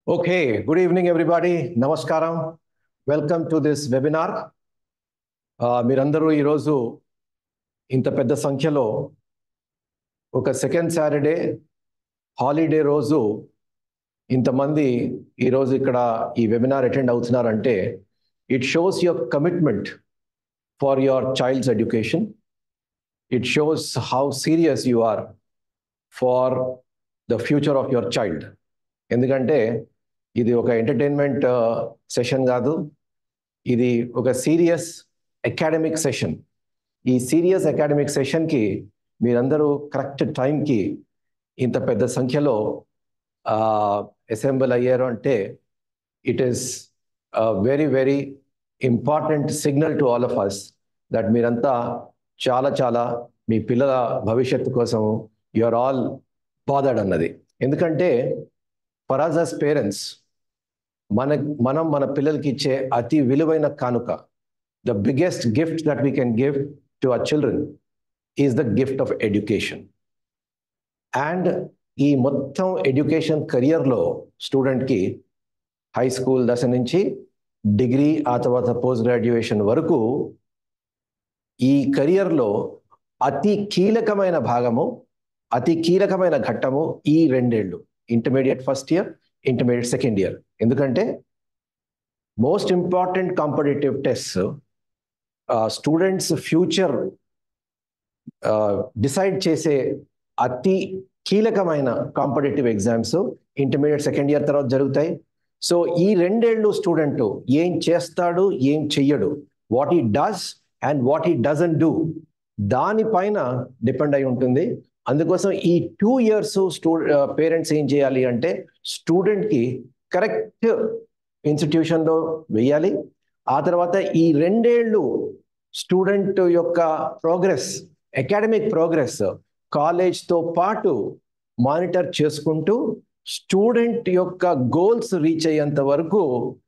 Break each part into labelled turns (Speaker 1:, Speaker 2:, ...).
Speaker 1: Okay, good evening, everybody. Namaskaram. Welcome to this webinar. Uh, మీరందరూ ఈరోజు ఇంత పెద్ద సంఖ్యలో ఒక సెకండ్ సాటర్డే హాలిడే రోజు ఇంతమంది ఈరోజు ఇక్కడ ఈ వెబినార్ అటెండ్ అవుతున్నారంటే it shows your commitment for your child's education it shows how serious you are for the future of your child ఎందుకంటే ఇది ఒక ఎంటర్టైన్మెంట్ సెషన్ కాదు ఇది ఒక సీరియస్ అకాడమిక్ సెషన్ ఈ సీరియస్ అకాడమిక్ సెషన్కి మీరందరూ కరెక్ట్ టైంకి ఇంత పెద్ద సంఖ్యలో అసెంబుల్ అయ్యారు అంటే it is very very important signal to all of us that మీరంతా చాలా చాలా మీ పిల్లల భవిష్యత్తు కోసం యు ఆర్ ఆల్ బాదర్డ్ అన్నది ఎందుకంటే ఫర్ అస్ అస్ పేరెంట్స్ మన మనం మన పిల్లలకి ఇచ్చే అతి విలువైన కానుక the biggest gift that we can give to our children is the gift of education and ఈ మొత్తం ఎడ్యుకేషన్ కెరియర్లో స్టూడెంట్కి హై స్కూల్ దశ నుంచి డిగ్రీ ఆ తర్వాత పోస్ట్ గ్రాడ్యుయేషన్ వరకు ఈ కెరియర్లో అతి కీలకమైన భాగము అతి కీలకమైన ఘట్టము ఈ రెండేళ్ళు intermediate first year intermediate second year ఎందుకంటే most important competitive test students future decide చేసే అతి కీలకమైన competitive exams intermediate second year తర్వాత జరుగుతాయి సో ఈ రెండేళ్ళు స్టూడెంట్ ఏం చేస్తాడు ఏం చెయ్యడు what he does and what he doesn't do దానిపైన డిపెండ్ అయి ఉంటుంది అందుకోసం ఈ టూ ఇయర్స్ స్టూ పేరెంట్స్ ఏం చేయాలి అంటే స్టూడెంట్కి కరెక్ట్ ఇన్స్టిట్యూషన్లో వెయ్యాలి ఆ తర్వాత ఈ రెండేళ్ళు స్టూడెంట్ యొక్క ప్రోగ్రెస్ అకాడమిక్ ప్రోగ్రెస్ కాలేజ్తో పాటు మానిటర్ చేసుకుంటూ స్టూడెంట్ యొక్క గోల్స్ రీచ్ అయ్యేంత వరకు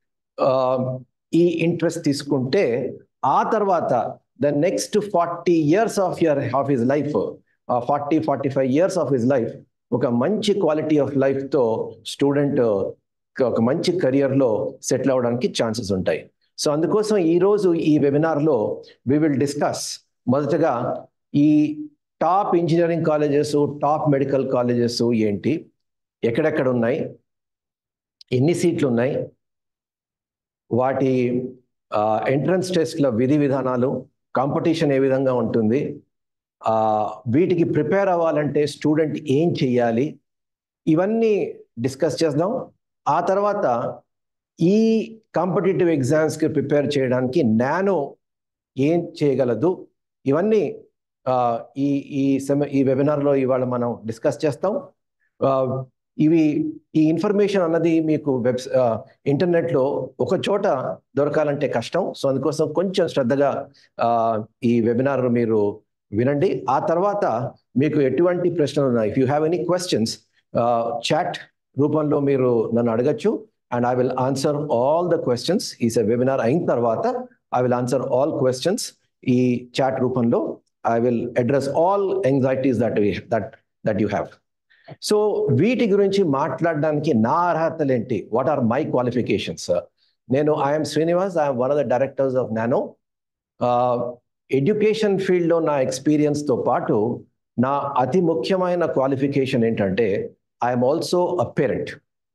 Speaker 1: ఈ ఇంట్రెస్ట్ తీసుకుంటే ఆ తర్వాత the next forty years of your of his life forty forty five years of his life ఒక మంచి క్వాలిటీ ఆఫ్ లైఫ్తో స్టూడెంట్ ఒక మంచి కెరియర్లో సెటిల్ అవ్వడానికి ఛాన్సెస్ ఉంటాయి సో అందుకోసం ఈరోజు ఈ వెబినార్లో వి విల్ డిస్కస్ మొదటగా ఈ top engineering colleges top medical colleges ఏంటి ఎక్కడెక్కడ ఉన్నాయి ఎన్ని సీట్లు ఉన్నాయి వాటి ఎంట్రన్స్ టెస్ట్ల విధి విధానాలు కాంపిటీషన్ ఏ విధంగా ఉంటుంది వీటికి ప్రిపేర్ అవ్వాలంటే స్టూడెంట్ ఏం చెయ్యాలి ఇవన్నీ డిస్కస్ చేద్దాం ఆ తర్వాత ఈ కాంపిటేటివ్ ఎగ్జామ్స్కి ప్రిపేర్ చేయడానికి నానో ఏం చేయగలదు ఇవన్నీ ఈ ఈ సెమ ఈ వెబినార్లో ఇవాళ మనం డిస్కస్ చేస్తాం ఇవి ఈ ఇన్ఫర్మేషన్ అన్నది మీకు వెబ్ ఇంటర్నెట్లో ఒక చోట దొరకాలంటే కష్టం సో అందుకోసం కొంచెం శ్రద్ధగా ఈ వెబినార్ మీరు వినండి ఆ తర్వాత మీకు ఎటువంటి ప్రశ్నలు ఉన్నాయి if you have any questions chat రూపంలో మీరు నన్ను అడగచ్చు and I will answer all the questions ఈ వెబినార్ అయిన తర్వాత I will answer all questions ఈ చాట్ రూపంలో I will address all anxieties that that that you have so వీటి గురించి మాట్లాడడానికి నా అర్హతలు ఏంటి వాట్ ఆర్ మై క్వాలిఫికేషన్స్ నేను I'm Srinivas I'm one of the directors of Nano education ఫీల్డ్లో నా ఎక్స్పీరియన్స్తో పాటు నా అతి ముఖ్యమైన క్వాలిఫికేషన్ ఏంటంటే I'm also a parent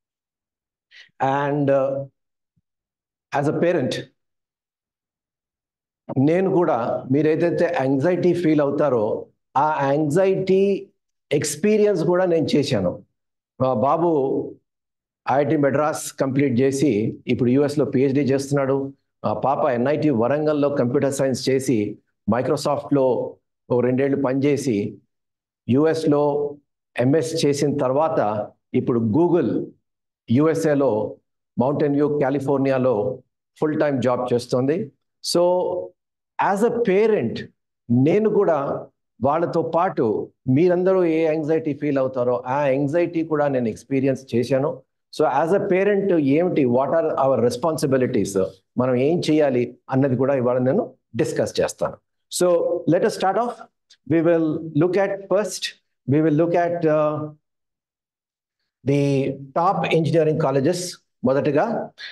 Speaker 1: and as a parent నేను కూడా మీరు ఏదైతే యాంగ్జైటీ ఫీల్ అవుతారో ఆ యాంగ్జైటీ ఎక్స్పీరియన్స్ కూడా నేను చేశాను మా బాబు ఐఐటి మెడ్రాస్ కంప్లీట్ చేసి ఇప్పుడు యుఎస్లో పిహెచ్డి చేస్తున్నాడు పాప ఎన్ఐటి వరంగల్లో కంప్యూటర్ సైన్స్ చేసి మైక్రోసాఫ్ట్లో ఓ రెండేళ్ళు పనిచేసి యుఎస్లో ఎంఎస్ చేసిన తర్వాత ఇప్పుడు గూగుల్ యుఎస్ఏలో మౌంటైన్ వ్యూ కాలిఫోర్నియాలో ఫుల్ టైం జాబ్ చేస్తుంది సో యాజ్ అ పేరెంట్ నేను కూడా వాళ్ళతో పాటు మీరందరూ ఏ యాంగ్జైటీ ఫీల్ అవుతారో ఆ యాంగ్జైటీ కూడా నేను ఎక్స్పీరియన్స్ చేశాను సో యాజ్ అ పేరెంట్ ఏమిటి వాట్ ఆర్ అవర్ రెస్పాన్సిబిలిటీస్ మనం ఏం చేయాలి అన్నది కూడా ఇవాళ నేను డిస్కస్ చేస్తాను so let start off we will look at first we will look at the top engineering colleges మొదటగా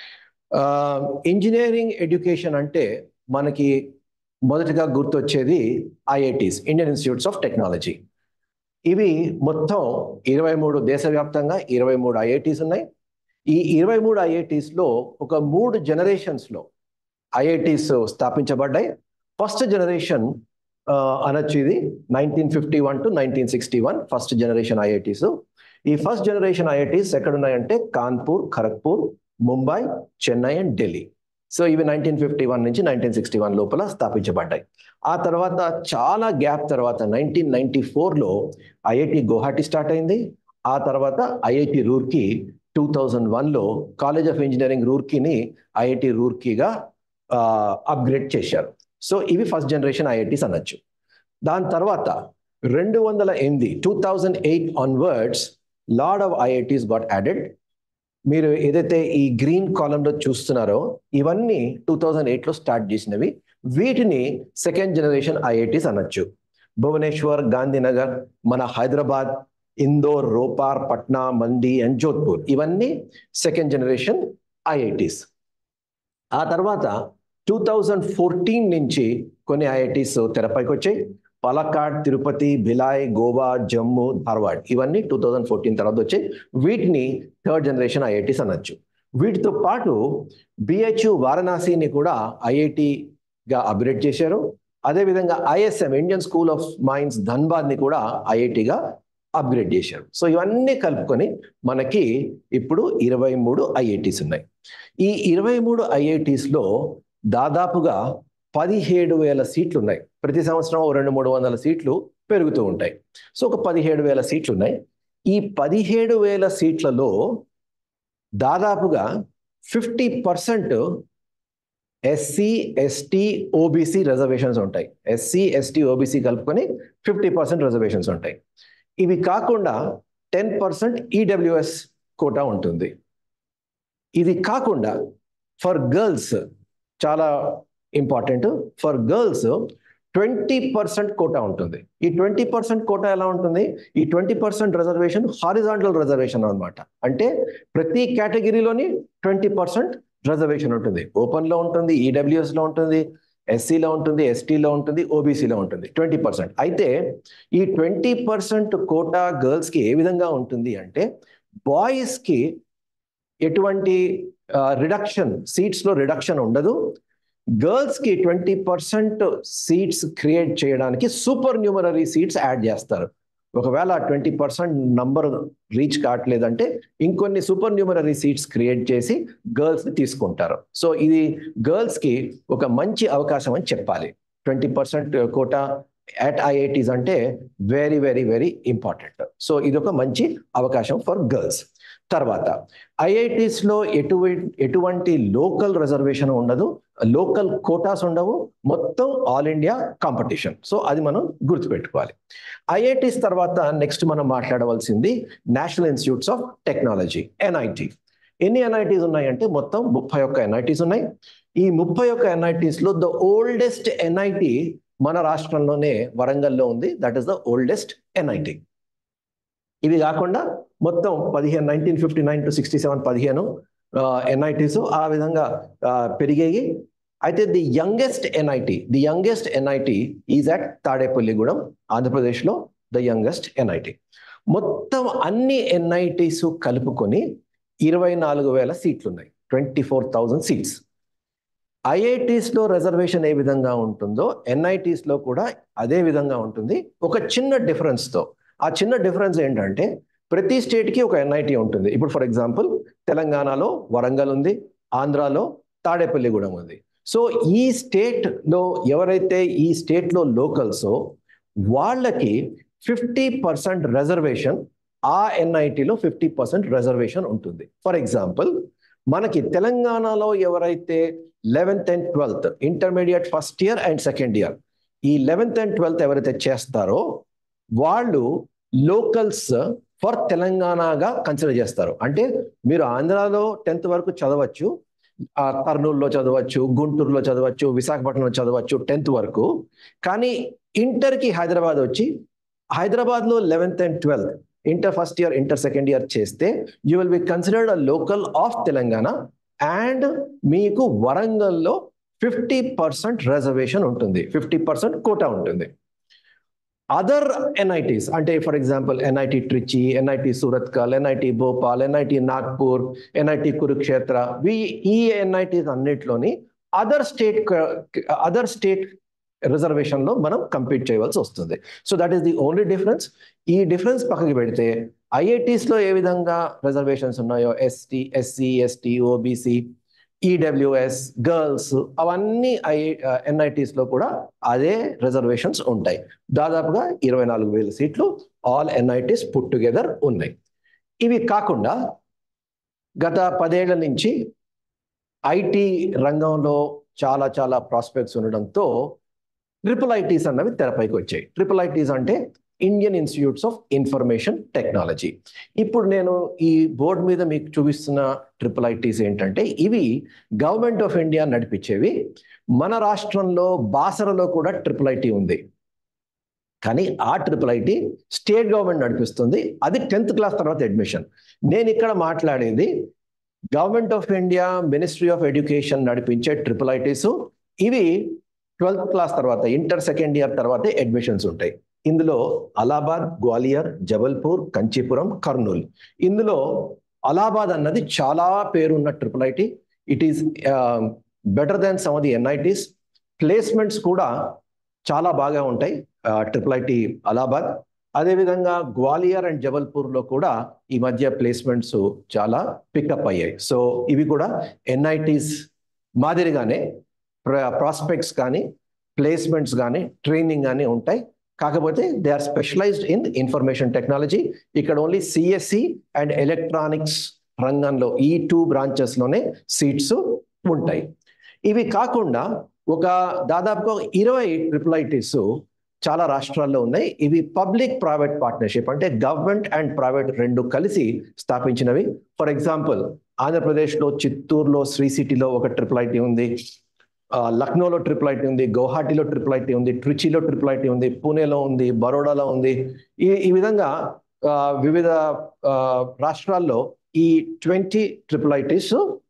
Speaker 1: ఇంజనీరింగ్ ఎడ్యుకేషన్ అంటే మనకి మొదటగా గుర్తొచ్చేది IITs Indian institutes of technology ఇవి మొత్తం ఇరవై మూడు దేశవ్యాప్తంగా ఇరవై మూడు ఐఐటీస్ ఉన్నాయి ఈ ఇరవై మూడు ఐఐటీస్లో ఒక మూడు జనరేషన్స్లో ఐఐటీస్ స్థాపించబడ్డాయి ఫస్ట్ జనరేషన్ అనొచ్చు ఇది nineteen fifty one to nineteen sixty one first generation IITs ఈ ఫస్ట్ జనరేషన్ ఐఐటీస్ ఎక్కడున్నాయంటే కాన్పూర్ ఖరగ్పూర్ ముంబై చెన్నై అండ్ ఢిల్లీ సో ఇవి నైన్టీన్ ఫిఫ్టీ వన్ నుంచి నైన్టీన్ సిక్స్టీ వన్ లోపల స్థాపించబడ్డాయి ఆ తర్వాత చాలా గ్యాప్ తర్వాత నైన్టీన్ నైన్టీ ఫోర్లో ఐఐటి గువాహటి స్టార్ట్ అయింది ఆ తర్వాత ఐఐటి రూర్కీ టూ థౌజండ్ వన్లో కాలేజ్ ఆఫ్ ఇంజనీరింగ్ రూర్కీని ఐఐటి రూర్కీగా అప్గ్రేడ్ చేశారు సో ఇవి ఫస్ట్ జనరేషన్ ఐఐటీస్ అనొచ్చు దాని తర్వాత రెండు వందల ఎనిమిది two thousand eight onwards lot of IITs got added మీరు ఏదైతే ఈ గ్రీన్ కాలంలో చూస్తున్నారో ఇవన్నీ టూ థౌజండ్ ఎయిట్లో స్టార్ట్ చేసినవి వీటిని సెకండ్ జనరేషన్ ఐఐటీస్ అనొచ్చు భువనేశ్వర్ గాంధీనగర్ మన హైదరాబాద్ ఇందోర్ రోపార్ పట్నా మండి అండ్ జోధ్పూర్ ఇవన్నీ సెకండ్ జనరేషన్ ఐఐటీస్ ఆ తర్వాత టూ థౌజండ్ ఫోర్టీన్ నుంచి కొన్ని ఐఐటీస్ తెరపైకి వచ్చాయి పలక్కాడ్ తిరుపతి భిలాయ్ గోవా జమ్మూ ధార్వాడ్ ఇవన్నీ టూ థౌజండ్ ఫోర్టీన్ తర్వాత వచ్చాయి వీటిని థర్డ్ జనరేషన్ ఐఐటీస్ అనొచ్చు వీటితో పాటు బిహెచ్యు వారణాసిని కూడా ఐఐటిగా అప్గ్రేడ్ చేశారు అదేవిధంగా ISM Indian school of mines ధన్బాద్ని కూడా ఐఐటిగా అప్గ్రేడ్ చేశారు సో ఇవన్నీ కలుపుకొని మనకి ఇప్పుడు ఇరవై మూడు ఐఐటీస్ ఉన్నాయి ఈ ఇరవై మూడు ఐఐటీస్లో దాదాపుగా పదిహేడు వేల సీట్లు ఉన్నాయి ప్రతి సంవత్సరం రెండు మూడు వందల సీట్లు పెరుగుతూ ఉంటాయి సో ఒక పదిహేడు వేల సీట్లు ఉన్నాయి ఈ పదిహేడు వేల సీట్లలో దాదాపుగా fifty percent SC ST OBC reservations ఉంటాయి ఎస్సీ ఎస్టీ ఓబీసీ కలుపుకొని ఫిఫ్టీ పర్సెంట్ రిజర్వేషన్స్ ఉంటాయి ఇవి కాకుండా టెన్ పర్సెంట్ ఈడబ్ల్యూఎస్ కోటా ఉంటుంది ఇది కాకుండా ఫర్ గర్ల్స్ చాలా important for girls twenty percent quota ఉంటుంది ఈ ట్వంటీ పర్సెంట్ కోటా ఎలా ఉంటుంది ఈ twenty percent reservation horizontal reservation అనమాట అంటే ప్రతి కేటగిరీలోని ట్వంటీ పర్సెంట్ రిజర్వేషన్ ఉంటుంది ఓపెన్లో ఉంటుంది ఈడబ్ల్యూఎస్లో ఉంటుంది ఎస్సీలో ఉంటుంది ఎస్టీలో ఉంటుంది ఓబీసీలో ఉంటుంది ట్వంటీ పర్సెంట్ అయితే ఈ ట్వంటీ పర్సెంట్ కోటా గర్ల్స్కి ఏ విధంగా ఉంటుంది అంటే బాయ్స్కి ఎటువంటి రిడక్షన్ సీట్స్లో రిడక్షన్ ఉండదు గర్ల్స్కి ట్వంటీ పర్సెంట్ సీట్స్ క్రియేట్ చేయడానికి సూపర్ న్యూమరరీ సీట్స్ యాడ్ చేస్తారు ఒకవేళ ట్వంటీ పర్సెంట్ నంబర్ రీచ్ కావట్లేదంటే ఇంకొన్ని సూపర్ న్యూమరరీ సీట్స్ క్రియేట్ చేసి గర్ల్స్ని తీసుకుంటారు సో ఇది గర్ల్స్కి ఒక మంచి అవకాశం అని చెప్పాలి twenty percent quota at IITs అంటే very very very important so ఇది ఒక మంచి అవకాశం ఫర్ గర్ల్స్ తర్వాత ఐఐటీస్లో ఎటువంటి ఎటువంటి లోకల్ రిజర్వేషన్ ఉండదు లోకల్ కోటాస్ ఉండవు మొత్తం ఆల్ ఇండియా కాంపిటీషన్ సో అది మనం గుర్తుపెట్టుకోవాలి ఐఐటీస్ తర్వాత నెక్స్ట్ మనం మాట్లాడవలసింది national institutes of technology NIT ఎన్ని ఎన్ఐటీస్ ఉన్నాయంటే మొత్తం ముప్పై ఒక్క ఎన్ఐటీస్ ఉన్నాయి ఈ ముప్పై ఒక్క ఎన్ఐటీస్లో ద ఓల్డెస్ట్ ఎన్ఐటి మన రాష్ట్రంలోనే వరంగల్లో ఉంది that is the oldest NIT ఇవి కాకుండా మొత్తం పదిహేను nineteen fifty nine to sixty seven పదిహేను ఎన్ఐటీస్ ఆ విధంగా పెరిగాయి అయితే the youngest NIT the youngest NIT is at Tadepalligudem ఆంధ్రప్రదేశ్లో ద యంగెస్ట్ ఎన్ఐటి మొత్తం అన్ని ఎన్ఐటీస్ కలుపుకొని ఇరవై నాలుగు వేల సీట్లు ఉన్నాయి ట్వంటీ ఫోర్ థౌజండ్ సీట్స్ ఐఐటీస్లో రిజర్వేషన్ ఏ విధంగా ఉంటుందో ఎన్ఐటీస్లో కూడా అదే విధంగా ఉంటుంది ఒక చిన్న డిఫరెన్స్తో ఆ చిన్న డిఫరెన్స్ ఏంటంటే ప్రతి స్టేట్కి ఒక ఎన్ఐటి ఉంటుంది ఇప్పుడు ఫర్ ఎగ్జాంపుల్ తెలంగాణలో వరంగల్ ఉంది ఆంధ్రాలో తాడేపల్లిగూడెం ఉంది సో ఈ స్టేట్లో ఎవరైతే ఈ స్టేట్లో లోకల్సో వాళ్ళకి ఫిఫ్టీ పర్సెంట్ రిజర్వేషన్ ఆ ఎన్ఐటిలో ఫిఫ్టీ పర్సెంట్ రిజర్వేషన్ ఉంటుంది ఫర్ ఎగ్జాంపుల్ మనకి తెలంగాణలో ఎవరైతే eleventh and twelfth intermediate first year and second year ఈ లెవెన్త్ అండ్ ట్వెల్త్ ఎవరైతే చేస్తారో వాళ్ళు లోకల్స్ ఫర్ తెలంగాణగా కన్సిడర్ చేస్తారు అంటే మీరు ఆంధ్రాలో టెన్త్ వరకు చదవచ్చు కర్నూలులో చదవచ్చు గుంటూరులో చదవచ్చు విశాఖపట్నంలో చదవచ్చు టెన్త్ వరకు కానీ ఇంటర్కి హైదరాబాద్ వచ్చి హైదరాబాద్లో eleventh and twelfth inter first year inter second year చేస్తే you will be considered a local of Telangana and మీకు వరంగల్లో ఫిఫ్టీ పర్సెంట్ రిజర్వేషన్ ఉంటుంది ఫిఫ్టీ పర్సెంట్ కోటా ఉంటుంది అదర్ ఎన్ఐటీస్ అంటే for example NIT Trichy NIT Surathkal NIT Bhopal NIT Nagpur NIT Kurukshetra వి ఈ NITs అన్నిట్లోని other state other state reservation లో మనం కంపీట్ చేయవలసి వస్తుంది so that is the only difference ఈ డిఫరెన్స్ పక్కకి పెడితే ఐఐటీస్ లో ఏ విధంగా రిజర్వేషన్స్ ఉన్నాయో ST SC ST OBC EWS girls అవన్నీ ఐ ఎన్ఐటీస్ లో కూడా అదే రిజర్వేషన్స్ ఉంటాయి దాదాపుగా ఇరవై నాలుగు వేల సీట్లు ఆల్ ఎన్ఐటీస్ పుట్ టుగెదర్ ఉన్నాయి ఇవి కాకుండా గత పదేళ్ల నుంచి ఐటీ రంగంలో చాలా చాలా ప్రాస్పెక్ట్స్ ఉండడంతో ట్రిపుల్ ఐటీస్ అన్నవి తెరపైకి వచ్చాయి ట్రిపుల్ ఐటీస్ అంటే Indian institutes of information technology ఇప్పుడు నేను ఈ బోర్డు మీద మీకు చూపిస్తున్న ట్రిపుల్ ఐటీస్ ఏంటంటే ఇవి గవర్నమెంట్ ఆఫ్ ఇండియా నడిపించేవి మన రాష్ట్రంలో బాసరలో కూడా ట్రిపుల్ ఐటీ ఉంది కానీ ఆ ట్రిపుల్ ఐటీ స్టేట్ గవర్నమెంట్ నడిపిస్తుంది అది టెన్త్ క్లాస్ తర్వాత అడ్మిషన్ నేను ఇక్కడ మాట్లాడేది government of India ministry of education నడిపించే ట్రిపుల్ ఐటీస్ ఇవి ట్వెల్త్ క్లాస్ తర్వాత ఇంటర్ సెకండ్ ఇయర్ తర్వాతే అడ్మిషన్స్ ఉంటాయి ఇందులో అలాబాద్ గ్వాలియర్ జబల్పూర్ కంచీపురం కర్నూల్ ఇందులో అలాబాద్ అన్నది చాలా పేరున్న triple IT it is better than some of the NITs placements కూడా చాలా బాగా ఉంటాయి ట్రిపుల్ ఐటీ అలాబాద్ అదేవిధంగా గ్వాలియర్ అండ్ జబల్పూర్లో కూడా ఈ మధ్య ప్లేస్మెంట్స్ చాలా పికప్ అయ్యాయి సో ఇవి కూడా ఎన్ఐటీస్ మాదిరిగానే ప్రాస్పెక్ట్స్ కానీ ప్లేస్మెంట్స్ కానీ ట్రైనింగ్ కానీ ఉంటాయి కాకపోతే they are specialized in information technology ఇక్కడ ఓన్లీ సిఎస్సి అండ్ ఎలక్ట్రానిక్స్ రంగంలో ఈ టూ బ్రాంచెస్లోనే సీట్స్ ఉంటాయి ఇవి కాకుండా ఒక దాదాపుగా ఇరవై ట్రిపుల్ ఐటీస్ చాలా రాష్ట్రాల్లో ఉన్నాయి ఇవి పబ్లిక్ ప్రైవేట్ పార్ట్నర్షిప్ అంటే గవర్నమెంట్ అండ్ ప్రైవేట్ రెండు కలిసి స్థాపించినవి ఫర్ ఎగ్జాంపుల్ ఆంధ్రప్రదేశ్లో చిత్తూరులో శ్రీ సిటీలో ఒక ట్రిపుల్ ఐటీ ఉంది లక్నోలో ట్రిపుల్ ఐటీ ఉంది గౌహాటీలో ట్రిపుల్ ఐటీ ఉంది ట్రిచిలో ట్రిపుల్ ఐటీ ఉంది పూణేలో ఉంది బరోడాలో ఉంది ఈ ఈ విధంగా వివిధ రాష్ట్రాల్లో ఈ ట్వంటీ ట్రిపుల్ ఐటీస్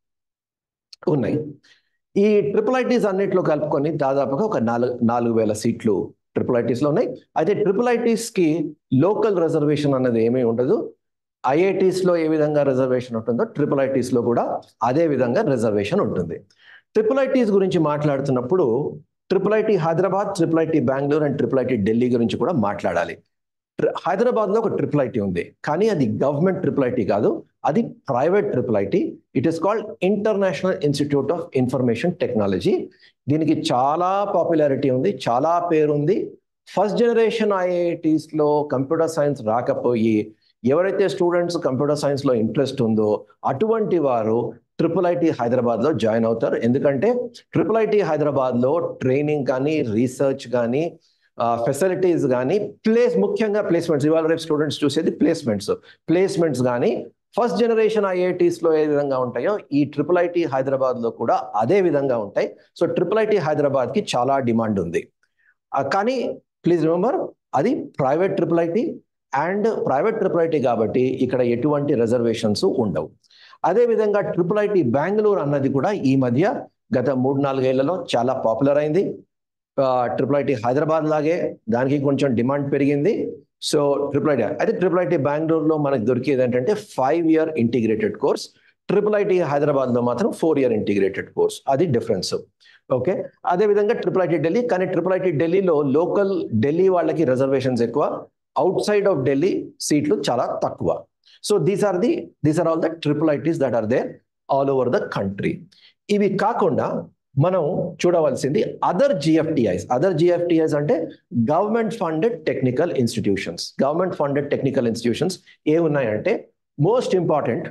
Speaker 1: ఉన్నాయి ఈ ట్రిపుల్ ఐటీస్ అన్నిట్లో కలుపుకొని దాదాపుగా ఒక నాలుగు నాలుగు వేల సీట్లు ట్రిపుల్ ఐటీస్లో ఉన్నాయి అయితే ట్రిపుల్ ఐటీస్కి లోకల్ రిజర్వేషన్ అనేది ఏమీ ఉండదు ఐఐటీస్లో ఏ విధంగా రిజర్వేషన్ ఉంటుందో ట్రిపుల్ ఐటీస్లో కూడా అదే విధంగా రిజర్వేషన్ ఉంటుంది ట్రిపుల్ ఐటీస్ గురించి మాట్లాడుతున్నప్పుడు triple IT Hyderabad triple IT Bengaluru and triple IT Delhi గురించి కూడా మాట్లాడాలి హైదరాబాద్లో ఒక ట్రిపుల్ ఐటీ ఉంది కానీ అది గవర్నమెంట్ ట్రిపుల్ ఐటీ కాదు అది private triple IT it is called international institute of information technology దీనికి చాలా పాపులారిటీ ఉంది చాలా పేరుంది ఫస్ట్ జనరేషన్ ఐఐటీస్లో కంప్యూటర్ సైన్స్ రాకపోయి ఎవరైతే స్టూడెంట్స్ కంప్యూటర్ సైన్స్లో ఇంట్రెస్ట్ ఉందో అటువంటి వారు ట్రిపుల్ ఐటీ హైదరాబాద్లో జాయిన్ అవుతారు ఎందుకంటే ట్రిపుల్ ఐటీ హైదరాబాద్లో ట్రైనింగ్ కానీ రీసెర్చ్ కానీ ఫెసిలిటీస్ కానీ ప్లేస్ ముఖ్యంగా ప్లేస్మెంట్స్ ఇవాళ రేపు స్టూడెంట్స్ చూసేది ప్లేస్మెంట్స్ ప్లేస్మెంట్స్ కానీ ఫస్ట్ జనరేషన్ ఐఐటీస్లో ఏ విధంగా ఉంటాయో ఈ ట్రిపుల్ ఐటీ హైదరాబాద్లో కూడా అదే విధంగా ఉంటాయి సో ట్రిపుల్ ఐటీ హైదరాబాద్కి చాలా డిమాండ్ ఉంది కానీ ప్లీజ్ రిమెంబర్ అది private triple IT and private triple IT కాబట్టి ఇక్కడ ఎటువంటి రిజర్వేషన్స్ ఉండవు అదేవిధంగా ట్రిపుల్ ఐటీ బెంగళూరు అన్నది కూడా ఈ మధ్య గత మూడు నాలుగేళ్లలో చాలా పాపులర్ అయింది ట్రిపుల్ ఐటీ హైదరాబాద్ లాగే దానికి కొంచెం డిమాండ్ పెరిగింది సో ట్రిపుల్ ఐటీ అయితే ట్రిపుల్ ఐటీ బెంగళూరులో మనకు దొరికేది ఏంటంటే five year integrated course triple IT హైదరాబాద్లో మాత్రం ఫోర్ ఇయర్ ఇంటిగ్రేటెడ్ కోర్స్ అది డిఫరెన్స్ ఓకే అదేవిధంగా ట్రిపుల్ ఐటీ ఢిల్లీ కానీ ట్రిపుల్ ఐటీ ఢిల్లీలో లోకల్ ఢిల్లీ వాళ్ళకి రిజర్వేషన్స్ ఎక్కువ అవుట్ సైడ్ ఆఫ్ ఢిల్లీ సీట్లు చాలా తక్కువ so these are the these are all the triple ITs that are there all over the country ఇవి కాకుండా మనం చూడవలసింది అదర్ జిఎఫ్టిఐస్ అదర్ జిఎఫ్టిఐస్ అంటే government funded technical institutions government funded technical institutions ఏ ఉన్నాయంటే most important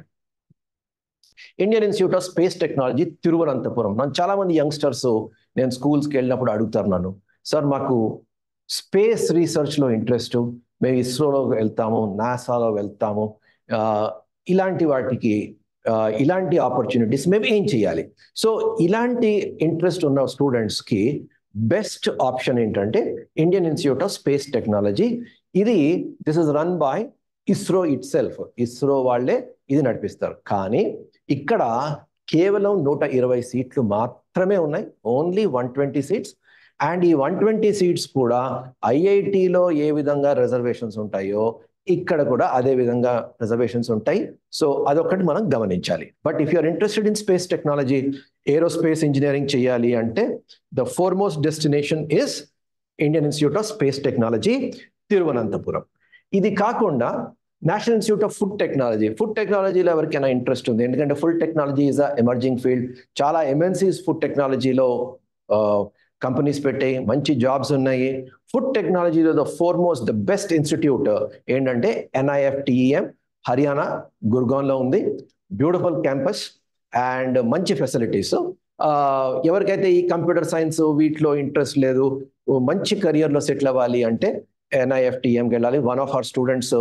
Speaker 1: Indian institute of space technology Thiruvananthapuram నన్ను చాలా మంది యంగ్స్టర్స్ నేను స్కూల్స్కి వెళ్ళినప్పుడు అడుగుతారు నన్ను సార్ మాకు స్పేస్ రీసెర్చ్లో ఇంట్రెస్ట్ మేము ఇస్రోలో వెళ్తాము నాసాలో వెళ్తాము ఇలాంటి వాటికి ఇలాంటి ఆపర్చునిటీస్ మేము ఏం చేయాలి సో ఇలాంటి ఇంట్రెస్ట్ ఉన్న స్టూడెంట్స్కి బెస్ట్ ఆప్షన్ ఏంటంటే Indian institute of space technology ఇది this is run by ISRO itself ISRO వాళ్ళే ఇది నడిపిస్తారు కానీ ఇక్కడ కేవలం నూట ఇరవై సీట్లు మాత్రమే ఉన్నాయి only one twenty seats and ఈ వన్ ట్వంటీ సీట్స్ కూడా ఐఐటిలో ఏ విధంగా రిజర్వేషన్స్ ఉంటాయో ఇక్కడ కూడా అదే విధంగా రిజర్వేషన్స్ ఉంటాయి సో అదొకటి మనం గమనించాలి but if you're interested in space technology aerospace engineering చేయాలి అంటే the foremost destination is Indian institute of space technology Thiruvananthapuram ఇది కాకుండా national institute of food technology food టెక్నాలజీలో ఎవరికైనా ఇంట్రెస్ట్ ఉంది ఎందుకంటే food technology is a emerging field చాలా MNCs food టెక్నాలజీలో కంపెనీస్ పెట్టాయి మంచి జాబ్స్ ఉన్నాయి ఫుడ్ టెక్నాలజీలో the foremost the best institute ఏంటంటే ఎన్ఐఎఫ్టిఈఎం హర్యానా గుర్గాన్లో ఉంది బ్యూటిఫుల్ క్యాంపస్ అండ్ మంచి ఫెసిలిటీస్ ఎవరికైతే ఈ కంప్యూటర్ సైన్స్ వీటిలో ఇంట్రెస్ట్ లేదు మంచి కెరియర్లో సెటిల్ అవ్వాలి అంటే ఎన్ఐఎఫ్టిఎంకి వెళ్ళాలి one of our students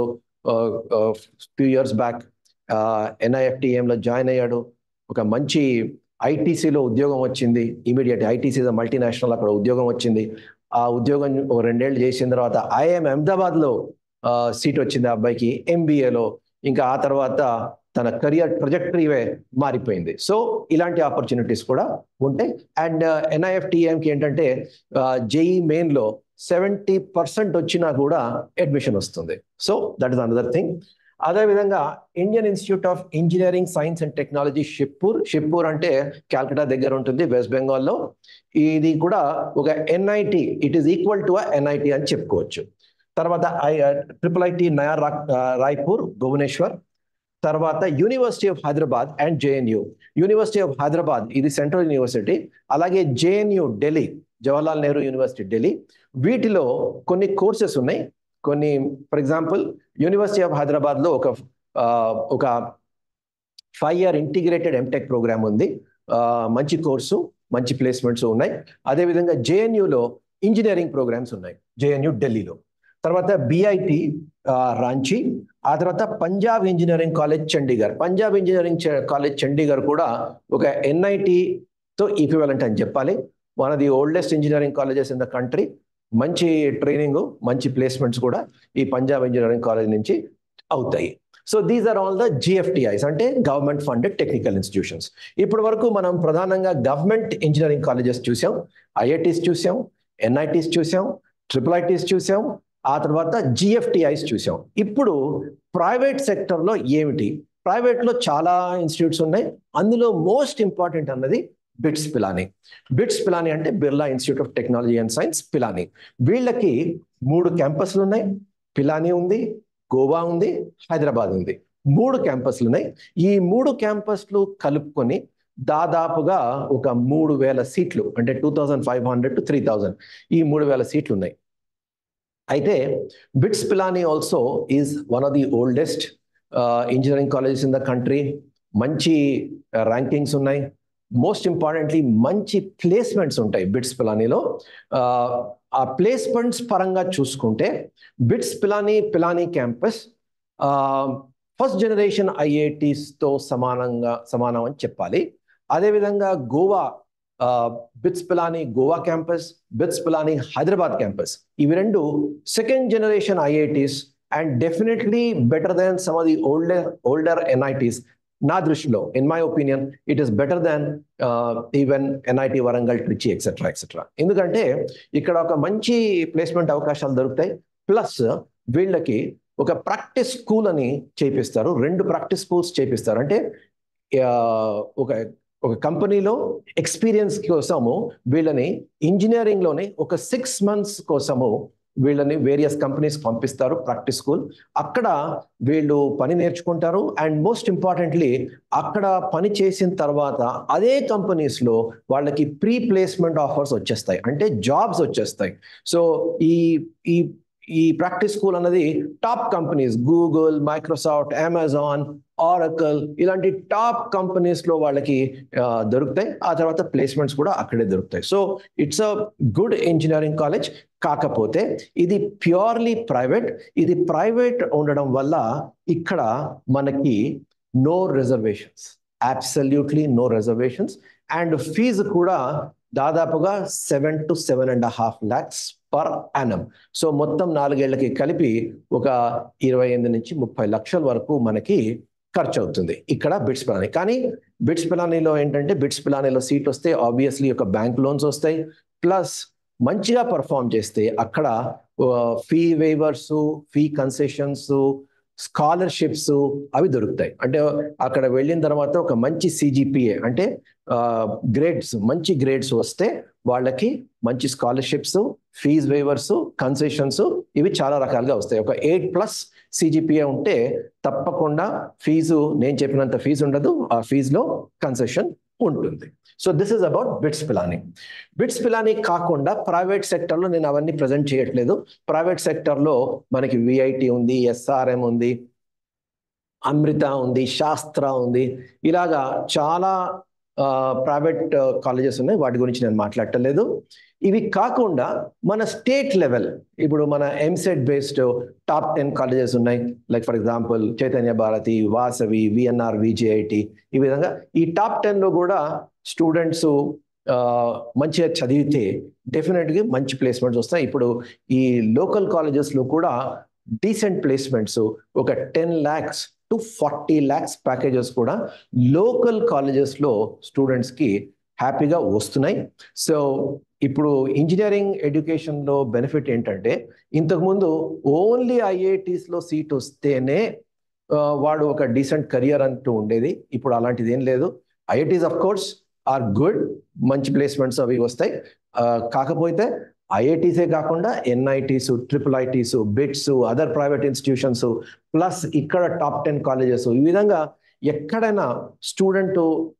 Speaker 1: few years back ఎన్ఐఎఫ్టిఎంలో జాయిన్ అయ్యాడు ఒక మంచి ఐటీసీలో ఉద్యోగం వచ్చింది ఇమీడియట్ ఐటీసీ మల్టీనేషనల్ అక్కడ ఉద్యోగం వచ్చింది ఆ ఉద్యోగం రెండేళ్ళు చేసిన తర్వాత ఐఎం అహ్మదాబాద్లో సీట్ వచ్చింది ఆ అబ్బాయికి ఎంబీఏలో ఇంకా ఆ తర్వాత తన కెరియర్ ప్రొజెక్టరీవే మారిపోయింది సో ఇలాంటి ఆపర్చునిటీస్ కూడా ఉంటాయి అండ్ ఎన్ఐఎఫ్టిఎంకి ఏంటంటే జేఈ మెయిన్లో సెవెంటీ పర్సెంట్ వచ్చినా కూడా అడ్మిషన్ వస్తుంది so that is another thing అదేవిధంగా Indian institute of engineering science and technology Shibpur Shibpur అంటే క్యాల్కటా దగ్గర ఉంటుంది వెస్ట్ బెంగాల్లో ఇది కూడా ఒక NIT it is equal to NIT అని చెప్పుకోవచ్చు తర్వాత ఐ ట్రిపుల్ ఐటి నయా రాయ్పూర్ భువనేశ్వర్ తర్వాత university of Hyderabad and JNU university of Hyderabad ఇది సెంట్రల్ యూనివర్సిటీ అలాగే జేఎన్యు ఢిల్లీ జవహర్లాల్ నెహ్రూ యూనివర్సిటీ ఢిల్లీ వీటిలో కొన్ని కోర్సెస్ ఉన్నాయి కొన్ని ఫర్ ఎగ్జాంపుల్ యూనివర్సిటీ ఆఫ్ హైదరాబాద్లో ఒక ఒక five year integrated MTech program ఉంది మంచి కోర్సు మంచి ప్లేస్మెంట్స్ ఉన్నాయి అదేవిధంగా జేఎన్యులో ఇంజనీరింగ్ ప్రోగ్రామ్స్ ఉన్నాయి జేఎన్యు ఢిల్లీలో తర్వాత బిఐటి రాంచీ ఆ తర్వాత Punjab engineering college Chandigarh Punjab engineering college Chandigarh కూడా ఒక ఎన్ఐటితో ఈక్వివలెంట్ అని చెప్పాలి one of the oldest engineering colleges in the country మంచి ట్రైనింగ్ మంచి ప్లేస్మెంట్స్ కూడా ఈ పంజాబ్ ఇంజనీరింగ్ కాలేజ్ నుంచి అవుతాయి so these are all the GFTIs అంటే గవర్నమెంట్ ఫండెడ్ టెక్నికల్ ఇన్స్టిట్యూషన్స్ ఇప్పటి వరకు మనం ప్రధానంగా గవర్నమెంట్ ఇంజనీరింగ్ కాలేజెస్ చూసాం ఐఐటీస్ చూసాం ఎన్ఐటీస్ చూసాం ట్రిపుల్ ఐటీస్ చూసాం ఆ తర్వాత జిఎఫ్టిఐస్ చూసాం ఇప్పుడు ప్రైవేట్ సెక్టర్లో ఏమిటి ప్రైవేట్లో చాలా ఇన్స్టిట్యూట్స్ ఉన్నాయి అందులో మోస్ట్ ఇంపార్టెంట్ అన్నది బిట్స్ పిలాని బిట్స్ పిలాని అంటే Birla institute of technology and science Pilani వీళ్ళకి మూడు క్యాంపస్లు ఉన్నాయి పిలాని ఉంది గోవా ఉంది హైదరాబాద్ ఉంది మూడు క్యాంపస్లు ఉన్నాయి ఈ మూడు క్యాంపస్లు కలుపుకొని దాదాపుగా ఒక మూడు వేల సీట్లు అంటే two thousand five hundred to three thousand ఈ మూడు వేల సీట్లు ఉన్నాయి అయితే BITS Pilani also is one of the oldest engineering colleges in the country మంచి ర్యాంకింగ్స్ ఉన్నాయి మోస్ట్ ఇంపార్టెంట్లీ మంచి ప్లేస్మెంట్స్ ఉంటాయి బిట్స్ పిలానీలో ఆ ప్లేస్మెంట్స్ పరంగా చూసుకుంటే BITS Pilani Pilani campus first generation ఐఐటీస్తో సమానంగా సమానం అని చెప్పాలి అదేవిధంగా Goa BITS Pilani Goa campus BITS Pilani Hyderabad campus ఇవి రెండు second generation IITs and definitely better than some of the older older NITs నా దృష్టిలో in my opinion it is better than even NIT Warangal Trichy etcetera etcetera ఎందుకంటే ఇక్కడ ఒక మంచి ప్లేస్మెంట్ అవకాశాలు దొరుకుతాయి ప్లస్ వీళ్ళకి ఒక ప్రాక్టీస్ స్కూల్ అని చేపిస్తారు రెండు ప్రాక్టీస్ స్కూల్స్ చేపిస్తారు అంటే ఒక ఒక కంపెనీలో ఎక్స్పీరియన్స్ కోసము వీళ్ళని ఇంజనీరింగ్లోనే ఒక సిక్స్ మంత్స్ కోసము వీళ్ళని వేరియస్ కంపెనీస్ పంపిస్తారు ప్రాక్టీస్ స్కూల్ అక్కడ వీళ్ళు పని నేర్చుకుంటారు అండ్ మోస్ట్ ఇంపార్టెంట్లీ అక్కడ పని చేసిన తర్వాత అదే కంపెనీస్లో వాళ్ళకి ప్రీ ప్లేస్మెంట్ ఆఫర్స్ వచ్చేస్తాయి అంటే జాబ్స్ వచ్చేస్తాయి సో ఈ ఈ ఈ ప్రాక్టీస్ స్కూల్ అన్నది top companies Google Microsoft Amazon Oracle ఇలాంటి టాప్ కంపెనీస్లో వాళ్ళకి దొరుకుతాయి ఆ తర్వాత ప్లేస్మెంట్స్ కూడా అక్కడే దొరుకుతాయి so it's a good engineering college కాకపోతే ఇది ప్యూర్లీ ప్రైవేట్ ఇది ప్రైవేట్ ఉండడం వల్ల ఇక్కడ మనకి no reservations absolutely no reservations and fees కూడా దాదాపుగా seven to seven and half lakhs per annum so మొత్తం నాలుగేళ్లకి కలిపి ఒక ఇరవై ఎనిమిది నుంచి ముప్పై లక్షల వరకు మనకి ఖర్చు అవుతుంది ఇక్కడ బిట్స్ పిలానీ కానీ బిట్స్ పిలానీలో ఏంటంటే బిట్స్ పిలానీలో సీట్ వస్తే ఆబ్వియస్లీ ఒక బ్యాంక్ లోన్స్ వస్తాయి ప్లస్ మంచిగా పర్ఫామ్ చేస్తే అక్కడ fee waivers fee concessions scholarships అవి దొరుకుతాయి అంటే అక్కడ వెళ్ళిన తర్వాత ఒక మంచి సిజిపిఏ అంటే గ్రేడ్స్ మంచి గ్రేడ్స్ వస్తే వాళ్ళకి మంచి స్కాలర్షిప్స్ ఫీజ్ వేవర్స్ కన్సెషన్స్ ఇవి చాలా రకాలుగా వస్తాయి ఒక ఎయిట్ ప్లస్ సిజిపిఏ ఉంటే తప్పకుండా ఫీజు నేను చెప్పినంత ఫీజు ఉండదు ఆ ఫీజులో కన్సెషన్ ఉంటుంది so this is about BITS Pilani BITS Pilani కాకుండా ప్రైవేట్ సెక్టర్లో నేను అవన్నీ ప్రజెంట్ చేయట్లేదు ప్రైవేట్ సెక్టర్లో మనకి విఐటి ఉంది ఎస్ఆర్ఎం ఉంది అమృత ఉంది శాస్త్ర ఉంది ఇలాగా చాలా ప్రైవేట్ కాలేజెస్ ఉన్నాయి వాటి గురించి నేను మాట్లాడటలేదు ఇవి కాకుండా మన స్టేట్ లెవెల్ ఇప్పుడు మన EAMCET based top ten colleges ఉన్నాయి like for example Chaitanya Bharathi Vasavi VNR VJIT ఈ విధంగా ఈ టాప్ టెన్లో కూడా స్టూడెంట్స్ మంచిగా చదివితే డెఫినెట్గా మంచి ప్లేస్మెంట్స్ వస్తాయి ఇప్పుడు ఈ లోకల్ కాలేజెస్లో కూడా డీసెంట్ ప్లేస్మెంట్స్ ఒక ten lakhs to forty lakhs packages కూడా లోకల్ కాలేజెస్లో స్టూడెంట్స్కి హ్యాపీగా వస్తున్నాయి సో ఇప్పుడు ఇంజనీరింగ్ ఎడ్యుకేషన్లో బెనిఫిట్ ఏంటంటే ఇంతకుముందు ఓన్లీ ఐఐటీస్లో సీట్ వస్తేనే వాడు ఒక డీసెంట్ కెరియర్ అంటూ ఉండేది ఇప్పుడు అలాంటిది ఏం లేదు IITs of course are good మంచి ప్లేస్మెంట్స్ అవి వస్తాయి కాకపోతే ఐఐటీసే కాకుండా NITs triple ITs BITS other private institutions plus ఇక్కడ టాప్ టెన్ కాలేజెస్ ఈ విధంగా ఎక్కడైనా స్టూడెంట్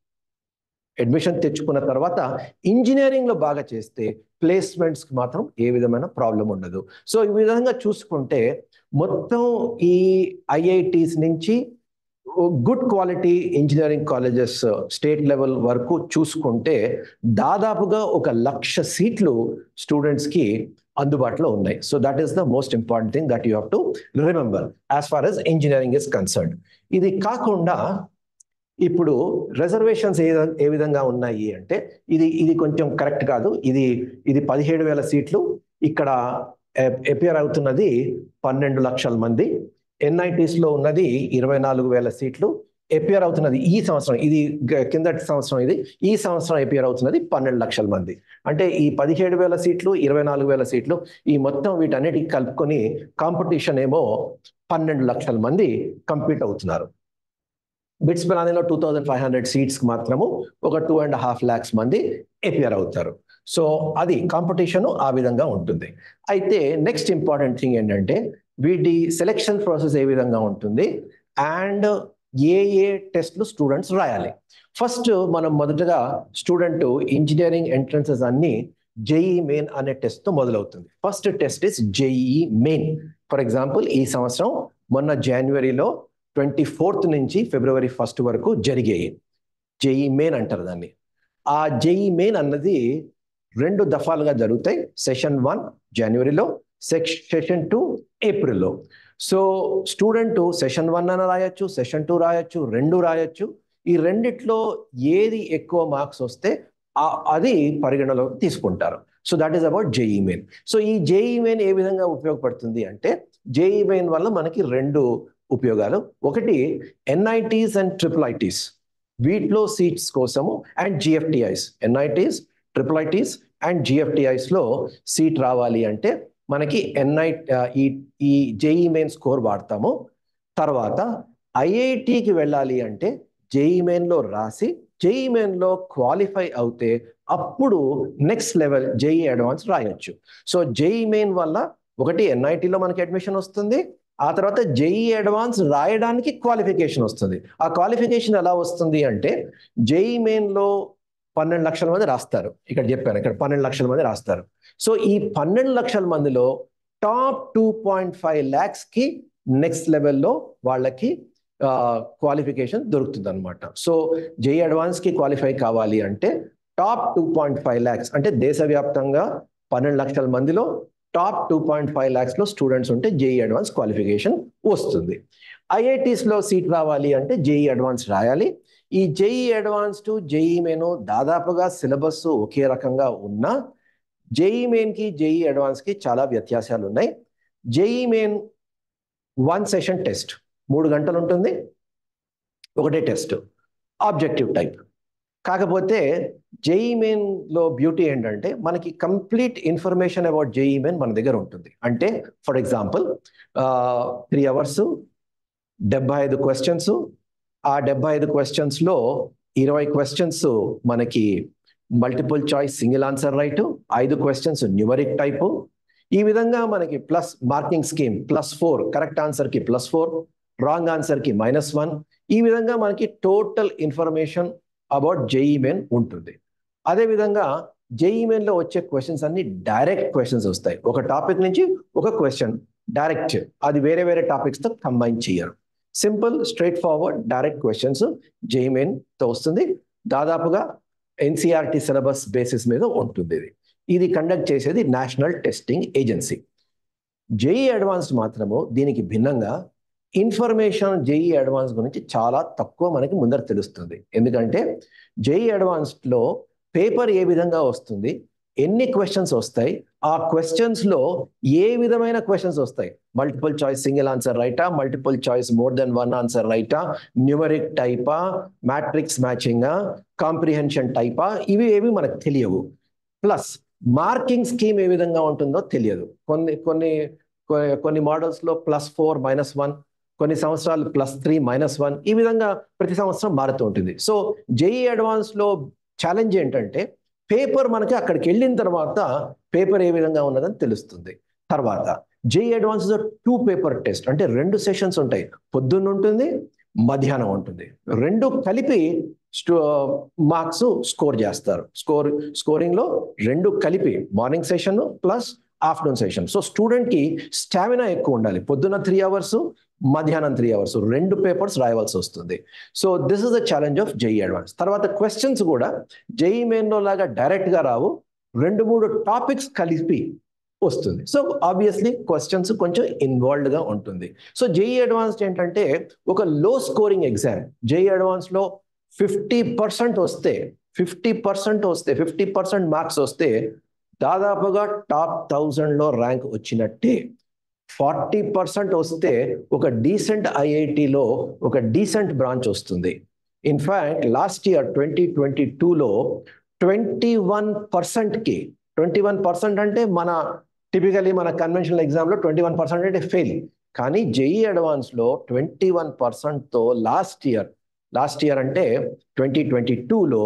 Speaker 1: అడ్మిషన్ తెచ్చుకున్న తర్వాత ఇంజనీరింగ్లో బాగా చేస్తే ప్లేస్మెంట్స్కి మాత్రం ఏ విధమైన ప్రాబ్లం ఉండదు సో ఈ విధంగా చూసుకుంటే మొత్తం ఈ ఐఐటీస్ నుంచి good quality engineering colleges state level వరకు చూసుకుంటే దాదాపుగా ఒక లక్ష సీట్లు స్టూడెంట్స్కి అందుబాటులో ఉన్నాయి so that is the most important thing that you have to remember as far as engineering is concern ఇది కాకుండా ఇప్పుడు రిజర్వేషన్స్ ఏ ఏ విధంగా ఉన్నాయి అంటే ఇది ఇది కొంచెం కరెక్ట్ కాదు ఇది ఇది పదిహేడు వేల సీట్లు ఇక్కడ ఎపియర్ అవుతున్నది పన్నెండు లక్షల మంది ఎన్ఐటీస్లో ఉన్నది ఇరవై నాలుగు వేల సీట్లు ఎపియర్ అవుతున్నది ఈ సంవత్సరం ఇది కిందటి సంవత్సరం ఇది ఈ సంవత్సరం ఎపియర్ అవుతున్నది పన్నెండు లక్షల మంది అంటే ఈ పదిహేడు వేల సీట్లు ఇరవై నాలుగు వేల సీట్లు ఈ మొత్తం వీటన్నిటికి కలుపుకొని కాంపిటీషన్ ఏమో పన్నెండు లక్షల మంది కంపీట్ అవుతున్నారు బిట్స్ పిలానీలో టూ థౌజండ్ ఫైవ్ హండ్రెడ్ సీట్స్కి మాత్రము ఒక టూ అండ్ హాఫ్ ల్యాక్స్ మంది ఎపియర్ అవుతారు సో అది కాంపిటీషన్ ఆ విధంగా ఉంటుంది అయితే నెక్స్ట్ ఇంపార్టెంట్ థింగ్ ఏంటంటే వీటి సెలెక్షన్ ప్రాసెస్ ఏ విధంగా ఉంటుంది అండ్ ఏ ఏ టెస్ట్లు స్టూడెంట్స్ రాయాలి ఫస్ట్ మనం మొదటగా స్టూడెంట్ ఇంజనీరింగ్ ఎంట్రన్సెస్ అన్ని జేఈ మెయిన్ అనే టెస్ట్తో మొదలవుతుంది first test is JEE main for example ఈ సంవత్సరం మొన్న జనవరిలో ట్వంటీ ఫోర్త్ నుంచి ఫిబ్రవరి ఫస్ట్ వరకు జరిగాయి జేఈ మెయిన్ అంటారు దాన్ని ఆ జేఈ మెయిన్ అన్నది రెండు దఫాలుగా జరుగుతాయి సెషన్ వన్ జనవరిలో సెషన్ టూ ఏప్రిల్లో సో స్టూడెంట్ సెషన్ వన్ అని రాయొచ్చు సెషన్ టూ రాయొచ్చు రెండు రాయొచ్చు ఈ రెండిట్లో ఏది ఎక్కువ మార్క్స్ వస్తే అది పరిగణలోకి తీసుకుంటారు so that is about JEE main so ఈ జేఈ మెయిన్ ఏ విధంగా ఉపయోగపడుతుంది అంటే జేఈ మెయిన్ వల్ల మనకి రెండు ఉపయోగాలు ఒకటి ఎన్ఐటీస్ అండ్ ట్రిపుల్ ఐటీస్ వీటిలో సీట్స్ కోసము and GFTIs NITs triple ITs and జిఎఫ్టిఐస్లో సీట్ రావాలి అంటే మనకి ఎన్ఐ ఈ ఈ జేఈ మెయిన్ స్కోర్ వాడతాము తర్వాత ఐఐటికి వెళ్ళాలి అంటే జేఈ మెయిన్లో రాసి జేఈ మెయిన్లో క్వాలిఫై అవుతే అప్పుడు నెక్స్ట్ లెవెల్ జేఈ అడ్వాన్స్ రాయొచ్చు సో జేఈ మెయిన్ వల్ల ఒకటి ఎన్ఐటిలో మనకి అడ్మిషన్ వస్తుంది ఆ తర్వాత జేఈ అడ్వాన్స్ రాయడానికి క్వాలిఫికేషన్ వస్తుంది ఆ క్వాలిఫికేషన్ ఎలా వస్తుంది అంటే జేఈ మెయిన్లో పన్నెండు లక్షల మంది రాస్తారు ఇక్కడ చెప్పాను ఇక్కడ పన్నెండు లక్షల మంది రాస్తారు సో ఈ పన్నెండు లక్షల మందిలో టాప్ టూ పాయింట్ ఫైవ్ ల్యాక్స్కి నెక్స్ట్ లెవెల్లో వాళ్ళకి క్వాలిఫికేషన్ దొరుకుతుంది అనమాట సో జేఈ అడ్వాన్స్కి క్వాలిఫై కావాలి అంటే top two point five lakhs అంటే దేశవ్యాప్తంగా పన్నెండు లక్షల మందిలో టాప్ టూ పాయింట్ ఫైవ్ ల్యాక్స్లో స్టూడెంట్స్ ఉంటే జేఈ అడ్వాన్స్ క్వాలిఫికేషన్ వస్తుంది ఐఐటీస్లో సీట్ రావాలి అంటే జేఈ అడ్వాన్స్ రాయాలి ఈ JEE advance to JEE main దాదాపుగా సిలబస్ ఒకే రకంగా ఉన్నా జేఈ మెయిన్కి జేఈ అడ్వాన్స్కి చాలా వ్యత్యాసాలు ఉన్నాయి JEE main one session test మూడు గంటలు ఉంటుంది ఒకటే టెస్ట్ ఆబ్జెక్టివ్ టైప్ కాకపోతే జేఈ మెయిన్లో బ్యూటీ ఏంటంటే మనకి complete information about JEE main మన దగ్గర ఉంటుంది అంటే ఫర్ ఎగ్జాంపుల్ త్రీ అవర్స్ డెబ్బై ఐదు క్వశ్చన్స్ ఆ డెబ్బై ఐదు క్వశ్చన్స్లో ఇరవై క్వశ్చన్స్ మనకి multiple choice single answer right ఐదు క్వశ్చన్స్ న్యూమరిక్ టైపు ఈ విధంగా మనకి plus marking scheme plus four correct ఆన్సర్కి ప్లస్ ఫోర్ రాంగ్ ఆన్సర్కి మైనస్ వన్ ఈ విధంగా మనకి total information about JEE main ఉంటుంది అదేవిధంగా జేఈ మెయిన్లో వచ్చే క్వశ్చన్స్ అన్ని డైరెక్ట్ క్వశ్చన్స్ వస్తాయి ఒక టాపిక్ నుంచి ఒక క్వశ్చన్ డైరెక్ట్ అది వేరే వేరే టాపిక్స్తో కంబైన్ చేయరు simple straightforward direct questions JEE మెయిన్తో వస్తుంది దాదాపుగా ఎన్సీఆర్టీ సిలబస్ బేసిస్ మీద ఉంటుంది ఇది ఇది కండక్ట్ చేసేది national testing agency JEE advanced మాత్రము దీనికి భిన్నంగా ఇన్ఫర్మేషన్ జేఈ అడ్వాన్స్ గురించి చాలా తక్కువ మనకి ముందర తెలుస్తుంది ఎందుకంటే జేఈ అడ్వాన్స్డ్లో పేపర్ ఏ విధంగా వస్తుంది ఎన్ని క్వశ్చన్స్ వస్తాయి ఆ క్వశ్చన్స్లో ఏ విధమైన క్వశ్చన్స్ వస్తాయి మల్టిపుల్ చాయిస్ సింగిల్ ఆన్సర్ రైటా multiple choice more than one answer రైటా న్యూమరిక్ టైపా మ్యాట్రిక్స్ మ్యాచింగా కాంప్రిహెన్షన్ టైపా ఇవి ఏవి మనకు తెలియవు ప్లస్ మార్కింగ్ స్కీమ్ ఏ విధంగా ఉంటుందో తెలియదు కొన్ని కొన్ని కొన్ని మోడల్స్లో ప్లస్ ఫోర్ మైనస్ వన్ కొన్ని సంవత్సరాలు ప్లస్ త్రీ మైనస్ వన్ ఈ విధంగా ప్రతి సంవత్సరం మారుతూ ఉంటుంది సో జేఈ అడ్వాన్స్లో ఛాలెంజ్ ఏంటంటే పేపర్ మనకి అక్కడికి వెళ్ళిన తర్వాత పేపర్ ఏ విధంగా ఉన్నదని తెలుస్తుంది తర్వాత JEE advance two paper test అంటే రెండు సెషన్స్ ఉంటాయి పొద్దున్న ఉంటుంది మధ్యాహ్నం ఉంటుంది రెండు కలిపి మార్క్స్ స్కోర్ చేస్తారు స్కోర్ స్కోరింగ్లో రెండు కలిపి morning session plus afternoon session so స్టూడెంట్కి స్టామినా ఎక్కువ ఉండాలి పొద్దున్న త్రీ అవర్స్ మధ్యాహ్నం త్రీ అవర్స్ రెండు పేపర్స్ రాయవలసి వస్తుంది so this is the challenge of JEE advance తర్వాత క్వశ్చన్స్ కూడా జేఈ మెయిన్లో లాగా డైరెక్ట్గా రావు రెండు మూడు టాపిక్స్ కలిపి వస్తుంది సో ఆబ్వియస్లీ క్వశ్చన్స్ కొంచెం ఇన్వాల్వ్డ్గా ఉంటుంది సో జేఈ అడ్వాన్స్డ్ ఏంటంటే ఒక లో స్కోరింగ్ ఎగ్జామ్ జేఈ అడ్వాన్స్లో ఫిఫ్టీ పర్సెంట్ వస్తే ఫిఫ్టీ పర్సెంట్ వస్తే ఫిఫ్టీ పర్సెంట్ మార్క్స్ వస్తే దాదాపుగా టాప్ థౌజండ్లో ర్యాంక్ వచ్చినట్టే ఫార్టీ పర్సెంట్ వస్తే ఒక డీసెంట్ ఐఐటిలో ఒక డీసెంట్ బ్రాంచ్ వస్తుంది in fact last year twenty twenty టూలో ట్వంటీ వన్ పర్సెంట్కి ట్వంటీ వన్ పర్సెంట్ అంటే మన టిపికలీ మన కన్వెన్షనల్ ఎగ్జామ్లో ట్వంటీ వన్ పర్సెంట్ అంటే ఫెయిల్ కానీ జేఈ అడ్వాన్స్లో ట్వంటీ వన్ పర్సెంట్తో లాస్ట్ ఇయర్ లాస్ట్ ఇయర్ అంటే ట్వంటీ ట్వంటీ టూలో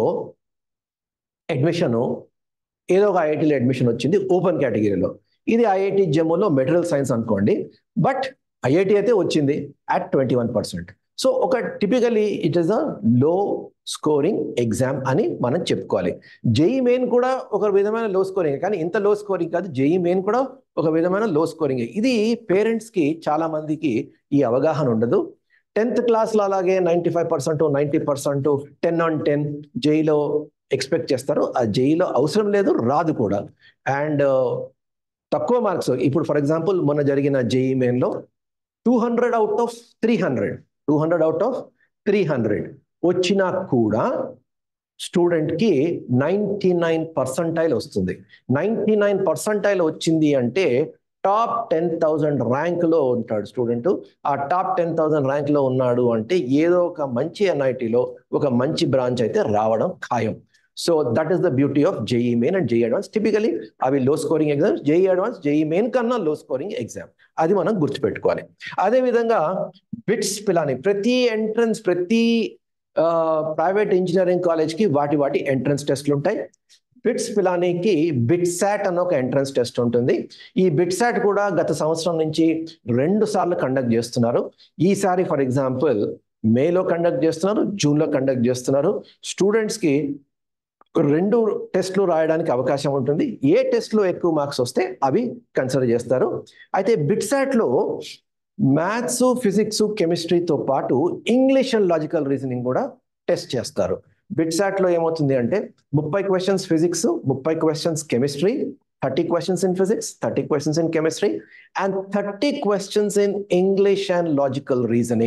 Speaker 1: అడ్మిషను ఏదో ఒక ఐఐటీలో అడ్మిషన్ వచ్చింది ఓపెన్ కేటగిరీలో ఇది ఐఐటి జమ్మూలో మెటీరియల్ సైన్స్ అనుకోండి బట్ ఐఐటి అయితే వచ్చింది at twenty one percent so ఒక typically it is a low scoring exam అని మనం చెప్పుకోవాలి జేఈ మెయిన్ కూడా ఒక విధమైన లో స్కోరింగ్ కానీ ఇంత లో స్కోరింగ్ కాదు జేఈ మెయిన్ కూడా ఒక విధమైన లో స్కోరింగ్ ఇది పేరెంట్స్కి చాలా మందికి ఈ అవగాహన ఉండదు టెన్త్ క్లాస్లో అలాగే ninety five percent ninety percent ten on ten జేఈలో ఎక్స్పెక్ట్ చేస్తారు ఆ జేఈలో అవసరం లేదు రాదు కూడా అండ్ తక్కువ మార్క్స్ ఇప్పుడు ఫర్ ఎగ్జాంపుల్ మొన్న జరిగిన జేఈ మెయిన్లో two hundred out of three hundred two hundred out of three hundred వచ్చినా కూడా స్టూడెంట్కి నైంటీ నైన్ పర్సంటైల్ వస్తుంది నైంటీ నైన్ పర్సంటైల్ వచ్చింది అంటే టాప్ టెన్ థౌజండ్ ర్యాంక్లో ఉంటాడు స్టూడెంట్ ఆ టాప్ టెన్ థౌజండ్ ర్యాంక్లో ఉన్నాడు అంటే ఏదో ఒక మంచి ఎన్ఐటీలో ఒక మంచి బ్రాంచ్ అయితే రావడం ఖాయం so that is the beauty of JEE main and JEE advance typically అవి low scoring exams JEE advance JEE main కన్నా లో స్కోరింగ్ ఎగ్జామ్ అది మనం గుర్తుపెట్టుకోవాలి అదేవిధంగా బిట్స్ పిలాని ప్రతి ఎంట్రన్స్ ప్రతి ప్రైవేట్ ఇంజనీరింగ్ కాలేజ్కి వాటి వాటి ఎంట్రన్స్ టెస్ట్లు ఉంటాయి బిట్స్ పిలానీకి బిట్ సాట్ అన్న ఒక ఎంట్రన్స్ టెస్ట్ ఉంటుంది ఈ బిట్ సాట్ కూడా గత సంవత్సరం నుంచి రెండు సార్లు కండక్ట్ చేస్తున్నారు ఈసారి ఫర్ ఎగ్జాంపుల్ మేలో కండక్ట్ చేస్తున్నారు జూన్లో కండక్ట్ చేస్తున్నారు స్టూడెంట్స్కి రెండు టెస్ట్లు రాయడానికి అవకాశం ఉంటుంది ఏ టెస్ట్లో ఎక్కువ మార్క్స్ వస్తే అవి కన్సిడర్ చేస్తారు అయితే బిట్సాట్లో మ్యాథ్స్ ఫిజిక్స్ కెమిస్ట్రీతో పాటు ఇంగ్లీష్ అండ్ లాజికల్ రీజనింగ్ కూడా టెస్ట్ చేస్తారు బిట్సాట్లో ఏమవుతుంది అంటే ముప్పై క్వశ్చన్స్ ఫిజిక్స్ ముప్పై questions chemistry thirty questions in physics thirty questions in chemistry and thirty questions in English and logical reasoning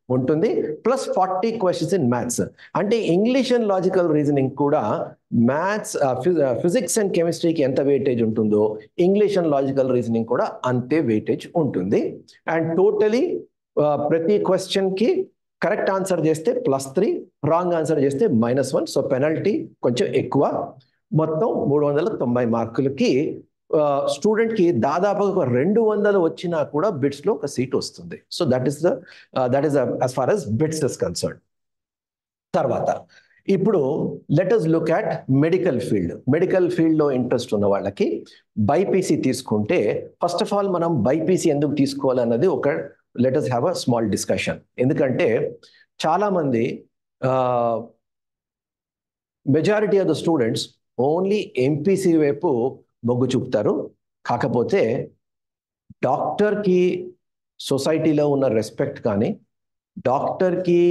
Speaker 1: ఉంటుంది plus forty questions in maths అంటే ఇంగ్లీష్ అండ్ లాజికల్ రీజనింగ్ కూడా మ్యాథ్స్ ఫిజిక్స్ అండ్ కెమిస్ట్రీకి ఎంత weightage ఉంటుందో English and logical reasoning కూడా అంతే weightage ఉంటుంది and totally ప్రతి క్వశ్చన్కి కరెక్ట్ ఆన్సర్ చేస్తే ప్లస్ త్రీ రాంగ్ ఆన్సర్ చేస్తే మైనస్ వన్ సో పెనల్టీ కొంచెం ఎక్కువ మొత్తం మూడు వందల తొంభై మార్కులకి స్టూడెంట్కి దాదాపు ఒక రెండు వందలు వచ్చినా కూడా బిట్స్లో ఒక సీట్ వస్తుంది so that is the that is as far as BITS is concern తర్వాత ఇప్పుడు let us look at medical field medical ఫీల్డ్లో ఇంట్రెస్ట్ ఉన్న వాళ్ళకి బైపీసీ తీసుకుంటే ఫస్ట్ ఆఫ్ ఆల్ మనం బైపీసీ ఎందుకు తీసుకోవాలన్నది ఒక let us have a small discussion ఎందుకంటే చాలామంది majority of the students only MPC వైపు మొగ్గు చూపుతారు కాకపోతే డాక్టర్కి సొసైటీలో ఉన్న రెస్పెక్ట్ కానీ డాక్టర్కి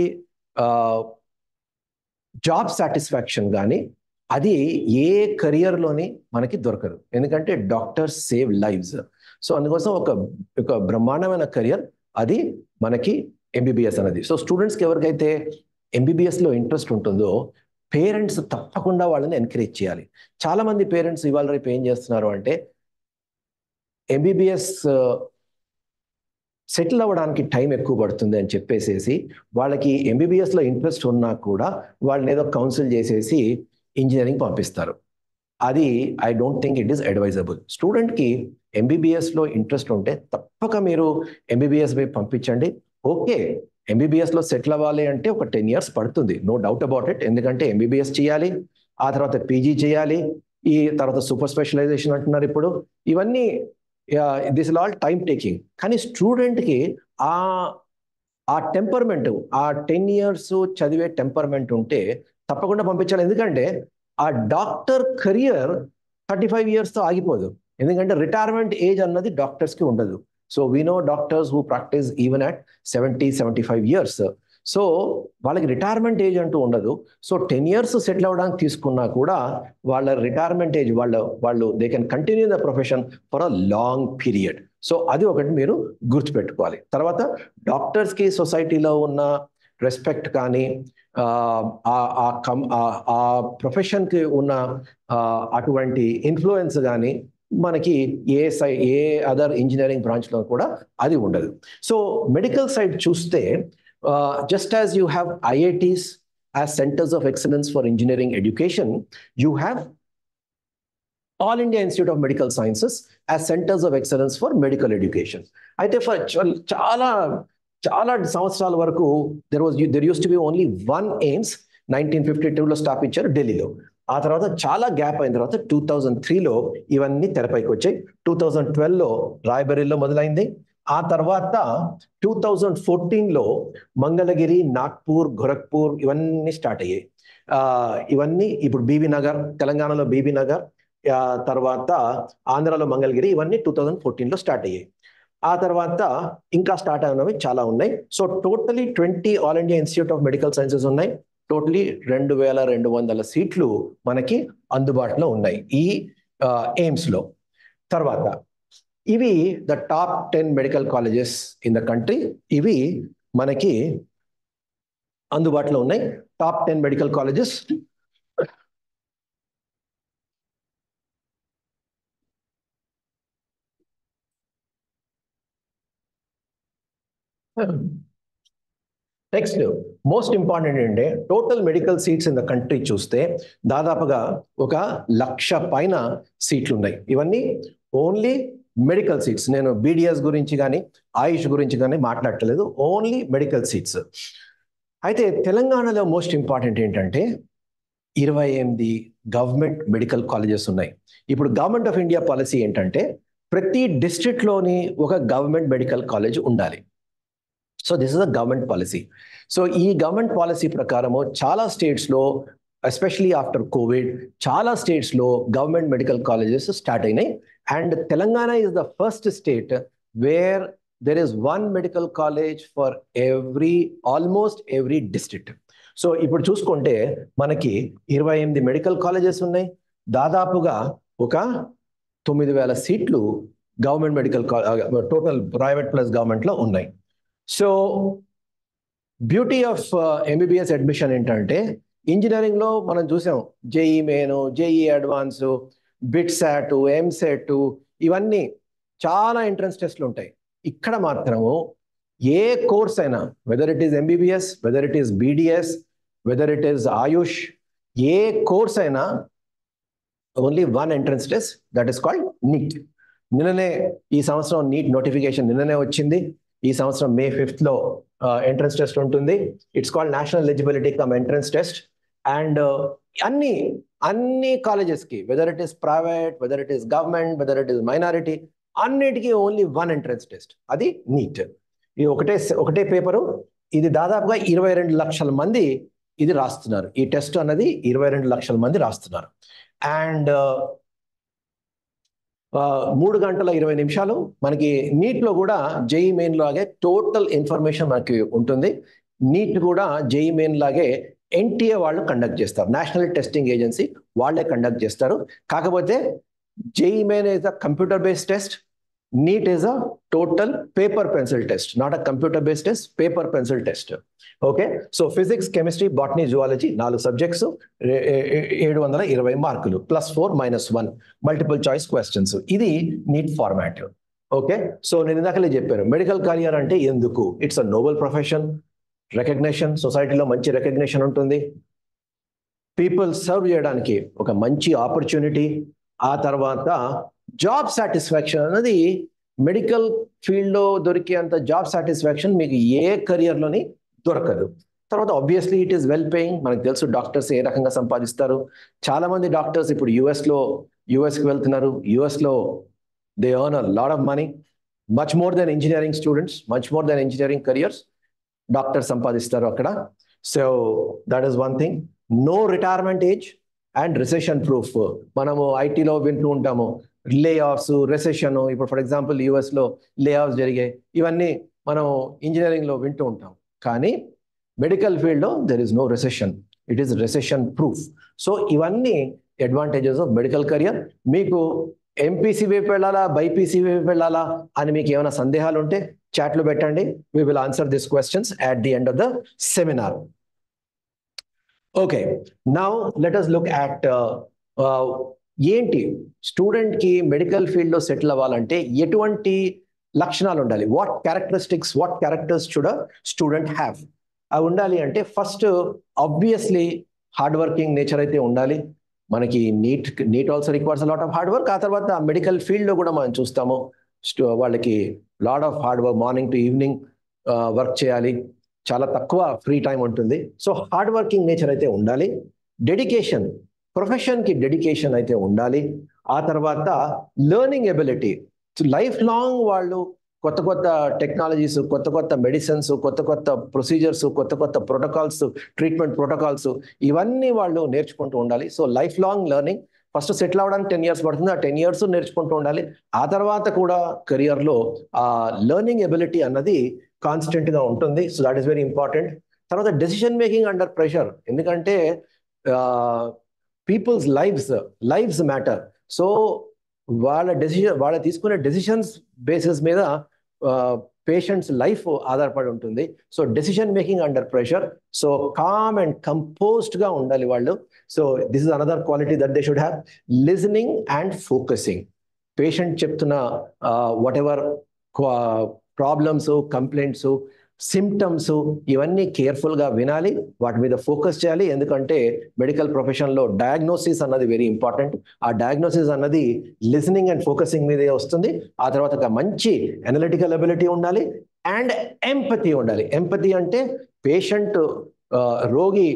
Speaker 1: జాబ్ సాటిస్ఫాక్షన్ కానీ అది ఏ కెరియర్లోని మనకి దొరకదు ఎందుకంటే డాక్టర్స్ సేవ్ లైవ్స్ సో అందుకోసం ఒక ఒక బ్రహ్మాండమైన కెరియర్ అది మనకి ఎంబీబీఎస్ అనేది సో స్టూడెంట్స్కి ఎవరికైతే ఎంబీబీఎస్లో ఇంట్రెస్ట్ ఉంటుందో పేరెంట్స్ తప్పకుండా వాళ్ళని ఎంకరేజ్ చేయాలి చాలా మంది పేరెంట్స్ ఇవాళ రేపు ఏం చేస్తున్నారు అంటే ఎంబీబీఎస్ సెటిల్ అవ్వడానికి టైం ఎక్కువ పడుతుంది అని చెప్పేసేసి వాళ్ళకి ఎంబీబీఎస్లో ఇంట్రెస్ట్ ఉన్నా కూడా వాళ్ళని ఏదో కౌన్సిల్ చేసేసి ఇంజనీరింగ్ పంపిస్తారు అది I don't think it is advisable స్టూడెంట్కి ఎంబీబీఎస్లో ఇంట్రెస్ట్ ఉంటే తప్పక మీరు ఎంబీబీఎస్ వైపు పంపించండి ఓకే ఎంబీబీఎస్లో సెటిల్ అవ్వాలి అంటే ఒక టెన్ ఇయర్స్ పడుతుంది నో డౌట్ అబౌట్ ఇట్ ఎందుకంటే ఎంబీబీఎస్ చేయాలి ఆ తర్వాత పీజీ చేయాలి ఈ తర్వాత సూపర్ స్పెషలైజేషన్ అంటున్నారు ఇప్పుడు ఇవన్నీ this is all time taking కానీ స్టూడెంట్కి ఆ ఆ టెంపర్మెంట్ ఆ టెన్ ఇయర్స్ చదివే టెంపర్మెంట్ ఉంటే తప్పకుండా పంపించాలి ఎందుకంటే ఆ డాక్టర్ కెరియర్ థర్టీ ఫైవ్ ఇయర్స్తో ఆగిపోదు ఎందుకంటే రిటైర్మెంట్ ఏజ్ అన్నది డాక్టర్స్కి ఉండదు so we know doctors who practice even at seventy seventy five years so వాళ్ళకి రిటైర్మెంట్ ఏజ్ అంటూ ఉండదు సో టెన్ ఇయర్స్ సెటిల్ అవ్వడానికి తీసుకున్నా కూడా వాళ్ళ రిటైర్మెంట్ ఏజ్ వాళ్ళ వాళ్ళు they can continue the profession for a long period so అది ఒకటి మీరు గుర్తుపెట్టుకోవాలి తర్వాత డాక్టర్స్కి సొసైటీలో ఉన్న రెస్పెక్ట్ కానీ ఆ కం ఆ ప్రొఫెషన్కి ఉన్న అటువంటి ఇన్ఫ్లుయెన్స్ కానీ మనకి ఏ సై ఏ అదర్ ఇంజనీరింగ్ బ్రాంచ్లో కూడా అది ఉండదు సో మెడికల్ సైడ్ చూస్తే just as you have IITs as centres of excellence for engineering education you have All India Institute of Medical Sciences as centres of excellence for medical education అయితే for చాలా చాలా సంవత్సరాల వరకు there was there use to be only one AIIMS nineteen fifty టూలో స్థాపించారు ఢిల్లీలో ఆ తర్వాత చాలా గ్యాప్ అయిన తర్వాత టూ థౌజండ్ త్రీలో ఇవన్నీ తెరపైకి వచ్చాయి టూ థౌజండ్ ట్వెల్వ్లో రాయ్బరీలో మొదలైంది ఆ తర్వాత టూ థౌజండ్ ఫోర్టీన్లో మంగళగిరి నాగ్పూర్ గోరఖ్పూర్ ఇవన్నీ స్టార్ట్ అయ్యాయి ఇవన్నీ ఇప్పుడు బీబీ నగర్ తెలంగాణలో బీబీ నగర్ తర్వాత ఆంధ్రాలో మంగళగిరి ఇవన్నీ టూ థౌజండ్ ఫోర్టీన్లో స్టార్ట్ అయ్యాయి ఆ తర్వాత ఇంకా స్టార్ట్ అయినవి చాలా ఉన్నాయి so totally twenty All India Institute of Medical Sciences ఉన్నాయి టోటలీ రెండు వేల రెండు వందల సీట్లు మనకి అందుబాటులో ఉన్నాయి ఈ ఎయిమ్స్లో తర్వాత ఇవి the top ten medical colleges in the country ఇవి మనకి అందుబాటులో ఉన్నాయి top ten medical colleges next most important ఏంటంటే total medical seats in the country చూస్తే దాదాపుగా ఒక లక్ష పైన సీట్లు ఉన్నాయి ఇవన్నీ ఓన్లీ మెడికల్ సీట్స్ నేను బీడిఎస్ గురించి కానీ ఆయుష్ గురించి కానీ మాట్లాడట్లేదు ఓన్లీ మెడికల్ సీట్స్ అయితే తెలంగాణలో మోస్ట్ ఇంపార్టెంట్ ఏంటంటే ఇరవై ఎనిమిది గవర్నమెంట్ మెడికల్ కాలేజెస్ ఉన్నాయి ఇప్పుడు గవర్నమెంట్ ఆఫ్ ఇండియా పాలసీ ఏంటంటే ప్రతి డిస్ట్రిక్ట్లోని ఒక గవర్నమెంట్ మెడికల్ కాలేజ్ ఉండాలి so this is a government policy so ఈ గవర్నమెంట్ పాలసీ ప్రకారము చాలా స్టేట్స్లో ఎస్పెషలీ ఆఫ్టర్ కోవిడ్ చాలా స్టేట్స్లో గవర్నమెంట్ మెడికల్ కాలేజెస్ స్టార్ట్ అయినాయి and Telangana is the first state where there is one medical college for every almost every district so ఇప్పుడు చూసుకుంటే మనకి ఇరవై ఎనిమిది మెడికల్ కాలేజెస్ ఉన్నాయి దాదాపుగా ఒక తొమ్మిది వేల సీట్లు government medical total private plus గవర్నమెంట్లో ఉన్నాయి so beauty of MBBS admission ఏంటంటే ఇంజనీరింగ్ లో మనం చూసాం JEE main JEE advance BITSAT EAMCET ఇవన్నీ చాలా ఎంట్రన్స్ టెస్ట్లు ఉంటాయి ఇక్కడ మాత్రము ఏ కోర్స్ అయినా whether it is MBBS whether it is BDS whether it is AYUSH ఏ కోర్స్ అయినా only one entrance test that is called NEET నిన్ననే ఈ సంవత్సరం నీట్ నోటిఫికేషన్ నిన్ననే వచ్చింది ఈ సంవత్సరం మే ఫిఫ్త్ లో ఎంట్రన్స్ టెస్ట్ ఉంటుంది it's called National Eligibility cum Entrance Test and అన్ని అన్ని కాలేజెస్ కి whether it is private whether it is government whether it is minority అన్నిటికీ ఓన్లీ వన్ ఎంట్రన్స్ టెస్ట్ అది నీట్ ఇది ఒకటే ఒకటే పేపరు ఇది దాదాపుగా ఇరవై రెండు లక్షల మంది ఇది రాస్తున్నారు ఈ టెస్ట్ అన్నది ఇరవై రెండు లక్షల మంది రాస్తున్నారు అండ్ మూడు గంటల ఇరవై నిమిషాలు మనకి నీట్లో కూడా జేఈ మెయిన్ లాగే టోటల్ ఇన్ఫర్మేషన్ మనకి ఉంటుంది నీట్ కూడా జేఈ మెయిన్ లాగే ఎన్టీఏ వాళ్ళు కండక్ట్ చేస్తారు నేషనల్ టెస్టింగ్ ఏజెన్సీ వాళ్ళే కండక్ట్ చేస్తారు కాకపోతే JEE main is a computer based test NEET is a total paper pencil test not a computer based test paper pencil test okay so physics chemistry botany zoology నాలుగు subjects ఏడు వందల ఇరవై మార్కులు plus four minus one multiple choice questions ఇది neat format okay so నేను ఇందాకలే చెప్పాను medical career అంటే ఎందుకు it's a noble profession recognition సొసైటీలో మంచి రికగ్నేషన్ ఉంటుంది పీపుల్ సర్వ్ చేయడానికి ఒక మంచి ఆపర్చునిటీ ఆ తర్వాత జాబ్ సాటిస్ఫాక్షన్ అనేది మెడికల్ ఫీల్డ్లో దొరికేంత జాబ్ సాటిస్ఫాక్షన్ మీకు ఏ కెరియర్లోని దొరకదు తర్వాత obviously it is well paying మనకు తెలుసు డాక్టర్స్ ఏ రకంగా సంపాదిస్తారు చాలా మంది డాక్టర్స్ ఇప్పుడు యుఎస్లో యుఎస్కి వెళ్తున్నారు యుఎస్లో they earn a lot of money much more than engineering students much more than engineering careers doctor సంపాదిస్తారు అక్కడ so that is one thing no retirement age and recession proof మనము ఐటీలో వింటూ ఉంటాము లే ఆఫ్స్ రెసెషన్ ఇప్పుడు for example యుఎస్లో లే offs జరిగాయి ఇవన్నీ మనం ఇంజనీరింగ్లో వింటూ ఉంటాం కానీ మెడికల్ ఫీల్డ్లో there is no recession it is recession proof so ఇవన్నీ అడ్వాంటేజెస్ ఆఫ్ మెడికల్ కెరియర్ మీకు ఎంపీసీ వైపు వెళ్ళాలా బైపీసీ వైపు వెళ్ళాలా అని మీకు ఏమైనా సందేహాలు ఉంటే చాట్లో పెట్టండి we will answer this questions at the end of the seminar okay now let us look at ఏంటి స్టూడెంట్ కి మెడికల్ ఫీల్డ్ లో సెటిల్ అవ్వాలంటే ఎటువంటి లక్షణాలు ఉండాలి వాట్ క్యారెక్టరిస్టిక్స్ వాట్ క్యారెక్టర్స్ చూడ స్టూడెంట్ హ్యావ్ అవి ఉండాలి అంటే first obviously hard working nature అయితే ఉండాలి మనకి NEET NEET also requires lot of hard work ఆ తర్వాత మెడికల్ ఫీల్డ్ లో కూడా మనం చూస్తాము వాళ్ళకి lot of hard work morning to evening work చేయాలి చాలా తక్కువ ఫ్రీ టైం ఉంటుంది సో హార్డ్ వర్కింగ్ నేచర్ అయితే ఉండాలి డెడికేషన్ ప్రొఫెషన్కి డెడికేషన్ అయితే ఉండాలి ఆ తర్వాత లెర్నింగ్ ఎబిలిటీ లైఫ్ లాంగ్ వాళ్ళు కొత్త కొత్త టెక్నాలజీస్ కొత్త కొత్త మెడిసిన్స్ కొత్త కొత్త ప్రొసీజర్స్ కొత్త కొత్త ప్రోటోకాల్స్ ట్రీట్మెంట్ ప్రోటోకాల్స్ ఇవన్నీ వాళ్ళు నేర్చుకుంటూ ఉండాలి so lifelong learning first settle అవ్వడానికి టెన్ ఇయర్స్ పడుతుంది ఆ టెన్ ఇయర్స్ నేర్చుకుంటూ ఉండాలి ఆ తర్వాత కూడా కెరియర్లో ఆ లెర్నింగ్ ఎబిలిటీ అన్నది కాన్స్టెంట్ గా ఉంటుంది so that is very important తర్వాత డెసిషన్ మేకింగ్ అండర్ ప్రెషర్ ఎందుకంటే people's lifes lifes matter so వాళ్ళ డెసిషన్ వాళ్ళ తీసుకునే డెసిషన్స్ బేసిస్ మీద పేషెంట్స్ లైఫ్ ఆధారపడి ఉంటుంది so decision making under pressure so calm and composed గా ఉండాలి వాళ్ళు so this is another quality that they should have listening and focusing patient చెప్తున్న whatever problems complaints symptoms ఇవన్నీ కేర్ఫుల్గా వినాలి వాటి మీద ఫోకస్ చేయాలి ఎందుకంటే మెడికల్ ప్రొఫెషన్లో డయాగ్నోసిస్ అన్నది వెరీ ఇంపార్టెంట్ ఆ డయాగ్నోసిస్ అన్నది లిసనింగ్ అండ్ ఫోకసింగ్ మీదే వస్తుంది ఆ తర్వాత ఒక మంచి అనలిటికల్ అబిలిటీ ఉండాలి అండ్ ఎంపతి ఉండాలి ఎంపతి అంటే పేషెంట్ రోగి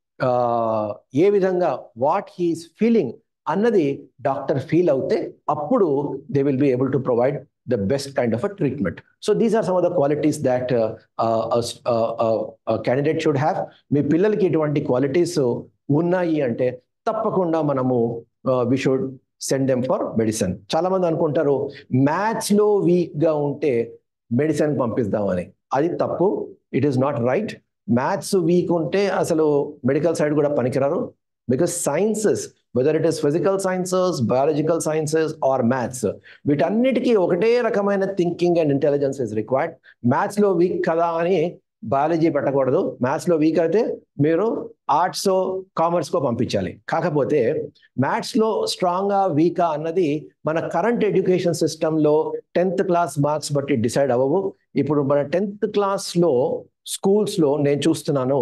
Speaker 1: ఏ విధంగా వాట్ హీస్ ఫీలింగ్ అన్నది డాక్టర్ ఫీల్ అవుతే అప్పుడు they will be able to provide the best kind of a treatment. So these are some of the qualities that uh, uh, uh, a candidate should have. మీ పిల్లలకి ఇటువంటి qualities ఉన్నాయి అంటే తప్పకుండా మనము we should send them for medicine చాలా మంది అనుకుంటారు మ్యాథ్స్ లో వీక్ గా ఉంటే మెడిసిన్ పంపిస్తామని అది తప్పు it is not right maths weak ఉంటే అసలు మెడికల్ సైడ్ కూడా పనికిరారు because sciences whether it is physical sciences biological sciences or maths వీటన్నిటికీ ఒకటే రకమైన thinking and intelligence is required maths లో వీక్ కదా అని బయాలజీ పెట్టకూడదు మ్యాథ్స్లో వీక్ అయితే మీరు ఆర్ట్స్ కామర్స్కో పంపించాలి కాకపోతే మ్యాథ్స్లో స్ట్రాంగా వీకా అన్నది మన కరెంట్ ఎడ్యుకేషన్ సిస్టంలో టెన్త్ క్లాస్ మార్క్స్ బట్టి డిసైడ్ అవ్వవు ఇప్పుడు మన టెన్త్ క్లాస్లో స్కూల్స్లో నేను చూస్తున్నాను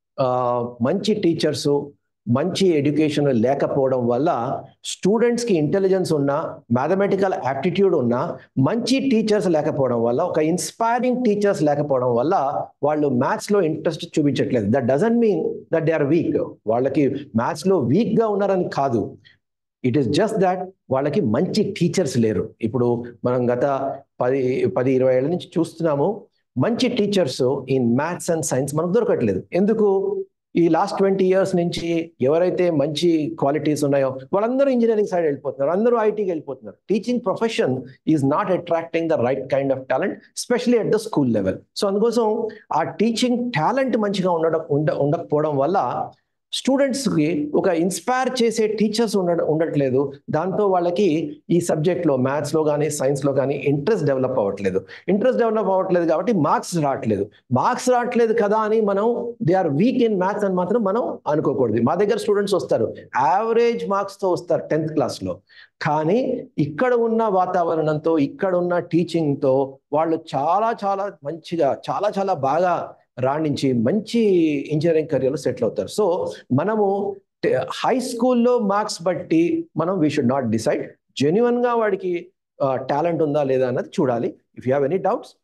Speaker 1: మంచి టీచర్స్ మంచి ఎడ్యుకేషన్ లేకపోవడం వల్ల స్టూడెంట్స్కి ఇంటెలిజెన్స్ ఉన్నా మ్యాథమెటికల్ యాప్టిట్యూడ్ ఉన్నా మంచి టీచర్స్ లేకపోవడం వల్ల ఒక ఇన్స్పైరింగ్ టీచర్స్ లేకపోవడం వల్ల వాళ్ళు మ్యాథ్స్లో ఇంట్రెస్ట్ చూపించట్లేదు that doesn't mean that they are weak వాళ్ళకి మ్యాథ్స్లో వీక్గా ఉన్నారని కాదు ఇట్ ఈస్ జస్ట్ దాట్ వాళ్ళకి మంచి టీచర్స్ లేరు ఇప్పుడు మనం గత పది పది ఇరవై ఏళ్ళ నుంచి చూస్తున్నాము మంచి teachers in maths and science మనకు దొరకట్లేదు ఎందుకు ఈ లాస్ట్ ట్వంటీ ఇయర్స్ నుంచి ఎవరైతే మంచి క్వాలిటీస్ ఉన్నాయో వాళ్ళందరూ ఇంజనీరింగ్ సైడ్ వెళ్ళిపోతున్నారు అందరూ ఐటీకి వెళ్ళిపోతున్నారు teaching profession is not attracting the right kind of talent specially at the school level so అందుకోసం ఆ టీచింగ్ టాలెంట్ మంచిగా ఉండడం ఉండ ఉండకపోవడం వల్ల స్టూడెంట్స్కి ఒక ఇన్స్పైర్ చేసే టీచర్స్ ఉండ ఉండట్లేదు దాంతో వాళ్ళకి ఈ సబ్జెక్ట్లో మ్యాథ్స్లో కానీ సైన్స్లో కానీ ఇంట్రెస్ట్ డెవలప్ అవ్వట్లేదు ఇంట్రెస్ట్ డెవలప్ అవ్వట్లేదు కాబట్టి మార్క్స్ రావట్లేదు మార్క్స్ రావట్లేదు కదా అని మనం they are weak in maths అని మాత్రం మనం అనుకోకూడదు మా దగ్గర స్టూడెంట్స్ వస్తారు యావరేజ్ మార్క్స్తో వస్తారు టెన్త్ క్లాస్లో కానీ ఇక్కడ ఉన్న వాతావరణంతో ఇక్కడ ఉన్న టీచింగ్తో వాళ్ళు చాలా చాలా మంచిగా చాలా చాలా బాగా రాణించి మంచి ఇంజనీరింగ్ కెరియర్లో సెటిల్ అవుతారు సో మనము హై స్కూల్లో మార్క్స్ బట్టి మనం వీ షుడ్ నాట్ డిసైడ్ జెన్యున్గా వాడికి టాలెంట్ ఉందా లేదా అన్నది చూడాలి if you have any doubts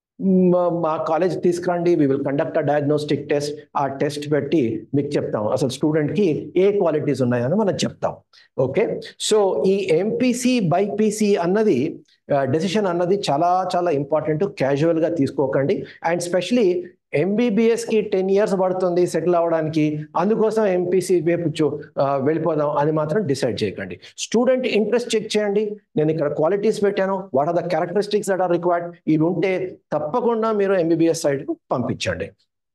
Speaker 1: మా కాలేజ్ తీసుకురండి we will conduct a diagnostic test ఆ టెస్ట్ పెట్టి మీకు చెప్తాం అసలు స్టూడెంట్కి ఏ క్వాలిటీస్ ఉన్నాయని మనం చెప్తాం ఓకే సో ఈ ఎంపీసీ బైపీసీ అన్నది డెసిషన్ అన్నది చాలా చాలా ఇంపార్టెంట్ క్యాజువల్గా తీసుకోకండి అండ్ స్పెషలీ ఎంబీబీఎస్కి టెన్ ఇయర్స్ పడుతుంది సెటిల్ అవ్వడానికి అందుకోసం ఎంపీసీ వైపు వెళ్ళిపోదాం అని మాత్రం డిసైడ్ చేయకండి స్టూడెంట్ ఇంట్రెస్ట్ చెక్ చేయండి నేను ఇక్కడ క్వాలిటీస్ పెట్టాను what are the characteristics that are required ఇవి ఉంటే తప్పకుండా మీరు ఎంబీబీఎస్ సైడ్కు పంపించండి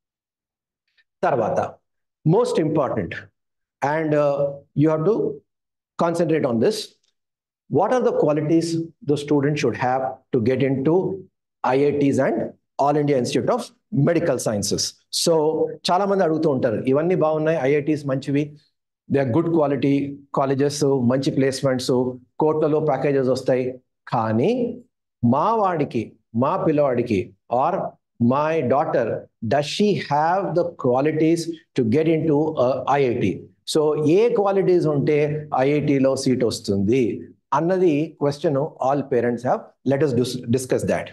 Speaker 1: తర్వాత most important and you have to concentrate on this what are the qualities the student should have to get in to IITs and All India Institute of Medical Sciences so చాలా మంది అడుగుతూ ఉంటారు ఇవన్నీ బాగున్నాయి IITs మంచివి they are good quality colleges మంచి placements కోట్లలో packages వస్తాయి కానీ మా వాడికి మా పిల్లవాడికి or my daughter does she have the qualities to get in to IIT so ఏ క్వాలిటీస్ ఉంటే ఐఐటిలో సీట్ వస్తుంది అన్నది question all parents have let us discuss that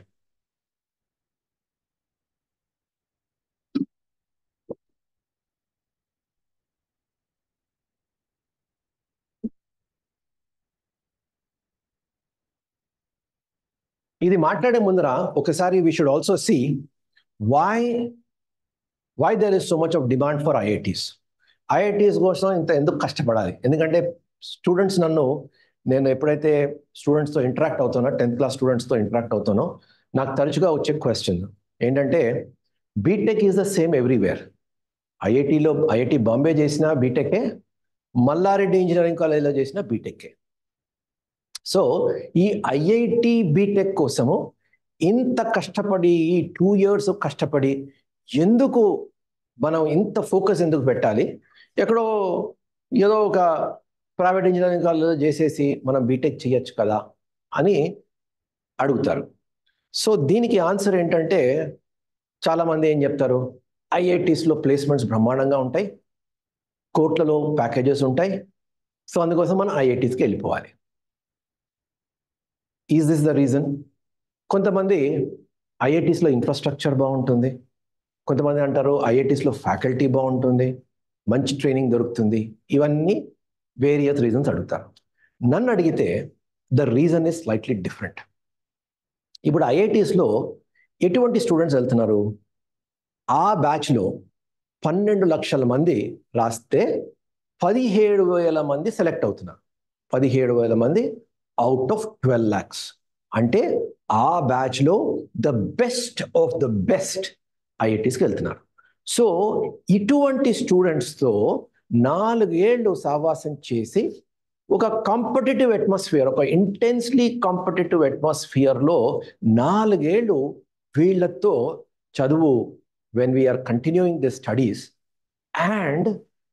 Speaker 1: ఇది మాట్లాడే ముందర ఒకసారి we should also see why why there is so much of demand for IITs IITs కోసం ఇంత ఎందుకు కష్టపడాలి ఎందుకంటే స్టూడెంట్స్ నన్ను నేను ఎప్పుడైతే స్టూడెంట్స్తో ఇంటరాక్ట్ అవుతానో టెన్త్ క్లాస్ స్టూడెంట్స్తో ఇంటరాక్ట్ అవుతానో నాకు తరచుగా వచ్చే క్వశ్చన్ ఏంటంటే BTech is the same everywhere ఐఐటీలో ఐఐటి బాంబే చేసిన బీటెకే మల్లారెడ్డి ఇంజనీరింగ్ కాలేజ్లో చేసిన బీటెక్కే సో ఈ ఐఐటి బీటెక్ కోసము ఇంత కష్టపడి ఈ టూ ఇయర్స్ కష్టపడి ఎందుకు మనం ఇంత ఫోకస్ ఎందుకు పెట్టాలి ఎక్కడో ఏదో ఒక ప్రైవేట్ ఇంజనీరింగ్ కాలేజ్లో చేసేసి మనం బీటెక్ చేయొచ్చు కదా అని అడుగుతారు సో దీనికి ఆన్సర్ ఏంటంటే చాలామంది ఏం చెప్తారు ఐఐటీస్లో ప్లేస్మెంట్స్ బ్రహ్మాండంగా ఉంటాయి కోట్లలో ప్యాకేజెస్ ఉంటాయి సో అందుకోసం మనం ఐఐటీస్కి వెళ్ళిపోవాలి ఈజ్ దిస్ ద రీజన్ కొంతమంది ఐఐటీస్లో ఇన్ఫ్రాస్ట్రక్చర్ బాగుంటుంది కొంతమంది అంటారు ఐఐటీస్లో ఫ్యాకల్టీ బాగుంటుంది మంచి ట్రైనింగ్ దొరుకుతుంది ఇవన్నీ వేరియస్ రీజన్స్ అడుగుతారు నన్ను అడిగితే the reason is slightly different ఇప్పుడు ఐఐటీస్లో ఎటువంటి స్టూడెంట్స్ వెళ్తున్నారు ఆ బ్యాచ్లో పన్నెండు లక్షల మంది రాస్తే పదిహేడు వేల మంది సెలెక్ట్ అవుతున్నారు పదిహేడు వేల మంది అవుట్ ఆఫ్ ట్వెల్వ్ ల్యాక్స్ అంటే ఆ బ్యాచ్లో the best of the best ఐఐటీస్కి వెళ్తున్నారు సో ఇటువంటి స్టూడెంట్స్తో నాలుగేళ్ళు సావాసం చేసి ఒక కాంపిటేటివ్ అట్మాస్ఫియర్ ఒక ఇంటెన్స్లీ కాంపిటేటివ్ అట్మాస్ఫియర్లో నాలుగేళ్ళు వీళ్ళతో చదువు when we are continuing the studies and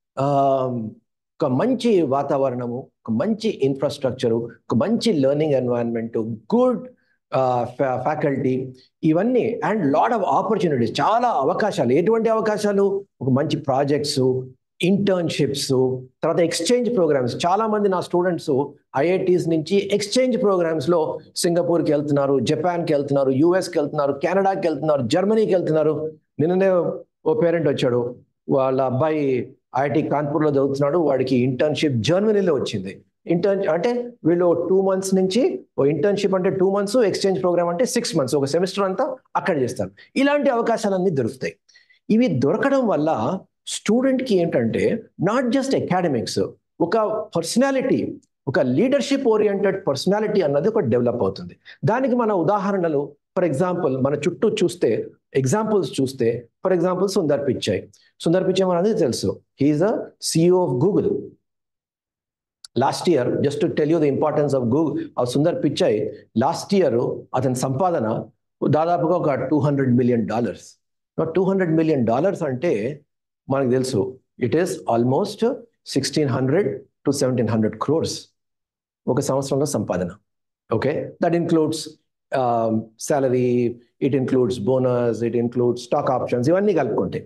Speaker 1: ఒక మంచి వాతావరణము ఒక మంచి ఇన్ఫ్రాస్ట్రక్చరు ఒక మంచి లెర్నింగ్ ఎన్వైరన్మెంట్ గుడ్ ఫ్యాకల్టీ ఇవన్నీ అండ్ లాట్ ఆఫ్ ఆపర్చునిటీస్ చాలా అవకాశాలు ఎటువంటి అవకాశాలు ఒక మంచి ప్రాజెక్ట్స్ ఇంటర్న్షిప్స్ తర్వాత ఎక్స్చేంజ్ ప్రోగ్రామ్స్ చాలా మంది నా స్టూడెంట్స్ ఐఐటీస్ నుంచి ఎక్స్చేంజ్ ప్రోగ్రామ్స్ లో సింగపూర్కి వెళ్తున్నారు జపాన్కి వెళ్తున్నారు యుఎస్కి వెళ్తున్నారు కెనడాకి వెళ్తున్నారు జర్మనీకి వెళ్తున్నారు నిన్ననే ఓ పేరెంట్ వచ్చాడు వాళ్ళ అబ్బాయి ఐఐటి కాన్పూర్లో చదువుతున్నాడు వాడికి ఇంటర్న్షిప్ జర్మనీలో వచ్చింది ఇంటర్న్ అంటే వీళ్ళు టూ మంత్స్ నుంచి ఓ ఇంటర్న్షిప్ అంటే టూ మంత్స్ ఎక్స్చేంజ్ ప్రోగ్రామ్ అంటే సిక్స్ మంత్స్ ఒక సెమిస్టర్ అంతా అక్కడ చేస్తారు ఇలాంటి అవకాశాలన్నీ దొరుకుతాయి ఇవి దొరకడం వల్ల స్టూడెంట్కి ఏంటంటే నాట్ జస్ట్ అకాడమిక్స్ ఒక పర్సనాలిటీ ఒక లీడర్షిప్ ఓరియంటెడ్ పర్సనాలిటీ అన్నది ఒక డెవలప్ అవుతుంది దానికి మన ఉదాహరణలు ఫర్ ఎగ్జాంపుల్ మన చుట్టూ చూస్తే ఎగ్జాంపుల్స్ చూస్తే ఫర్ ఎగ్జాంపుల్ సుందర్ పిచ్చాయ్ సుందర్ పిచ్చాయ్ మనది తెలుసు he's a CEO of Google last year just to tell you the importance of Google of Sundar Pichai last year అతని సంపాదన దాదాపుగా ఒక two hundred million dollars two hundred million dollars అంటే మనకు తెలుసు it is almost sixteen hundred to seventeen hundred crores ఒక సంవత్సరంలో సంపాదన okay that includes salary it includes bonus it includes stock options ఇవన్నీ కలుపుకుంటే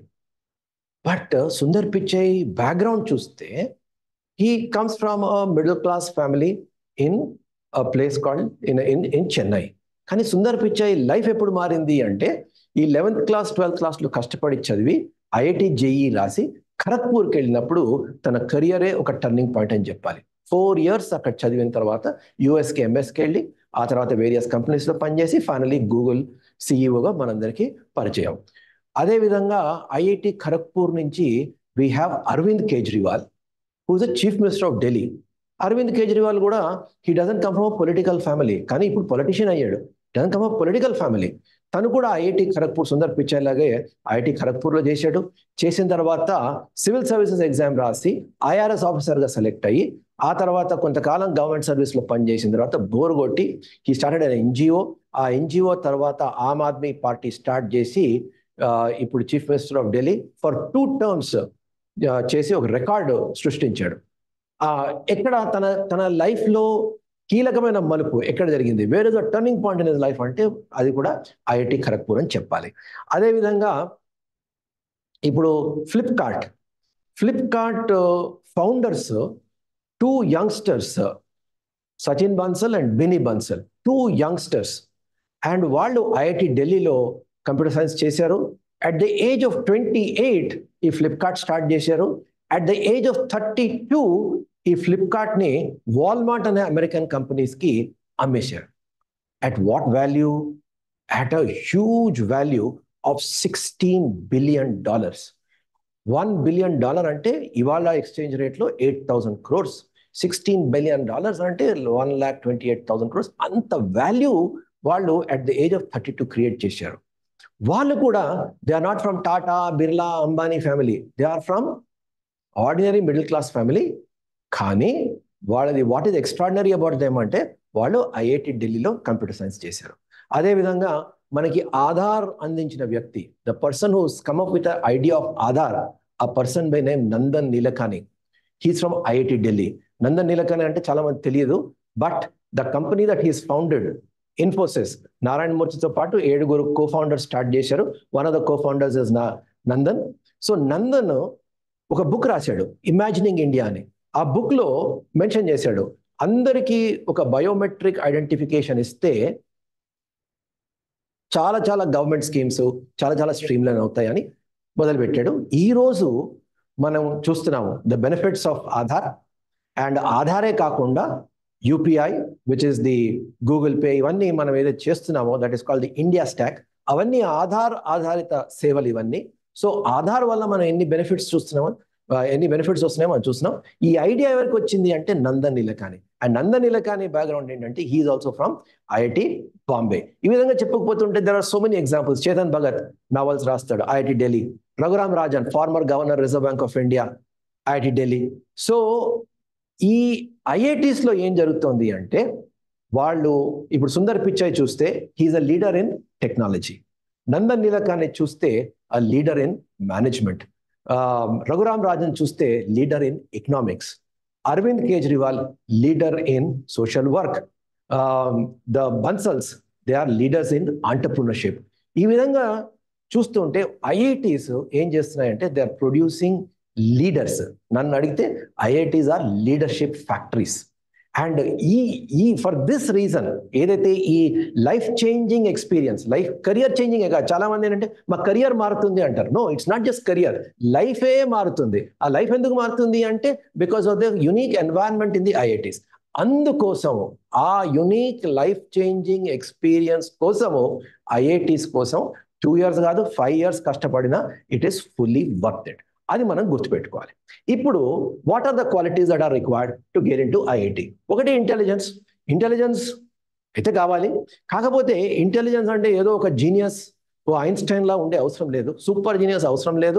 Speaker 1: బట్ సుందర్ పిచ్చై బ్యాక్గ్రౌండ్ చూస్తే he comes from a middle class family in a place called in in in Chennai కానీ Sundar పిచ్చై life ఎప్పుడు మారింది అంటే ఈ లెవెన్త్ క్లాస్ ట్వెల్త్ క్లాస్లో కష్టపడి చదివి ఐఐటి జేఈ రాసి ఖరగ్పూర్కి వెళ్ళినప్పుడు తన కెరియరే ఒక టర్నింగ్ పాయింట్ అని చెప్పాలి ఫోర్ ఇయర్స్ అక్కడ చదివిన తర్వాత యుఎస్కి ఎంఎస్కి వెళ్ళి ఆ తర్వాత వేరియస్ కంపెనీస్లో పనిచేసి ఫైనలీ గూగుల్ సిఇఓగా మనందరికీ పరిచయం అదేవిధంగా ఐఐటి ఖరగ్పూర్ నుంచి we have Arvind Kejriwal who's the chief minister of Delhi Arvind Kejriwal కూడా he doesn't come from political family కానీ ఇప్పుడు పొలిటీషియన్ అయ్యాడు doesn't come from political family తను కూడా ఐఐటి ఖరగ్పూర్ సుందర్ పిచ్చర్ లాగే ఐఐటి ఖరగ్పూర్లో చేశాడు చేసిన తర్వాత సివిల్ సర్వీసెస్ ఎగ్జామ్ రాసి ఐఆర్ఎస్ ఆఫీసర్గా సెలెక్ట్ అయ్యి ఆ తర్వాత కొంతకాలం గవర్నమెంట్ సర్వీస్లో పనిచేసిన తర్వాత బోర్ కొట్టి ఈ స్టార్టెడ్ అయిన ఎన్జిఓ ఆ ఎన్జిఓ తర్వాత ఆమ్ ఆద్మీ పార్టీ స్టార్ట్ చేసి ఇప్పుడు chief minister of Delhi for two terms చేసి ఒక రికార్డు సృష్టించాడు ఎక్కడ తన తన లైఫ్లో కీలకమైన మలుపు ఎక్కడ జరిగింది where is a turning point in his life అంటే అది కూడా ఐఐటి ఖరగ్పూర్ అని చెప్పాలి అదేవిధంగా ఇప్పుడు Flipkart Flipkart founders two youngsters Sachin Bansal and Binny Bansal two youngsters and వాళ్ళు ఐఐటి ఢిల్లీలో కంప్యూటర్ సైన్స్ చేశారు at the age of twenty eight ఈ ఫ్లిప్కార్ట్ స్టార్ట్ చేశారు at the age of thirty two ఈ ఫ్లిప్కార్ట్ని వాల్మార్ట్ అనే అమెరికన్ కంపెనీస్కి అమ్మేశారు at what value at a huge value of sixteen billion dollars one billion dollar అంటే ఇవాళ ఎక్స్చేంజ్ రేట్లో eight thousand crores sixteen billion dollars అంటే one lakh twenty eight thousand crores అంత వాల్యూ వాళ్ళు at the age of thirty two create చేశారు వాళ్ళు కూడా they are not from Tata Birla Ambani family they are from ordinary middle class family కానీ వాళ్ళది what is extraordinary about them అంటే వాళ్ళు ఐఐటి ఢిల్లీలో కంప్యూటర్ సైన్స్ చేశారు అదేవిధంగా మనకి ఆధార్ అందించిన వ్యక్తి the person who's come up with idea of Aadhaar ఆ person by name Nandan Nilekani he's from IIT Delhi Nandan Nilekani అంటే చాలా మంది తెలియదు but the company that he's founded Infosys Narayana మూర్తితో పాటు ఏడుగురు కో ఫౌండర్స్ స్టార్ట్ చేశారు one of the co founders is నా నందన్ సో నందన్ ఒక బుక్ రాశాడు ఇమాజినింగ్ ఇండియా అని ఆ బుక్ లో మెన్షన్ చేశాడు అందరికీ ఒక బయోమెట్రిక్ ఐడెంటిఫికేషన్ ఇస్తే చాలా చాలా గవర్నమెంట్ స్కీమ్స్ చాలా చాలా స్ట్రీమ్ లైన్ అవుతాయని మొదలుపెట్టాడు ఈ రోజు మనం చూస్తున్నాము the benefits of Aadhaar and ఆధారే కాకుండా UPI which is the Google Pay ఇవన్నీ మనం ఏదైతే చేస్తున్నామో that is called the India stack అవన్నీ ఆధార్ ఆధారిత సేవలు ఇవన్నీ సో ఆధార్ వల్ల మనం ఎన్ని బెనిఫిట్స్ చూస్తున్నామో ఎన్ని బెనిఫిట్స్ వస్తున్నాయో మనం చూస్తున్నాం ఈ ఐడియా ఎవరికి వచ్చింది అంటే నందన్ నీలకాని అండ్ నందన్ నీలకాని బ్యాక్గ్రౌండ్ ఏంటంటే he's also from IIT Bombay ఈ విధంగా చెప్పకపోతుంటే there are so many examples Chetan Bhagat novels రాస్తాడు IIT Delhi Raghuram Rajan former governor Reserve Bank of India IIT Delhi so ఈ ఐఐటీస్ లో ఏం జరుగుతోంది అంటే వాళ్ళు ఇప్పుడు సుందర్ పిచ్చయ్ చూస్తే he's a leader in technology Nandan నీలకాన్ని చూస్తే a leader in management. Um, Raghuram Rajan చూస్తే leader in economics. Arvind Kejriwal, leader in social work. Um, the Bansals, they are leaders in entrepreneurship. ఈ విధంగా చూస్తుంటే ఐఐటీస్ ఏం చేస్తున్నాయంటే దే ఆర్ ప్రొడ్యూసింగ్ లీడర్స్ నన్ను అడిగితే IITs are leadership factories and ఈ ఈ ఫర్ దిస్ రీజన్ ఏదైతే ఈ life changing experience life career changing కాదు చాలా మంది ఏంటంటే మా కెరియర్ మారుతుంది అంటారు no it's not just career లైఫే మారుతుంది ఆ లైఫ్ ఎందుకు మారుతుంది అంటే because of the unique environment in the IITs అందుకోసము ఆ యునీక్ లైఫ్ చేంజింగ్ ఎక్స్పీరియన్స్ కోసము ఐఐటీస్ కోసం టూ ఇయర్స్ కాదు ఫైవ్ ఇయర్స్ కష్టపడినా it is fully worth it అది మనం గుర్తుపెట్టుకోవాలి ఇప్పుడు what are the qualities that are required to get in to IIT ఒకటి ఇంటెలిజెన్స్ ఇంటెలిజెన్స్ అయితే కావాలి కాకపోతే ఇంటెలిజెన్స్ అంటే ఏదో ఒక జీనియస్ ఓ ఐన్స్టైన్ లా ఉండే అవసరం లేదు సూపర్ జీనియస్ అవసరం లేదు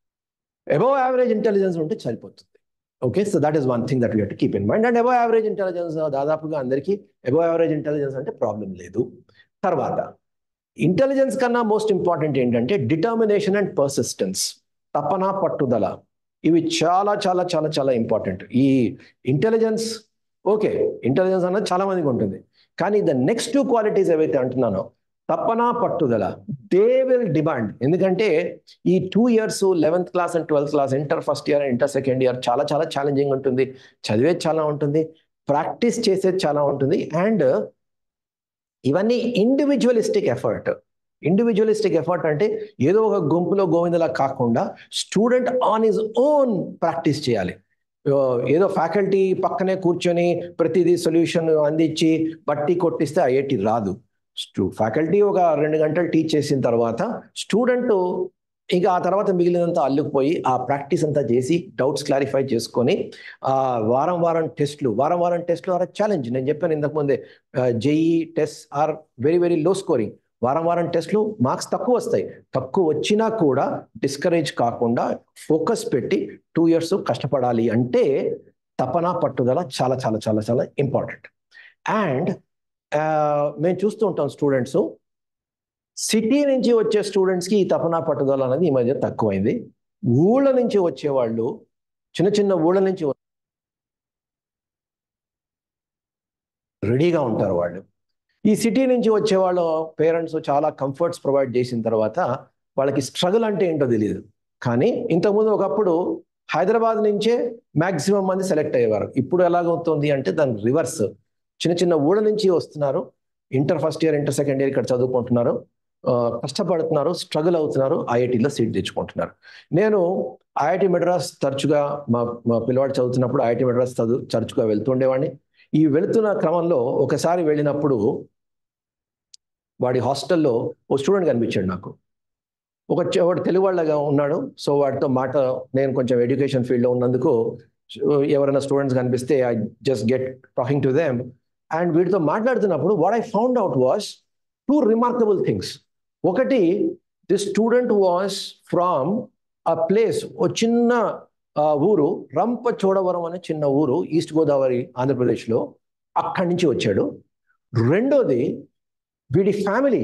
Speaker 1: అబౌవ్ యావరేజ్ ఇంటెలిజెన్స్ ఉంటే సరిపోతుంది okay so that is one thing that you to keep in mind and above average intelligence దాదాపుగా అందరికీ అబౌవ్ యావరేజ్ ఇంటెలిజెన్స్ అంటే ప్రాబ్లం లేదు తర్వాత ఇంటెలిజెన్స్ కన్నా మోస్ట్ ఇంపార్టెంట్ ఏంటంటే డిటర్మినేషన్ అండ్ పర్సిస్టెన్స్ తపన పట్టుదల ఇవి చాలా చాలా చాలా చాలా ఇంపార్టెంట్ ఈ ఇంటెలిజెన్స్ ఓకే ఇంటెలిజెన్స్ అన్నది చాలా మందికి ఉంటుంది కానీ ద నెక్స్ట్ టూ క్వాలిటీస్ ఏవైతే అంటున్నానో తపన పట్టుదల దే విల్ డిమాండ్ ఎందుకంటే ఈ two years eleventh class and twelfth class inter first year inter second year చాలా చాలా ఛాలెంజింగ్ ఉంటుంది చదివేది చాలా ఉంటుంది ప్రాక్టీస్ చేసేది చాలా ఉంటుంది అండ్ ఇవన్నీ ఇండివిజువలిస్టిక్ ఎఫర్ట్ ఇండివిజువలిస్టిక్ ఎఫర్ట్ అంటే ఏదో ఒక గుంపులో గోవిందలా కాకుండా student on his own practice చేయాలి ఏదో ఫ్యాకల్టీ పక్కనే కూర్చొని ప్రతిదీ సొల్యూషన్ అందించి బట్టి కొట్టిస్తే ఐఐటి రాదు స్టూ ఫ్యాకల్టీ ఒక రెండు గంటలు టీచ్ చేసిన తర్వాత స్టూడెంట్ ఇంకా ఆ తర్వాత మిగిలినంతా అల్లుకుపోయి ఆ ప్రాక్టీస్ అంతా చేసి డౌట్స్ క్లారిఫై చేసుకొని ఆ వారం వారం టెస్ట్లు వారం వారం టెస్ట్లు ఆర్ ఛాలెంజ్ నేను చెప్పాను ఇంతకుముందే JEE test are very very low scoring వారం వారం టెస్ట్లు మార్క్స్ తక్కువ వస్తాయి తక్కువ వచ్చినా కూడా డిస్కరేజ్ కాకుండా ఫోకస్ పెట్టి టూ ఇయర్స్ కష్టపడాలి అంటే తపన పట్టుదల చాలా చాలా చాలా చాలా ఇంపార్టెంట్ అండ్ మేము చూస్తూ ఉంటాం స్టూడెంట్స్ సిటీ నుంచి వచ్చే స్టూడెంట్స్కి ఈ తపన పట్టుదల అనేది ఈ మధ్య తక్కువైంది ఊళ్ళ నుంచి వచ్చేవాళ్ళు చిన్న చిన్న ఊళ్ళ నుంచి రెడీగా ఉంటారు వాళ్ళు ఈ సిటీ నుంచి వచ్చే వాళ్ళ పేరెంట్స్ చాలా కంఫర్ట్స్ ప్రొవైడ్ చేసిన తర్వాత వాళ్ళకి స్ట్రగుల్ అంటే ఏంటో తెలియదు కానీ ఇంతకుముందు ఒకప్పుడు హైదరాబాద్ నుంచే మ్యాక్సిమం మంది సెలెక్ట్ అయ్యేవారు ఇప్పుడు ఎలాగవుతుంది అంటే దాని రివర్స్ చిన్న చిన్న ఊళ్ళ నుంచి వస్తున్నారు inter first year inter second year ఇక్కడ చదువుకుంటున్నారు కష్టపడుతున్నారు స్ట్రగుల్ అవుతున్నారు ఐఐటీలో సీట్ తెచ్చుకుంటున్నారు నేను ఐఐటి మెడ్రాస్ తరచుగా మా మా పిల్లవాడు చదువుతున్నప్పుడు ఐఐటి మెడ్రాస్ చదువు తరచుగా వెళ్తుండేవాడిని ఈ వెళుతున్న క్రమంలో ఒకసారి వెళ్ళినప్పుడు వాడి హాస్టల్లో ఓ స్టూడెంట్ కనిపించాడు నాకు ఒక వాడు తెలుగు వాళ్ళగా ఉన్నాడు సో వాడితో మాట నేను కొంచెం ఎడ్యుకేషన్ ఫీల్డ్లో ఉన్నందుకు ఎవరైనా స్టూడెంట్స్ కనిపిస్తే I just get talking to them and వీటితో మాట్లాడుతున్నప్పుడు what I found out was two remarkable things ఒకటి the student was from a place ఓ చిన్న ఊరు రంపచోడవరం అనే చిన్న ఊరు ఈస్ట్ గోదావరి ఆంధ్రప్రదేశ్లో అక్కడి నుంచి వచ్చాడు రెండోది వీడి family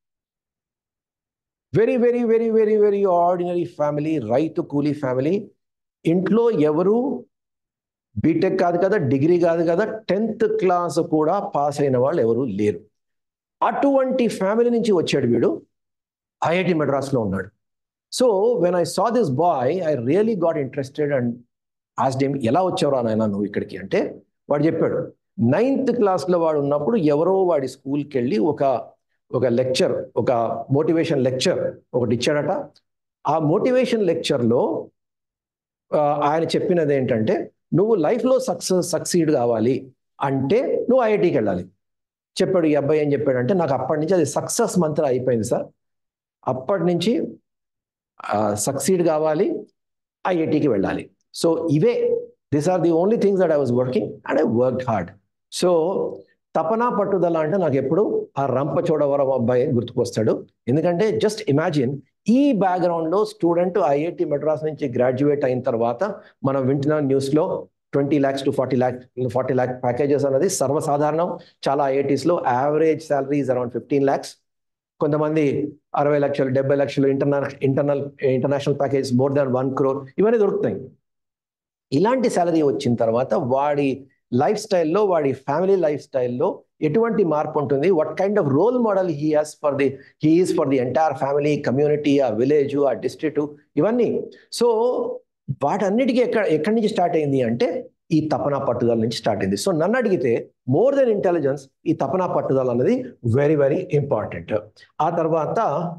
Speaker 1: very very very very very ordinary family రైతు కూలీ ఫ్యామిలీ ఇంట్లో ఎవరు బీటెక్ కాదు కదా డిగ్రీ కాదు కదా టెన్త్ క్లాస్ కూడా పాస్ అయిన వాళ్ళు ఎవరు లేరు అటువంటి ఫ్యామిలీ నుంచి వచ్చాడు వీడు ఐఐటి మెడ్రాస్లో ఉన్నాడు so when I saw this boy I really got interested and ask them ఎలా వచ్చావురా నాయన నువ్వు ఇక్కడికి అంటే వాడు చెప్పాడు నైన్త్ క్లాస్లో వాడు ఉన్నప్పుడు ఎవరో వాడి స్కూల్కి వెళ్ళి ఒక ఒక లెక్చర్ ఒక మోటివేషన్ లెక్చర్ ఒకటి ఇచ్చాడట ఆ మోటివేషన్ లెక్చర్లో ఆయన చెప్పినది ఏంటంటే నువ్వు లైఫ్లో సక్సెస్ సక్సీడ్ కావాలి అంటే నువ్వు ఐఐటికి వెళ్ళాలి చెప్పాడు ఈ అబ్బాయి ఏం చెప్పాడంటే నాకు అప్పటి నుంచి అది సక్సెస్ మంత్రం అయిపోయింది సార్ అప్పటి నుంచి సక్సీడ్ కావాలి ఐఐటికి వెళ్ళాలి సో ఇవే this are the only things that I was working and I work hard so తపన పట్టుదల అంటే నాకు ఎప్పుడు ఆ రంపచోడవరం అబ్బాయి గుర్తుకొస్తాడు ఎందుకంటే జస్ట్ ఇమాజిన్ ఈ బ్యాక్గ్రౌండ్లో స్టూడెంట్ ఐఐటి మెడ్రాస్ నుంచి గ్రాడ్యుయేట్ అయిన తర్వాత మనం వింటున్న న్యూస్లో twenty lakhs to forty lakh forty lakh packages అనేది సర్వసాధారణం చాలా ఐఐటీస్లో average salary is around fifteen lakhs కొంతమంది అరవై లక్షలు డెబ్బై లక్షలు internal internal international package more than one crore ఇవన్నీ దొరుకుతాయి ఇలాంటి శాలరీ వచ్చిన తర్వాత వాడి లైఫ్ స్టైల్లో వాడి ఫ్యామిలీ లైఫ్ స్టైల్లో ఎటువంటి మార్పు ఉంటుంది what kind of role model he has for the he's for the entire family community ఆ విలేజ్ ఆ డిస్ట్రిక్ట్ ఇవన్నీ సో వాటన్నిటికీ ఎక్కడ ఎక్కడి నుంచి స్టార్ట్ అయింది అంటే ఈ తపన పట్టుదల నుంచి స్టార్ట్ అయింది సో నన్ను అడిగితే మోర్ దెన్ ఇంటెలిజెన్స్ ఈ తపన పట్టుదల అనేది వెరీ వెరీ ఇంపార్టెంట్ ఆ తర్వాత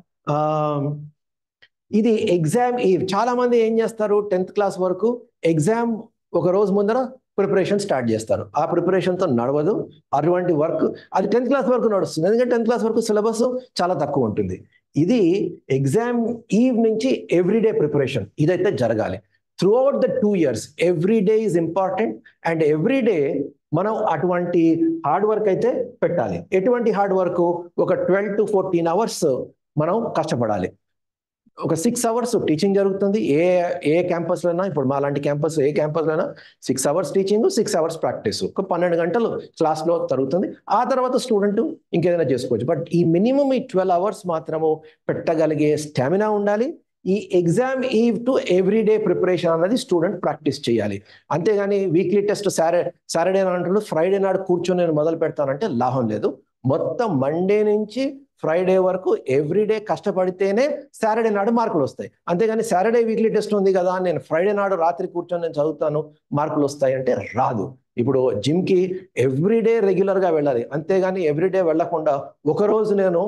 Speaker 1: ఇది ఎగ్జామ్ ఈ చాలా మంది ఏం చేస్తారు టెన్త్ క్లాస్ వరకు ఎగ్జామ్ ఒక రోజు ముందర ప్రిపరేషన్ స్టార్ట్ చేస్తారు ఆ ప్రిపరేషన్తో నడవదు అటువంటి వర్క్ అది టెన్త్ క్లాస్ వరకు నడుస్తుంది ఎందుకంటే టెన్త్ క్లాస్ వరకు సిలబస్ చాలా తక్కువ ఉంటుంది ఇది ఎగ్జామ్ ఈవ్ నుంచి ఎవ్రీడే ప్రిపరేషన్ ఇదైతే జరగాలి throughout the two years every day is important and every day మనం అటువంటి హార్డ్ వర్క్ అయితే పెట్టాలి ఎటువంటి హార్డ్ వర్క్ ఒక ట్వెల్వ్ టు ఫోర్టీన్ అవర్స్ మనం కష్టపడాలి ఒక సిక్స్ అవర్స్ టీచింగ్ జరుగుతుంది ఏ ఏ క్యాంపస్లో అయినా ఇప్పుడు మా లాంటి క్యాంపస్ ఏ క్యాంపస్లో అయినా six hours teaching six hours practice ఒక పన్నెండు గంటలు క్లాస్లో జరుగుతుంది ఆ తర్వాత స్టూడెంట్ ఇంకేదైనా చేసుకోవచ్చు బట్ ఈ మినిమం ఈ ట్వెల్వ్ అవర్స్ మాత్రము పెట్టగలిగే స్టామినా ఉండాలి ఈ exam eve to everyday preparation అనేది స్టూడెంట్ ప్రాక్టీస్ చేయాలి అంతేగాని వీక్లీ టెస్ట్ సారే సాటర్డే అంటున్నాడు ఫ్రైడే నాడు కూర్చొని నేను మొదలు పెడతానంటే లాభం లేదు మొత్తం మండే నుంచి ఫ్రైడే వరకు ఎవ్రీడే కష్టపడితేనే సాటర్డే నాడు మార్కులు వస్తాయి అంతేగాని సాటర్డే వీక్లీ టెస్ట్ ఉంది కదా నేను ఫ్రైడే నాడు రాత్రి కూర్చొని నేను చదువుతాను మార్కులు వస్తాయి అంటే రాదు ఇప్పుడు జిమ్కి ఎవ్రీడే రెగ్యులర్గా వెళ్ళాలి అంతేగాని ఎవ్రీడే వెళ్ళకుండా ఒకరోజు నేను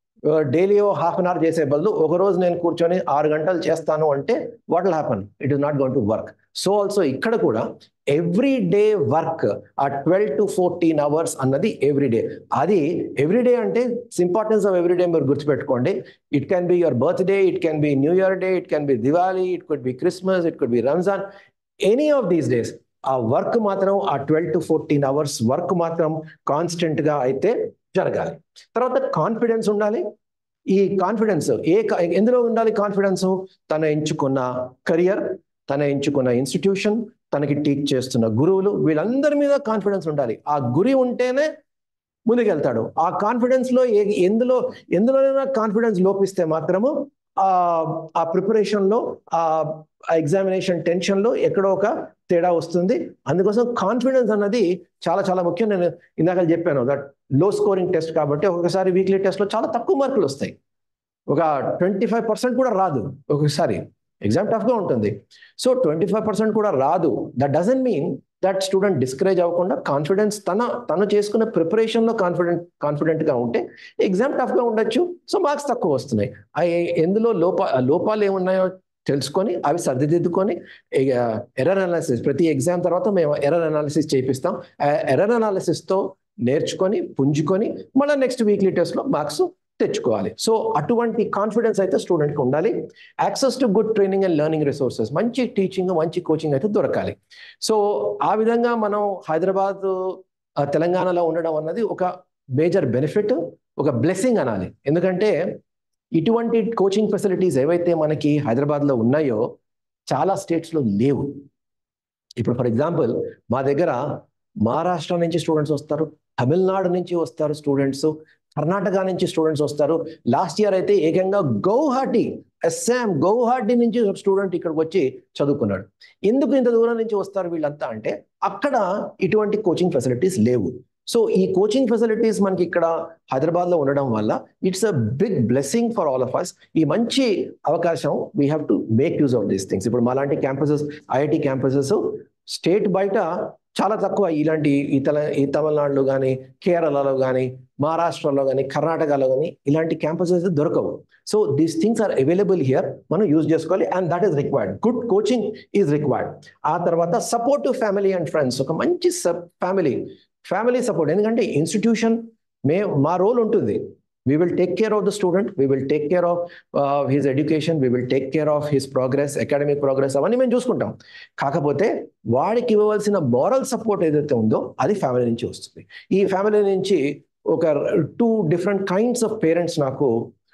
Speaker 1: డైలీ హాఫ్ అన్ అవర్ చేసే బదులు ఒక రోజు నేను కూర్చొని ఆరు గంటలు చేస్తాను అంటే what will happen it is not going to work so also ఇక్కడ కూడా ఎవ్రీ డే వర్క్ ఆ ట్వెల్వ్ టు ఫోర్టీన్ అవర్స్ అన్నది ఎవ్రీ డే అది ఎవ్రీ డే అంటే ఇంపార్టెన్స్ ఆఫ్ ఎవ్రీ డే మీరు గుర్తుపెట్టుకోండి it can be your birthday it can be new year day it can be Diwali it could be Christmas it could be Ramzan any of these days ఆ work మాత్రం ఆ twelve to fourteen hours work మాత్రం కాన్స్టెంట్గా అయితే జరగాలి తర్వాత confidence ఉండాలి ఈ కాన్ఫిడెన్స్ ఏ ఎందులో ఉండాలి కాన్ఫిడెన్స్ తన ఎంచుకున్న కెరియర్ తన ఎంచుకున్న ఇన్స్టిట్యూషన్ తనకి టీచ్ చేస్తున్న గురువులు వీళ్ళందరి మీద కాన్ఫిడెన్స్ ఉండాలి ఆ గురి ఉంటేనే ముందుకెళ్తాడు ఆ కాన్ఫిడెన్స్ లో ఏ ఎందులో ఎందులోనైనా కాన్ఫిడెన్స్ లోపిస్తే మాత్రము ఆ ఆ ప్రిపరేషన్ లో ఆ ఎగ్జామినేషన్ టెన్షన్ లో ఎక్కడో ఒక తేడా వస్తుంది అందుకోసం కాన్ఫిడెన్స్ అన్నది చాలా చాలా ముఖ్యం నేను ఇందాక చెప్పాను దట్ లో స్కోరింగ్ టెస్ట్ కాబట్టి ఒక్కొక్కసారి వీక్లీ టెస్ట్లో చాలా తక్కువ మార్కులు వస్తాయి ఒక ట్వంటీ ఫైవ్ పర్సెంట్ కూడా రాదు ఒక్కొక్కసారి ఎగ్జామ్ టఫ్గా ఉంటుంది సో ట్వంటీ ఫైవ్ పర్సెంట్ కూడా రాదు that doesn't mean that student discourage అవ్వకుండా కాన్ఫిడెన్స్ తన తను చేసుకున్న ప్రిపరేషన్లో కాన్ఫిడెంట్ కాన్ఫిడెంట్గా ఉంటే ఎగ్జామ్ టఫ్గా ఉండొచ్చు సో మార్క్స్ తక్కువ వస్తున్నాయి అవి ఎందులో లోపా లోపాలు ఏమున్నాయో తెలుసుకొని అవి సర్దిదిద్దుకొని ఎర్రర్ అనాలిసిస్ ప్రతి ఎగ్జామ్ తర్వాత మేము ఎర్రర్ అనాలిసిస్ చేపిస్తాం ఎర్రర్ అనాలిసిస్తో నేర్చుకొని పుంజుకొని మళ్ళీ నెక్స్ట్ వీక్లీ టెస్ట్లో మార్క్స్ తెచ్చుకోవాలి సో అటువంటి కాన్ఫిడెన్స్ అయితే స్టూడెంట్కి ఉండాలి access to good training and learning resources మంచి టీచింగ్ మంచి కోచింగ్ అయితే దొరకాలి సో ఆ విధంగా మనం హైదరాబాద్ తెలంగాణలో ఉండడం అన్నది ఒక మేజర్ బెనిఫిట్ ఒక బ్లెస్సింగ్ అనాలి ఎందుకంటే ఇటువంటి కోచింగ్ ఫెసిలిటీస్ ఏవైతే మనకి హైదరాబాద్లో ఉన్నాయో చాలా స్టేట్స్లో లేవు ఇప్పుడు ఫర్ ఎగ్జాంపుల్ మా దగ్గర మహారాష్ట్ర నుంచి స్టూడెంట్స్ వస్తారు తమిళనాడు నుంచి వస్తారు స్టూడెంట్స్ కర్ణాటక నుంచి స్టూడెంట్స్ వస్తారు లాస్ట్ ఇయర్ అయితే ఏకంగా గౌహాటి అస్సాం గౌహాటి నుంచి స్టూడెంట్ ఇక్కడికి వచ్చి చదువుకున్నాడు ఎందుకు ఇంత దూరం నుంచి వస్తారు వీళ్ళంతా అంటే అక్కడ ఇటువంటి కోచింగ్ ఫెసిలిటీస్ లేవు సో ఈ కోచింగ్ ఫెసిలిటీస్ మనకి ఇక్కడ హైదరాబాద్లో ఉండడం వల్ల it's a big blessing for all of us ఈ మంచి అవకాశం we have to make use of these things ఇప్పుడు మాలాంటి క్యాంపసెస్ ఐఐటి క్యాంపసెస్ స్టేట్ బయట చాలా తక్కువ ఇలాంటి ఈ తల ఈ తమిళనాడులో కానీ కేరళలో కానీ మహారాష్ట్రలో కానీ కర్ణాటకలో కానీ ఇలాంటి క్యాంపసెస్ దొరకవు so these things are available here మనం యూజ్ చేసుకోవాలి and that is required good coaching is required ఆ తర్వాత సపోర్ట్ ఫ్యామిలీ అండ్ ఫ్రెండ్స్ ఒక మంచి ఫ్యామిలీ ఫ్యామిలీ సపోర్ట్ ఎందుకంటే ఇన్స్టిట్యూషన్ మే మా రోల్ ఉంటుంది we will take care of the student we will take care of his education we will take care of his progress academic progress అవన్నీ మేము చూసుకుంటాం కాకపోతే వాడికి ఇవ్వవలసిన మోరల్ సపోర్ట్ ఏదైతే ఉందో అది ఫ్యామిలీ నుంచి వస్తుంది ఈ ఫ్యామిలీ నుంచి ఒక two different kinds of parents నాకు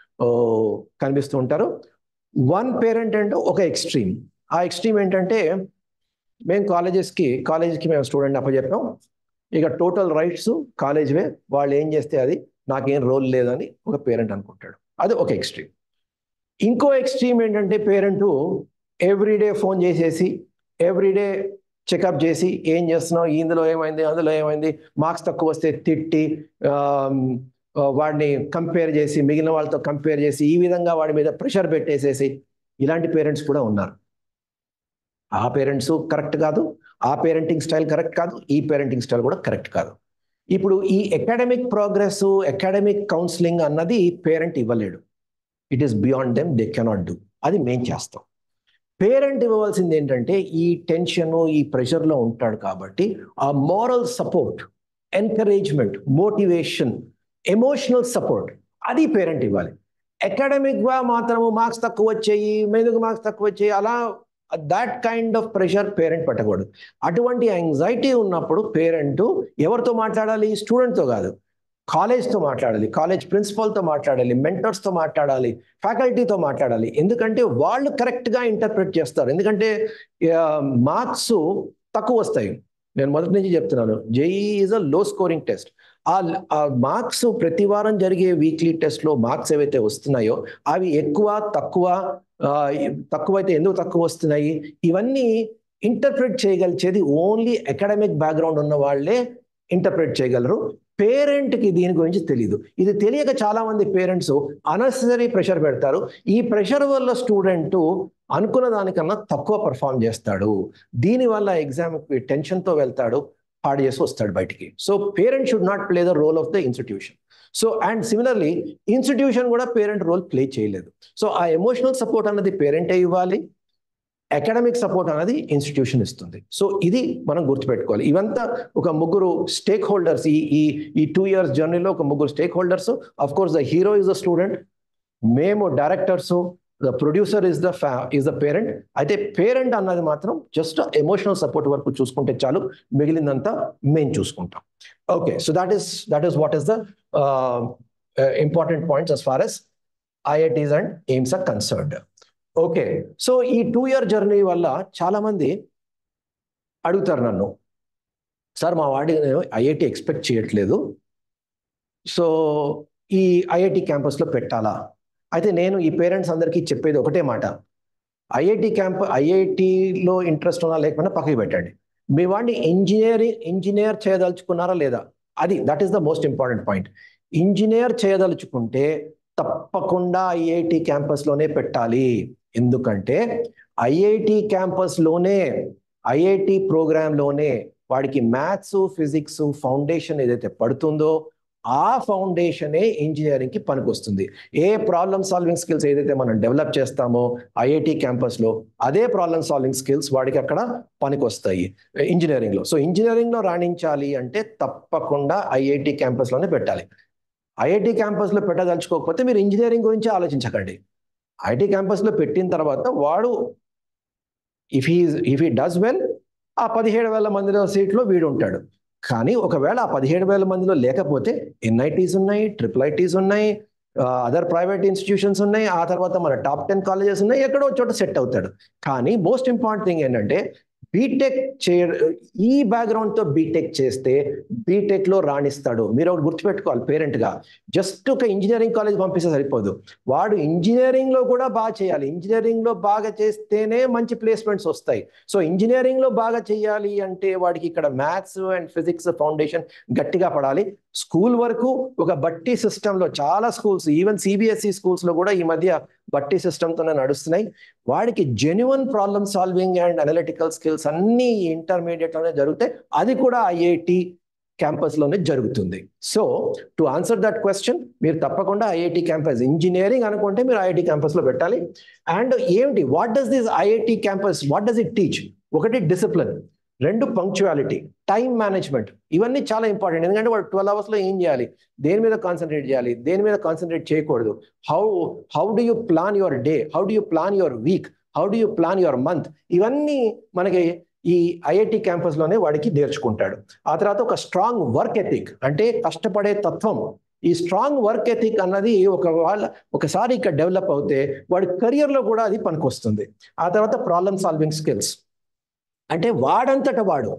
Speaker 1: కనిపిస్తూ ఉంటారు వన్ పేరెంట్ అంటే ఒక ఎక్స్ట్రీమ్ ఆ ఎక్స్ట్రీమ్ ఏంటంటే మేము కాలేజెస్కి కాలేజ్కి మేము స్టూడెంట్ అప్పచెప్పాం ఇక టోటల్ రైట్స్ కాలేజ్వే వాళ్ళు ఏం చేస్తే అది నాకేం రోల్ లేదని ఒక పేరెంట్ అనుకుంటాడు అది ఒక ఎక్స్ట్రీమ్ ఇంకో ఎక్స్ట్రీమ్ ఏంటంటే పేరెంట్ ఎవ్రీడే ఫోన్ చేసేసి ఎవ్రీడే చెకప్ చేసి ఏం చేస్తున్నావు ఇందులో ఏమైంది అందులో ఏమైంది మార్క్స్ తక్కువ వస్తే తిట్టి ఆమ్, ఆ, వాడిని కంపేర్ చేసి మిగిలిన వాళ్ళతో కంపేర్ చేసి ఈ విధంగా వాడి మీద ప్రెషర్ పెట్టేసేసి ఇలాంటి పేరెంట్స్ కూడా ఉన్నారు ఆ పేరెంట్స్ కరెక్ట్ కాదు ఆ పేరెంటింగ్ స్టైల్ కరెక్ట్ కాదు ఈ పేరెంటింగ్ స్టైల్ కూడా కరెక్ట్ కాదు ఇప్పుడు ఈ అకాడమిక్ ప్రోగ్రెస్ అకాడమిక్ కౌన్సిలింగ్ అన్నది పేరెంట్ ఇవ్వలేడు it is beyond them they cannot do అది మేం చేస్తాం పేరెంట్ ఇవ్వవలసింది ఏంటంటే ఈ టెన్షన్ ఈ ప్రెషర్లో ఉంటాడు కాబట్టి ఆ moral support encouragement motivation emotional support అది పేరెంట్ ఇవ్వాలి అకాడమిక్గా మాత్రము మార్క్స్ తక్కువ వచ్చాయి మెదుగు మార్క్స్ తక్కువ వచ్చాయి అలా that kind of pressure parent పెట్టకూడదు అటువంటి యాంగ్జైటీ ఉన్నప్పుడు పేరెంట్ ఎవరితో మాట్లాడాలి స్టూడెంట్తో కాదు కాలేజ్తో మాట్లాడాలి కాలేజ్ ప్రిన్సిపల్తో మాట్లాడాలి మెంటర్స్తో మాట్లాడాలి ఫ్యాకల్టీతో మాట్లాడాలి ఎందుకంటే వాళ్ళు కరెక్ట్గా ఇంటర్ప్రిట్ చేస్తారు ఎందుకంటే మార్క్స్ తక్కువ వస్తాయి నేను మొదటి నుంచి చెప్తున్నాను JEE is a low scoring test ఆ మార్క్స్ ప్రతి వారం జరిగే వీక్లీ టెస్ట్లో మార్క్స్ ఏవైతే వస్తున్నాయో అవి ఎక్కువ తక్కువ తక్కువైతే ఎందుకు తక్కువ వస్తున్నాయి ఇవన్నీ ఇంటర్ప్రిట్ చేయగలిచేది ఓన్లీ అకాడమిక్ బ్యాక్గ్రౌండ్ ఉన్న వాళ్ళే ఇంటర్ప్రిట్ చేయగలరు పేరెంట్కి దీని గురించి తెలియదు ఇది తెలియక చాలా మంది పేరెంట్స్ అనెసరీ ప్రెషర్ పెడతారు ఈ ప్రెషర్ వల్ల స్టూడెంట్ అనుకున్న దానికన్నా తక్కువ పర్ఫామ్ చేస్తాడు దీనివల్ల ఎగ్జామ్కి టెన్షన్తో వెళ్తాడు పాడు చేసి వస్తాడు బయటికి so parent should not play the role of the institution so and similarly institution కూడా పేరెంట్ రోల్ ప్లే చేయలేదు సో ఆ ఎమోషనల్ సపోర్ట్ అన్నది పేరెంటే ఇవ్వాలి అకాడమిక్ సపోర్ట్ అనేది ఇన్స్టిట్యూషన్ ఇస్తుంది సో ఇది మనం గుర్తుపెట్టుకోవాలి ఇవంతా ఒక ముగ్గురు స్టేక్ హోల్డర్స్ ఈ ఈ ఈ టూ ఇయర్స్ జర్నీలో ఒక ముగ్గురు stakeholders of course the hero is the student మేము directors the producer is the ఫ్యా ఇస్ ద పేరెంట్ అయితే పేరెంట్ అన్నది మాత్రం జస్ట్ ఎమోషనల్ సపోర్ట్ వరకు చూసుకుంటే చాలు మిగిలిందంతా మేము చూసుకుంటాం okay so that is that is what is the important points as far as IITs and AIIMS are concerned okay so ఈ టూ ఇయర్ జర్నీ వల్ల చాలా మంది అడుగుతారు నన్ను సార్ మా వాడి నేను ఐఐటి ఎక్స్పెక్ట్ చేయట్లేదు సో ఈ ఐఐటి క్యాంపస్లో పెట్టాలా అయితే నేను ఈ పేరెంట్స్ అందరికీ చెప్పేది ఒకటే మాట ఐఐటి క్యాంప్ ఐఐటిలో ఇంట్రెస్ట్ ఉన్నా లేకపోయినా పక్కకి పెట్టండి మీ వాడిని ఇంజనీరింగ్ ఇంజనీర్ చేయదలుచుకున్నారా లేదా అది that is the most important point engineer చేయదలుచుకుంటే తప్పకుండా ఐఐటి క్యాంపస్లోనే పెట్టాలి ఎందుకంటే ఐఐటి క్యాంపస్లోనే ఐఐటి ప్రోగ్రాంలోనే వాడికి మ్యాథ్స్ ఫిజిక్స్ ఫౌండేషన్ ఏదైతే పడుతుందో ఆ ఫౌండేషనే ఇంజనీరింగ్కి పనికొస్తుంది ఏ ప్రాబ్లమ్ సాల్వింగ్ స్కిల్స్ ఏదైతే మనం డెవలప్ చేస్తామో ఐఐటి క్యాంపస్లో అదే ప్రాబ్లమ్ సాల్వింగ్ స్కిల్స్ వాడికి అక్కడ పనికొస్తాయి ఇంజనీరింగ్లో సో ఇంజనీరింగ్లో రాణించాలి అంటే తప్పకుండా ఐఐటి క్యాంపస్లోనే పెట్టాలి ఐఐటి క్యాంపస్లో పెట్టదలుచుకోకపోతే మీరు ఇంజనీరింగ్ గురించి ఆలోచించకండి ఐఐటి క్యాంపస్లో పెట్టిన తర్వాత వాడు if he if he does well ఆ పదిహేడు వేల మందిలో సీట్లో వీడు ఉంటాడు కానీ ఒకవేళ ఆ పదిహేడు వేల మందిలో లేకపోతే ఎన్ఐటీస్ ఉన్నాయి ట్రిపుల్ ఐటీస్ ఉన్నాయి అదర్ ప్రైవేట్ ఇన్స్టిట్యూషన్స్ ఉన్నాయి ఆ తర్వాత మన టాప్ టెన్ కాలేజెస్ ఉన్నాయి ఎక్కడో చోట సెట్ అవుతాడు కానీ మోస్ట్ ఇంపార్టెంట్ థింగ్ ఏంటంటే బీటెక్ చే ఈ బ్యాక్గ్రౌండ్తో బీటెక్ చేస్తే బీటెక్లో రాణిస్తాడు మీరు ఒకటి గుర్తుపెట్టుకోవాలి పేరెంట్గా జస్ట్ ఒక ఇంజనీరింగ్ కాలేజ్ పంపిస్తే సరిపోదు వాడు ఇంజనీరింగ్లో కూడా బాగా చేయాలి ఇంజనీరింగ్లో బాగా చేస్తేనే మంచి ప్లేస్మెంట్స్ వస్తాయి సో ఇంజనీరింగ్లో బాగా చేయాలి అంటే వాడికి ఇక్కడ మ్యాథ్స్ అండ్ ఫిజిక్స్ ఫౌండేషన్ గట్టిగా పడాలి స్కూల్ వరకు ఒక బట్టి సిస్టంలో చాలా స్కూల్స్ ఈవెన్ సిబిఎస్ఈ స్కూల్స్లో కూడా ఈ మధ్య బట్టి సిస్టమ్తోనే నడుస్తున్నాయి వాడికి genuine problem solving and analytical skills అన్నీ ఇంటర్మీడియట్లోనే జరుగుతాయి అది కూడా ఐఐటి క్యాంపస్లోనే జరుగుతుంది so to answer that question మీరు తప్పకుండా ఐఐటి క్యాంపస్ ఇంజనీరింగ్ అనుకుంటే మీరు ఐఐటి క్యాంపస్లో పెట్టాలి అండ్ ఏమిటి what does this IIT campus what does it teach ఒకటి డిసిప్లిన్ రెండు పంక్చువాలిటీ టైం మేనేజ్మెంట్ ఇవన్నీ చాలా ఇంపార్టెంట్ ఎందుకంటే వాడు ట్వెల్వ్ అవర్స్లో ఏం చేయాలి దేని మీద కాన్సన్ట్రేట్ చేయాలి దేని మీద కాన్సన్ట్రేట్ చేయకూడదు how how do you plan your day how do you plan your week how do you plan your month ఇవన్నీ మనకి ఈ ఐఐటి క్యాంపస్లోనే వాడికి నేర్చుకుంటాడు ఆ తర్వాత ఒక స్ట్రాంగ్ వర్క్ ఎథిక్ అంటే కష్టపడే తత్వం ఈ స్ట్రాంగ్ వర్క్ ఎథిక్ అన్నది ఒక వాళ్ళ ఒకసారి ఇక్కడ డెవలప్ అవుతే వాడి కెరియర్లో కూడా అది పనికొస్తుంది ఆ తర్వాత ప్రాబ్లమ్ సాల్వింగ్ స్కిల్స్ అంటే వాడంతట వాడు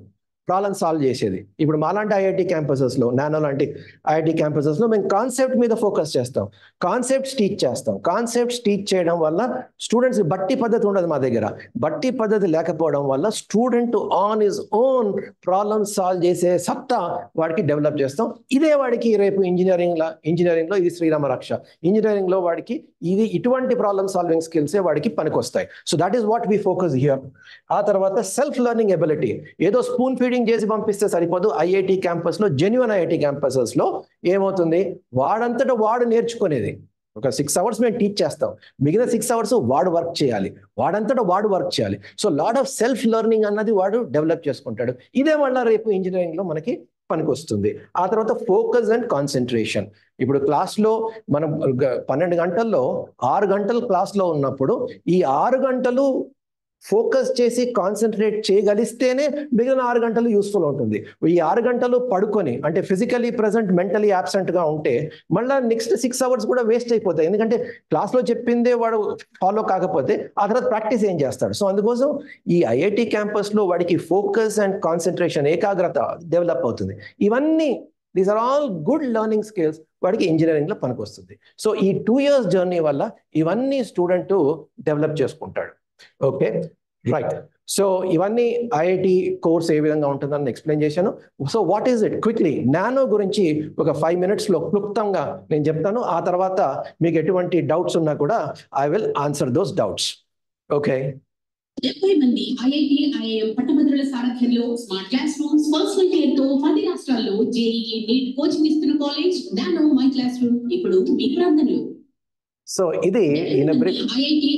Speaker 1: ప్రాబ్లమ్ సాల్వ్ చేసేది ఇప్పుడు మాలాంటి ఐఐటి క్యాంపసెస్లో నానో లాంటి ఐఐటి క్యాంపసెస్లో మేము కాన్సెప్ట్ మీద ఫోకస్ చేస్తాం కాన్సెప్ట్స్ టీచ్ చేస్తాం కాన్సెప్ట్స్ టీచ్ చేయడం వల్ల స్టూడెంట్స్ బట్టి పద్ధతి ఉండదు మా దగ్గర బట్టి పద్ధతి లేకపోవడం వల్ల student on his own problem solve చేసే సత్తా వాడికి డెవలప్ చేస్తాం ఇదే వాడికి రేపు ఇంజనీరింగ్ ఇంజనీరింగ్లో ఇది శ్రీరామ రక్ష ఇంజనీరింగ్లో వాడికి ఇది ఇటువంటి ప్రాబ్లమ్ సాల్వింగ్ స్కిల్సే వాడికి పనికొస్తాయి so that is what we focus here ఆ తర్వాత సెల్ఫ్ లెర్నింగ్ ఎబిలిటీ ఏదో స్పూన్ ఫీడింగ్ చేసి పంపిస్తే సరిపోదు ఐఐటి క్యాంపస్లో జెన్యున్ ఐఐటి క్యాంపసెస్లో ఏమవుతుంది వాడంతటా వాడు నేర్చుకునేది ఒక సిక్స్ అవర్స్ మేము టీచ్ చేస్తాం మిగిలిన సిక్స్ అవర్స్ వాడు వర్క్ చేయాలి వాడంతటా వాడు వర్క్ చేయాలి so lot of self learning అన్నది వాడు డెవలప్ చేసుకుంటాడు ఇదే మళ్ళీ రేపు ఇంజనీరింగ్లో మనకి పనికొస్తుంది ఆ తర్వాత ఫోకస్ అండ్ కాన్సన్ట్రేషన్ ఇప్పుడు క్లాస్లో మనం పన్నెండు గంటల్లో ఆరు గంటలు క్లాస్లో ఉన్నప్పుడు ఈ ఆరు గంటలు ఫోకస్ చేసి కాన్సన్ట్రేట్ చేయగలిస్తేనే మిగిలిన ఆరు గంటలు యూస్ఫుల్ ఉంటుంది ఈ ఆరు గంటలు పడుకొని అంటే ఫిజికలీ ప్రజెంట్ మెంటలీ గా ఉంటే మళ్ళీ నెక్స్ట్ సిక్స్ అవర్స్ కూడా వేస్ట్ అయిపోతాయి ఎందుకంటే క్లాస్లో చెప్పిందే వాడు ఫాలో కాకపోతే ఆ తర్వాత ప్రాక్టీస్ ఏం చేస్తాడు సో అందుకోసం ఈ ఐఐటి క్యాంపస్లో వాడికి ఫోకస్ అండ్ కాన్సన్ట్రేషన్ ఏకాగ్రత డెవలప్ అవుతుంది ఇవన్నీ these are all good learning skills వాడికి ఇంజనీరింగ్లో పనికొస్తుంది సో ఈ టూ ఇయర్స్ జర్నీ వల్ల ఇవన్నీ స్టూడెంట్ డెవలప్ చేసుకుంటాడు ఓకే రైట్ సో ఇవన్నీ ఐఐటి కోర్స్ ఏ విధంగా ఉంటుందని ఎక్స్ప్లెయిన్ చేశాను so what is it quickly Nano గురించి ఒక ఫైవ్ మినిట్స్లో క్లుప్తంగా నేను చెప్తాను ఆ తర్వాత మీకు ఎటువంటి డౌట్స్ ఉన్నా కూడా I will answer those doubts okay
Speaker 2: డెబ్బై మంది ఐఐటి ఐఐఎం పట్టభద్రుల సారథ్యంలో smart classrooms personal care తో పది రాష్ట్రాల్లో జేఈఈ నీట్ కోచింగ్ ఇస్తున్న college Nano my classroom ఇప్పుడు మీ ప్రాంతంలో
Speaker 1: సో ఇది in brief
Speaker 2: IIT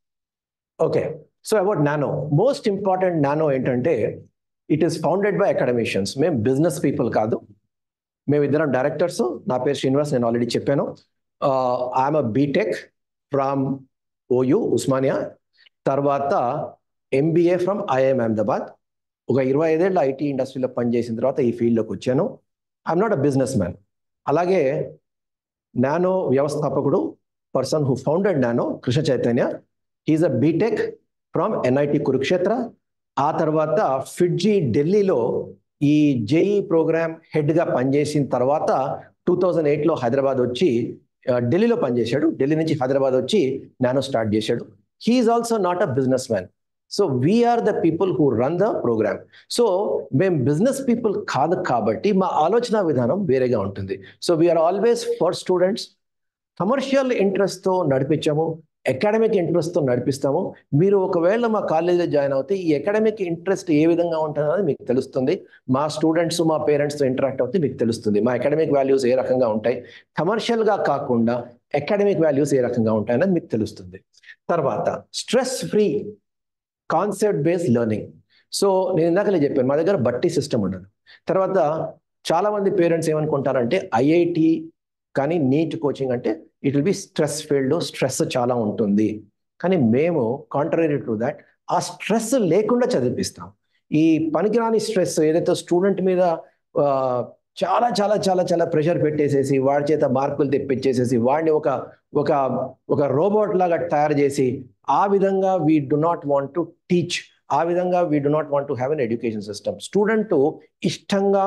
Speaker 1: okay so about Nano most important Nano ఏంటంటే it is founded by academicians మేము బిజినెస్ పీపుల్ కాదు మేము ఇద్దరం డైరెక్టర్స్ నా పేరు శ్రీనివాస్ నేను ఆల్రెడీ చెప్పాను I'm a BTech from OU Osmania తర్వాత ఎంబీఏ ఫ్రమ్ ఐఐఎం అహ్మదాబాద్ ఒక ఇరవై ఐదేళ్ళ ఐటీ ఇండస్ట్రీలో పనిచేసిన తర్వాత ఈ ఫీల్డ్లోకి వచ్చాను I'm not a businessman అలాగే నానో వ్యవస్థాపకుడు person who founded Nano Krishna Chaitanya is a BTech from NIT Kurukshetra ఆ తర్వాత ఫిడ్జీ ఢిల్లీలో ఈ జేఈ ప్రోగ్రామ్ హెడ్గా పనిచేసిన తర్వాత టూ థౌజండ్ ఎయిట్లో హైదరాబాద్ వచ్చి ఢిల్లీలో పనిచేశాడు ఢిల్లీ నుంచి హైదరాబాద్ వచ్చి నానో స్టార్ట్ చేశాడు he is also not a businessman so we are the people who run the program so మేము బిజినెస్ పీపుల్ కాదు కాబట్టి మా ఆలోచన విధానం వేరేగా ఉంటుంది so we are always for students commercial ఇంట్రెస్ట్తో నడిపించాము అకాడమిక్ ఇంట్రెస్ట్తో నడిపిస్తాము మీరు ఒకవేళ మా కాలేజీలో జాయిన్ అవుతే ఈ అకాడమిక్ ఇంట్రెస్ట్ ఏ విధంగా ఉంటుందన్నది మీకు తెలుస్తుంది మా స్టూడెంట్స్ మా పేరెంట్స్తో ఇంటరాక్ట్ అవుతే మీకు తెలుస్తుంది మా అకాడమిక్ వాల్యూస్ ఏ రకంగా ఉంటాయి కమర్షియల్గా కాకుండా అకాడమిక్ వాల్యూస్ ఏ రకంగా ఉంటాయన్నది మీకు తెలుస్తుంది తర్వాత stress free concept based learning so నేను ఇందాకలే చెప్పాను మా దగ్గర బట్టి సిస్టమ్ ఉండదు తర్వాత చాలా మంది పేరెంట్స్ ఏమనుకుంటారంటే ఐఐటి కానీ నీట్ కోచింగ్ అంటే it will be stress filled stress చాలా ఉంటుంది కానీ మేము కాంట్రరీ టు దాట్ ఆ స్ట్రెస్ లేకుండా చదివిపిస్తాం ఈ పనికిరాని స్ట్రెస్ ఏదైతే స్టూడెంట్ మీద చాలా చాలా చాలా చాలా ప్రెషర్ పెట్టేసేసి వాడి చేత మార్కులు తెప్పించేసేసి వాడిని ఒక ఒక ఒక రోబోట్ లాగా తయారు చేసి ఆ విధంగా we do not want to teach ఆ విధంగా we do not want to have an education system student ఇష్టంగా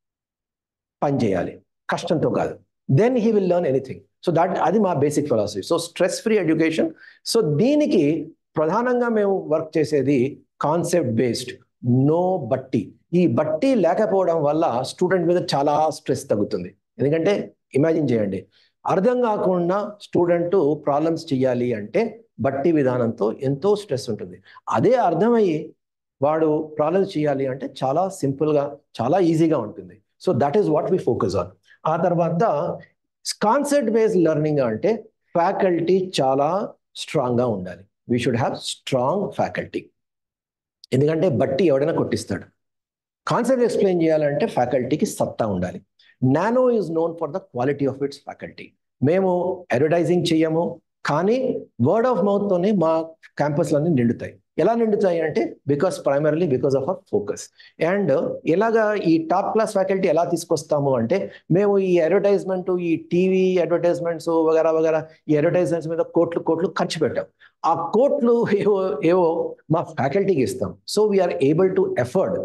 Speaker 1: పనిచేయాలి కష్టంతో కాదు then he will learn anything so that అది మా basic philosophy so stress free education so దీనికి ప్రధానంగా మేము వర్క్ చేసేది కాన్సెప్ట్ బేస్డ్ నో బట్టి ఈ బట్టి లేకపోవడం వల్ల స్టూడెంట్ మీద చాలా స్ట్రెస్ తగ్గుతుంది ఎందుకంటే ఇమాజిన్ చేయండి అర్థం కాకుండా స్టూడెంట్ ప్రాబ్లమ్స్ చేయాలి అంటే బట్టి విధానంతో ఎంతో స్ట్రెస్ ఉంటుంది అదే అర్థమయ్యి వాడు ప్రాబ్లమ్స్ చేయాలి అంటే చాలా సింపుల్గా చాలా ఈజీగా ఉంటుంది so that is what we focus on ఆ తర్వాత కాన్సెప్ట్ బేస్డ్ లెర్నింగ్ అంటే ఫ్యాకల్టీ చాలా స్ట్రాంగ్గా ఉండాలి we should have strong faculty ఎందుకంటే బట్టి ఎవడైనా కొట్టిస్తాడు కాన్సెప్ట్ ఎక్స్ప్లెయిన్ చేయాలంటే ఫ్యాకల్టీకి సత్తా ఉండాలి Nano is known for the quality of its faculty మేము అడ్వర్టైజింగ్ చేయము కానీ వర్డ్ ఆఫ్ మౌత్తోనే మా క్యాంపస్లన్నీ నిండుతాయి ఎలా నిండుతాయి అంటే because primarily because of our focus and ఎలాగా ఈ టాప్ క్లాస్ ఫ్యాకల్టీ ఎలా తీసుకొస్తాము అంటే మేము ఈ అడ్వర్టైజ్మెంట్ ఈ టీవీ అడ్వర్టైజ్మెంట్స్ వగరా వగరా ఈ అడ్వర్టైజ్మెంట్స్ మీద కోట్లు కోట్లు ఖర్చు పెట్టాం ఆ కోట్లు ఏవో ఏవో మా ఫ్యాకల్టీకి ఇస్తాం so we are able to afford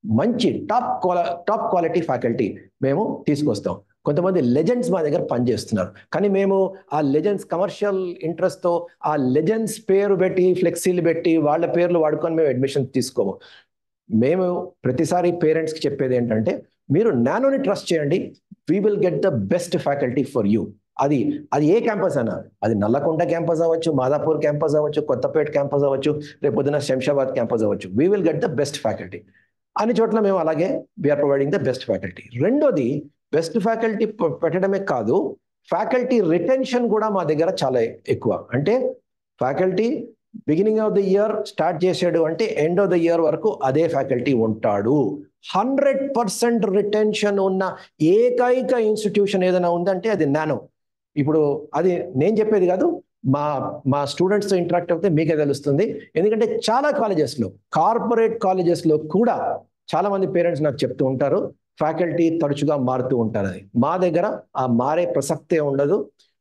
Speaker 1: మంచి టాప్ క్వాల టాప్ క్వాలిటీ ఫ్యాకల్టీ మేము తీసుకొస్తాం కొంతమంది లెజెండ్స్ మా దగ్గర పనిచేస్తున్నారు కానీ మేము ఆ లెజెండ్స్ కమర్షియల్ ఇంట్రెస్ట్తో ఆ లెజెండ్స్ పేరు పెట్టి ఫ్లెక్సీలు పెట్టి వాళ్ళ పేర్లు వాడుకొని మేము అడ్మిషన్ తీసుకోము మేము ప్రతిసారి పేరెంట్స్కి చెప్పేది ఏంటంటే మీరు నానోని ట్రస్ట్ చేయండి we will get the best faculty for you అది అది ఏ క్యాంపస్ అయినా అది నల్లకొండ క్యాంపస్ అవ్వచ్చు మాదాపూర్ క్యాంపస్ అవ్వచ్చు కొత్తపేట క్యాంపస్ అవ్వచ్చు రేపొద్దున శంషాబాద్ క్యాంపస్ అవ్వచ్చు we will get the best faculty అన్ని చోట్ల మేము అలాగే we are providing the best faculty రెండోది బెస్ట్ ఫ్యాకల్టీ పెట్టడమే కాదు ఫ్యాకల్టీ రిటెన్షన్ కూడా మా దగ్గర చాలా ఎక్కువ అంటే faculty beginning of the year start చేసాడు అంటే ఎండ్ ఆఫ్ ద ఇయర్ వరకు అదే ఫ్యాకల్టీ ఉంటాడు హండ్రెడ్ పర్సెంట్ రిటెన్షన్ ఉన్న ఏకైక ఇన్స్టిట్యూషన్ ఏదైనా ఉందంటే అది నానో ఇప్పుడు అది నేను చెప్పేది కాదు మా మా స్టూడెంట్స్తో ఇంటరాక్ట్ అవుతే మీకే తెలుస్తుంది ఎందుకంటే చాలా కాలేజెస్లో కార్పొరేట్ కాలేజెస్లో కూడా చాలా మంది పేరెంట్స్ నాకు చెప్తూ ఉంటారు ఫ్యాకల్టీ తరచుగా మారుతూ ఉంటారు అది మా దగ్గర ఆ మారే ప్రసక్తే ఉండదు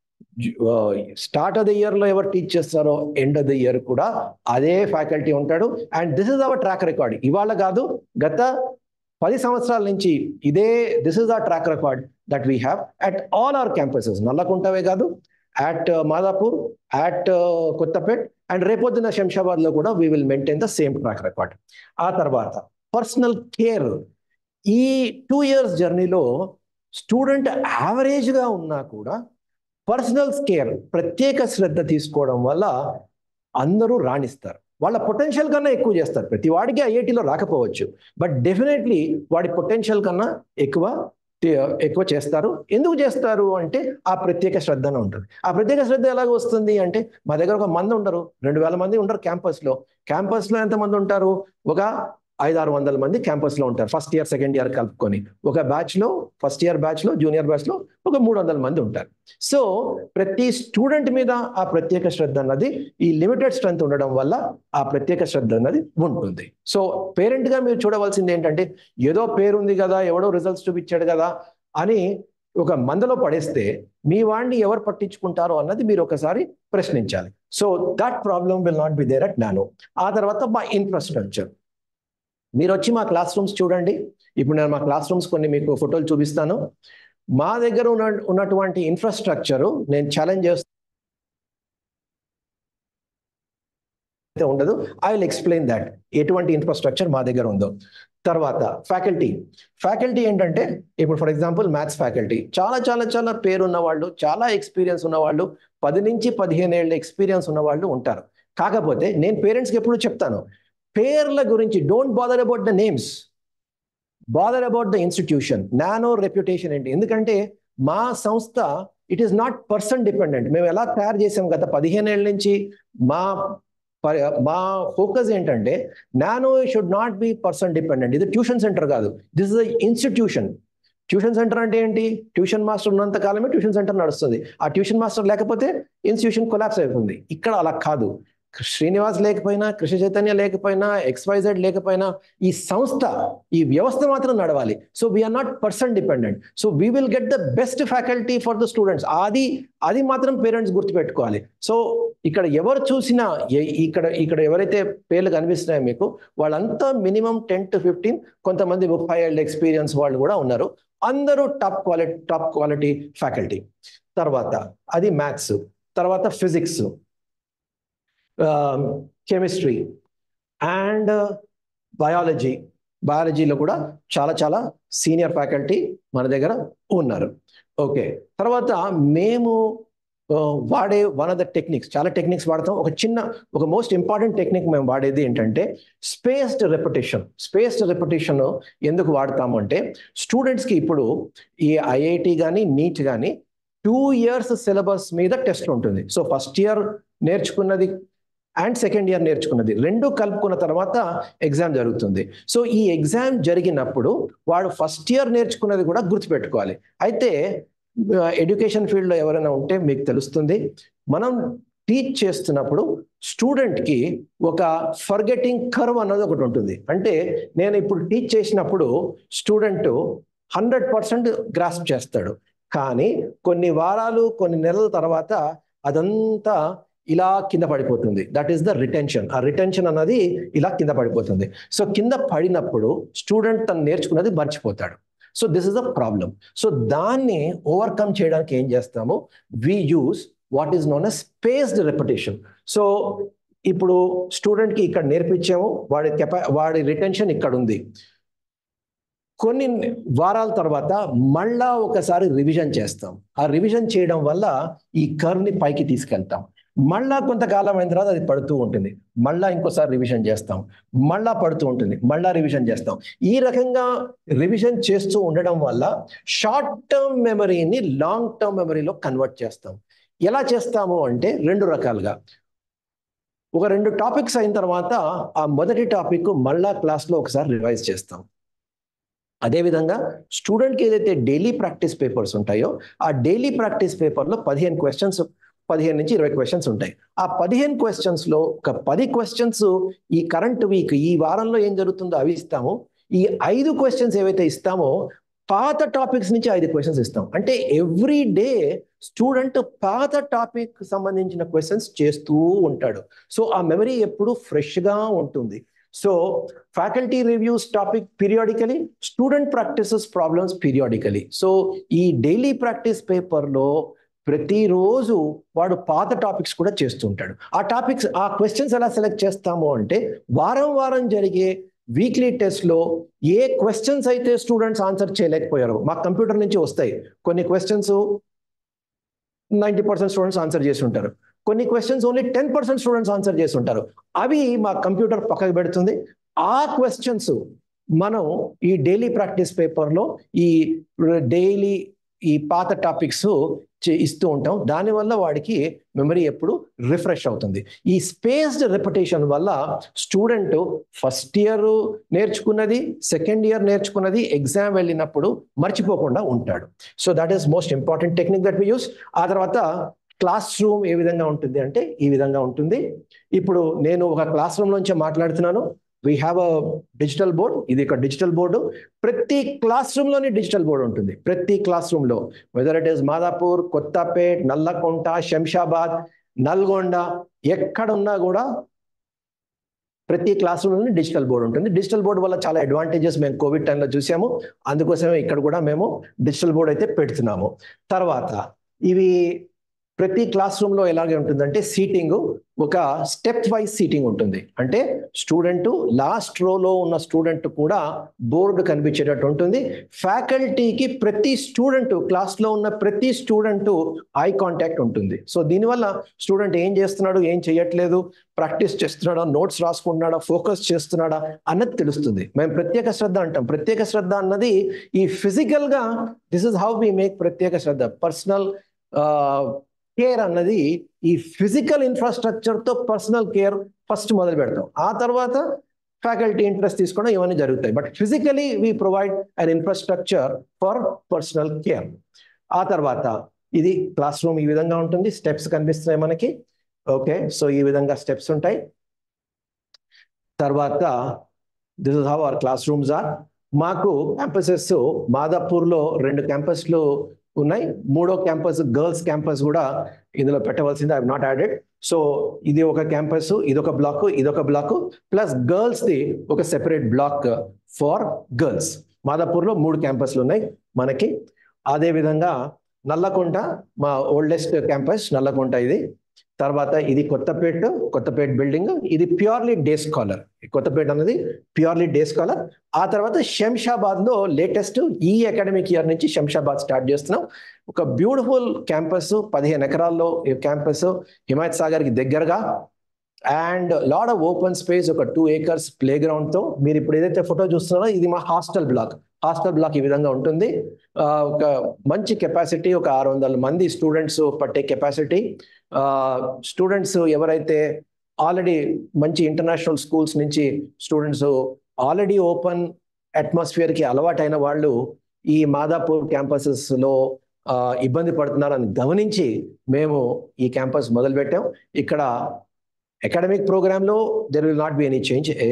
Speaker 1: స్టార్ట్ ఆఫ్ ద ఇయర్ లో ఎవరు టీచ్ చేస్తారో ఎండ్ ఆఫ్ ద ఇయర్ కూడా అదే ఫ్యాకల్టీ ఉంటాడు and this is our track record ఇవాళ కాదు గత పది సంవత్సరాల నుంచి ఇదే this is our track record that we have at all our campuses నల్లకుంటవే కాదు at Madhapur at Kothapet and రేపొద్దున శంషాబాద్ లో కూడా we will maintain the same track record ఆ తర్వాత పర్సనల్ కేర్ ఈ టూ ఇయర్స్ జర్నీలో స్టూడెంట్ యావరేజ్గా ఉన్నా కూడా పర్సనల్ కేర్ ప్రత్యేక శ్రద్ధ తీసుకోవడం వల్ల అందరూ రాణిస్తారు వాళ్ళ పొటెన్షియల్ కన్నా ఎక్కువ చేస్తారు ప్రతి వాడికి ఐఐటిలో రాకపోవచ్చు బట్ డెఫినెట్లీ వాడి పొటెన్షియల్ కన్నా ఎక్కువ ఎక్కువ చేస్తారు ఎందుకు చేస్తారు అంటే ఆ ప్రత్యేక శ్రద్ధన ఉంటుంది ఆ ప్రత్యేక శ్రద్ధ ఎలాగ వస్తుంది అంటే మా దగ్గర ఒక మంది ఉండరు రెండు వేల మంది ఉండరు క్యాంపస్లో క్యాంపస్లో ఎంతమంది ఉంటారు ఒక ఐదు ఆరు వందల మంది క్యాంపస్లో ఉంటారు ఫస్ట్ ఇయర్ సెకండ్ ఇయర్ కలుపుకొని ఒక బ్యాచ్లో ఫస్ట్ ఇయర్ బ్యాచ్లో జూనియర్ బ్యాచ్లో ఒక మూడు వందల మంది ఉంటారు సో ప్రతి స్టూడెంట్ మీద ఆ ప్రత్యేక శ్రద్ధ అన్నది ఈ లిమిటెడ్ స్ట్రెంత్ ఉండడం వల్ల ఆ ప్రత్యేక శ్రద్ధ అన్నది ఉంటుంది సో పేరెంట్గా మీరు చూడవలసింది ఏంటంటే ఏదో పేరు ఉంది కదా ఎవడో రిజల్ట్స్ చూపించాడు కదా అని ఒక మందలో పడేస్తే మీ వాడిని ఎవరు పట్టించుకుంటారో అన్నది మీరు ఒకసారి ప్రశ్నించాలి so that problem will not be there at Nano ఆ తర్వాత మా ఇన్ఫ్రాస్ట్రక్చర్ మీరు వచ్చి మా క్లాస్ రూమ్స్ చూడండి ఇప్పుడు నేను మా క్లాస్ రూమ్స్ కొన్ని మీకు ఫోటోలు చూపిస్తాను మా దగ్గర ఉన్న ఉన్నటువంటి ఇన్ఫ్రాస్ట్రక్చరు నేను ఛాలెంజ్ చేస్తూ ఉండదు ఐ విల్ ఎక్స్ప్లెయిన్ దాట్ ఎటువంటి ఇన్ఫ్రాస్ట్రక్చర్ మా దగ్గర ఉందో తర్వాత ఫ్యాకల్టీ ఫ్యాకల్టీ ఏంటంటే ఇప్పుడు ఫర్ ఎగ్జాంపుల్ మ్యాథ్స్ ఫ్యాకల్టీ చాలా చాలా చాలా పేరున్న వాళ్ళు చాలా ఎక్స్పీరియన్స్ ఉన్న వాళ్ళు పది నుంచి పదిహేను ఏళ్ళ ఎక్స్పీరియన్స్ ఉన్న వాళ్ళు ఉంటారు కాకపోతే నేను పేరెంట్స్కి ఎప్పుడు చెప్తాను పేర్ల గురించి don't bother about the names bother about the institution Nano reputation ఏంటి ఎందుకంటే మా సంస్థ it is not person dependent మేము ఎలా తయారు చేసాం గత పదిహేను ఏళ్ళ నుంచి మా మా ఫోకస్ ఏంటంటే Nano should not be person dependent ఇది ట్యూషన్ సెంటర్ కాదు this is the institution tuition centre అంటే ఏంటి ట్యూషన్ మాస్టర్ ఉన్నంత కాలమే ట్యూషన్ సెంటర్ నడుస్తుంది ఆ ట్యూషన్ మాస్టర్ లేకపోతే ఇన్స్టిట్యూషన్ కొలాప్స్ అవుతుంది ఇక్కడ అలా కాదు శ్రీనివాస్ లేకపోయినా కృష్ణ చైతన్య లేకపోయినా ఎక్స్వైజెడ్ లేకపోయినా ఈ సంస్థ ఈ వ్యవస్థ మాత్రం నడవాలి so we're not person dependent so we will get the best faculty for the students అది అది మాత్రం పేరెంట్స్ గుర్తుపెట్టుకోవాలి సో ఇక్కడ ఎవరు చూసినా ఇక్కడ ఇక్కడ ఎవరైతే పేర్లు కనిపిస్తున్నాయో మీకు వాళ్ళంతా మినిమం టెన్ టు ఫిఫ్టీన్ కొంతమంది ముప్పై ఏళ్ళ ఎక్స్పీరియన్స్ వాళ్ళు కూడా ఉన్నారు అందరూ top quality top quality faculty తర్వాత అది మ్యాథ్స్ తర్వాత ఫిజిక్స్ కెమిస్ట్రీ అండ్ బయాలజీ బయాలజీలో కూడా చాలా చాలా సీనియర్ ఫ్యాకల్టీ మన దగ్గర ఉన్నారు ఓకే తర్వాత మేము వాడే వన్ ఆఫ్ ద టెక్నిక్స్ చాలా టెక్నిక్స్ వాడతాం ఒక చిన్న ఒక మోస్ట్ ఇంపార్టెంట్ టెక్నిక్ మేము వాడేది ఏంటంటే స్పేస్డ్ రెపిటేషన్ స్పేస్డ్ రెపిటేషన్ ఎందుకు వాడతాము అంటే స్టూడెంట్స్కి ఇప్పుడు ఈ ఐఐటి కానీ నీట్ కానీ టూ ఇయర్స్ సిలబస్ మీద టెస్ట్ ఉంటుంది సో ఫస్ట్ ఇయర్ నేర్చుకున్నది అండ్ సెకండ్ ఇయర్ నేర్చుకున్నది రెండు కలుపుకున్న తర్వాత ఎగ్జామ్ జరుగుతుంది సో ఈ ఎగ్జామ్ జరిగినప్పుడు వాడు ఫస్ట్ ఇయర్ నేర్చుకున్నది కూడా గుర్తుపెట్టుకోవాలి అయితే ఎడ్యుకేషన్ ఫీల్డ్లో ఎవరైనా ఉంటే మీకు తెలుస్తుంది మనం టీచ్ చేస్తున్నప్పుడు స్టూడెంట్కి ఒక ఫర్గెటింగ్ కర్వ్ అన్నది ఒకటి ఉంటుంది అంటే నేను ఇప్పుడు టీచ్ చేసినప్పుడు స్టూడెంట్ హండ్రెడ్ పర్సెంట్ గ్రాస్ప్ చేస్తాడు కానీ కొన్ని వారాలు కొన్ని నెలల తర్వాత అదంతా ఇలా కింద పడిపోతుంది దట్ ఈస్ ద రిటెన్షన్ ఆ రిటెన్షన్ అన్నది ఇలా కింద పడిపోతుంది సో కింద పడినప్పుడు స్టూడెంట్ తను నేర్చుకున్నది మర్చిపోతాడు so this is the problem సో దాన్ని ఓవర్కమ్ చేయడానికి ఏం చేస్తాము we use what is known a spaced repetition so ఇప్పుడు స్టూడెంట్కి ఇక్కడ నేర్పించాము వాడి కెపా వాడి రిటెన్షన్ ఇక్కడ ఉంది కొన్ని వారాల తర్వాత మళ్ళా ఒకసారి రివిజన్ చేస్తాం ఆ రివిజన్ చేయడం వల్ల ఈ కర్వ్ని పైకి తీసుకెళ్తాం మళ్ళా కొంతకాలం అయిన తర్వాత అది పడుతూ ఉంటుంది మళ్ళా ఇంకోసారి రివిజన్ చేస్తాం మళ్ళా పడుతూ ఉంటుంది మళ్ళా రివిజన్ చేస్తాం ఈ రకంగా రివిజన్ చేస్తూ ఉండడం వల్ల షార్ట్ టర్మ్ మెమరీని లాంగ్ టర్మ్ మెమరీలో కన్వర్ట్ చేస్తాం ఎలా చేస్తాము అంటే రెండు రకాలుగా ఒక రెండు టాపిక్స్ అయిన తర్వాత ఆ మొదటి టాపిక్ మళ్ళా క్లాస్లో ఒకసారి రివైజ్ చేస్తాం అదేవిధంగా స్టూడెంట్కి ఏదైతే డైలీ ప్రాక్టీస్ పేపర్స్ ఉంటాయో ఆ డైలీ ప్రాక్టీస్ పేపర్లో పదిహేను క్వశ్చన్స్ పదిహేను నుంచి ఇరవై క్వశ్చన్స్ ఉంటాయి ఆ పదిహేను క్వశ్చన్స్లో ఒక పది క్వశ్చన్స్ ఈ కరెంట్ వీక్ ఈ వారంలో ఏం జరుగుతుందో అవి ఇస్తాము ఈ ఐదు క్వశ్చన్స్ ఏవైతే ఇస్తామో పాత టాపిక్స్ నుంచి ఐదు క్వశ్చన్స్ ఇస్తాం అంటే ఎవ్రీ డే స్టూడెంట్ పాత టాపిక్ సంబంధించిన క్వశ్చన్స్ చేస్తూ ఉంటాడు సో ఆ మెమరీ ఎప్పుడు ఫ్రెష్గా ఉంటుంది so faculty reviews topic periodically student practises problems periodically so ఈ డైలీ ప్రాక్టీస్ పేపర్లో ప్రతిరోజు వాడు పాత టాపిక్స్ కూడా చేస్తుంటాడు ఆ టాపిక్స్ ఆ క్వశ్చన్స్ ఎలా సెలెక్ట్ చేస్తాము అంటే వారం వారం జరిగే వీక్లీ టెస్ట్లో ఏ క్వశ్చన్స్ అయితే స్టూడెంట్స్ ఆన్సర్ చేయలేకపోయారో మా కంప్యూటర్ నుంచి వస్తాయి కొన్ని questions ninety percent students answer చేసి ఉంటారు కొన్ని questions only ten percent students answer చేసి ఉంటారు అవి మా కంప్యూటర్ పక్కకు పెడుతుంది ఆ క్వశ్చన్స్ మనం ఈ డైలీ ప్రాక్టీస్ పేపర్లో ఈ డైలీ ఈ పాత టాపిక్స్ ఇస్తూ ఉంటాం దానివల్ల వాడికి మెమరీ ఎప్పుడు రిఫ్రెష్ అవుతుంది ఈ స్పేస్డ్ రెపిటేషన్ వల్ల స్టూడెంట్ ఫస్ట్ ఇయర్ నేర్చుకున్నది సెకండ్ ఇయర్ నేర్చుకున్నది ఎగ్జామ్ వెళ్ళినప్పుడు మర్చిపోకుండా ఉంటాడు so that is most important technique that we use ఆ తర్వాత క్లాస్ రూమ్ ఏ విధంగా ఉంటుంది అంటే ఈ విధంగా ఉంటుంది ఇప్పుడు నేను ఒక క్లాస్ రూమ్ నుంచి మాట్లాడుతున్నాను we have a digital board ఇది ఒక డిజిటల్ బోర్డు ప్రతి క్లాస్ రూమ్లోని డిజిటల్ బోర్డు ఉంటుంది ప్రతి క్లాస్ రూమ్లో whether it is Madhapur Kothapet Nallakunta Shamshabad Nalgonda ఎక్కడున్నా కూడా ప్రతి క్లాస్ రూమ్లోని డిజిటల్ బోర్డు ఉంటుంది డిజిటల్ బోర్డు వల్ల చాలా అడ్వాంటేజెస్ మేము కోవిడ్ టైంలో చూసాము అందుకోసమే ఇక్కడ కూడా మేము డిజిటల్ బోర్డు అయితే పెడుతున్నాము తర్వాత ఇవి ప్రతి క్లాస్ రూమ్లో ఎలాగే ఉంటుందంటే సీటింగ్ ఒక స్టెప్ వైజ్ సీటింగ్ ఉంటుంది అంటే స్టూడెంట్ లాస్ట్ రోలో ఉన్న స్టూడెంట్ కూడా బోర్డు కనిపించేటట్టు ఉంటుంది ఫ్యాకల్టీకి ప్రతి స్టూడెంట్ క్లాస్లో ఉన్న ప్రతి స్టూడెంట్ ఐ కాంటాక్ట్ ఉంటుంది సో దీనివల్ల స్టూడెంట్ ఏం చేస్తున్నాడు ఏం చేయట్లేదు ప్రాక్టీస్ చేస్తున్నాడా నోట్స్ రాసుకుంటున్నాడా ఫోకస్ చేస్తున్నాడా అన్నది తెలుస్తుంది మేము ప్రత్యేక శ్రద్ధ అంటాం ప్రత్యేక శ్రద్ధ అన్నది ఈ ఫిజికల్గా this is how we make ప్రత్యేక శ్రద్ధ పర్సనల్ కేర్ అన్నది ఈ ఫిజికల్ ఇన్ఫ్రాస్ట్రక్చర్తో పర్సనల్ కేర్ ఫస్ట్ మొదలు పెడతాం ఆ తర్వాత ఫ్యాకల్టీ ఇంట్రెస్ట్ తీసుకోవడం ఇవన్నీ జరుగుతాయి but physically we provide an infrastructure for personal care ఆ తర్వాత ఇది క్లాస్ రూమ్ ఈ విధంగా ఉంటుంది స్టెప్స్ కనిపిస్తున్నాయి మనకి ఓకే సో ఈ విధంగా స్టెప్స్ ఉంటాయి తర్వాత this is how our class rooms are మాకు క్యాంపసెస్ మాదాపూర్లో రెండు క్యాంపస్లు ఉన్నాయి మూడో క్యాంపస్ గర్ల్స్ క్యాంపస్ కూడా ఇందులో పెట్టవలసింది ఐ నాట్ యాడెడ్ సో ఇది ఒక క్యాంపస్ ఇదొక బ్లాక్ ఇదొక బ్లాక్ ప్లస్ గర్ల్స్ది ఒక సెపరేట్ బ్లాక్ ఫర్ గర్ల్స్ మాదాపూర్లో మూడు క్యాంపస్లు ఉన్నాయి మనకి అదే విధంగా నల్లకొండ మా ఓల్డెస్ట్ క్యాంపస్ నల్లకొండ ఇది తర్వాత ఇది కొత్తపేట కొత్తపేట బిల్డింగ్ ఇది ప్యూర్లీ డే స్కాలర్ కొత్తపేట అనేది ప్యూర్లీ డే స్కాలర్ ఆ తర్వాత శంషాబాద్ లో లేటెస్ట్ ఈ అకాడమిక్ ఇయర్ నుంచి శంషాబాద్ స్టార్ట్ చేస్తున్నాం ఒక బ్యూటిఫుల్ క్యాంపస్ పదిహేను ఎకరాల్లో ఈ క్యాంపస్ హిమాయత్ సాగర్ కి దగ్గరగా and lot of open space ఒక టూ ఏకర్స్ ప్లే గ్రౌండ్ తో మీరు ఇప్పుడు ఏదైతే ఫోటో చూస్తున్నారో ఇది మా హాస్టల్ బ్లాక్ హాస్టల్ బ్లాక్ ఈ విధంగా ఉంటుంది ఒక మంచి కెపాసిటీ ఒక ఆరు వందల మంది స్టూడెంట్స్ పట్టే కెపాసిటీ స్టూడెంట్స్ ఎవరైతే ఆల్రెడీ మంచి ఇంటర్నేషనల్ స్కూల్స్ నుంచి స్టూడెంట్స్ ఆల్రెడీ ఓపెన్ అట్మాస్ఫియర్కి అలవాటైన వాళ్ళు ఈ మాదాపూర్ క్యాంపసెస్లో ఇబ్బంది పడుతున్నారని గమనించి మేము ఈ క్యాంపస్ మొదలుపెట్టాం ఇక్కడ అకాడమిక్ ప్రోగ్రాంలో there will not be any change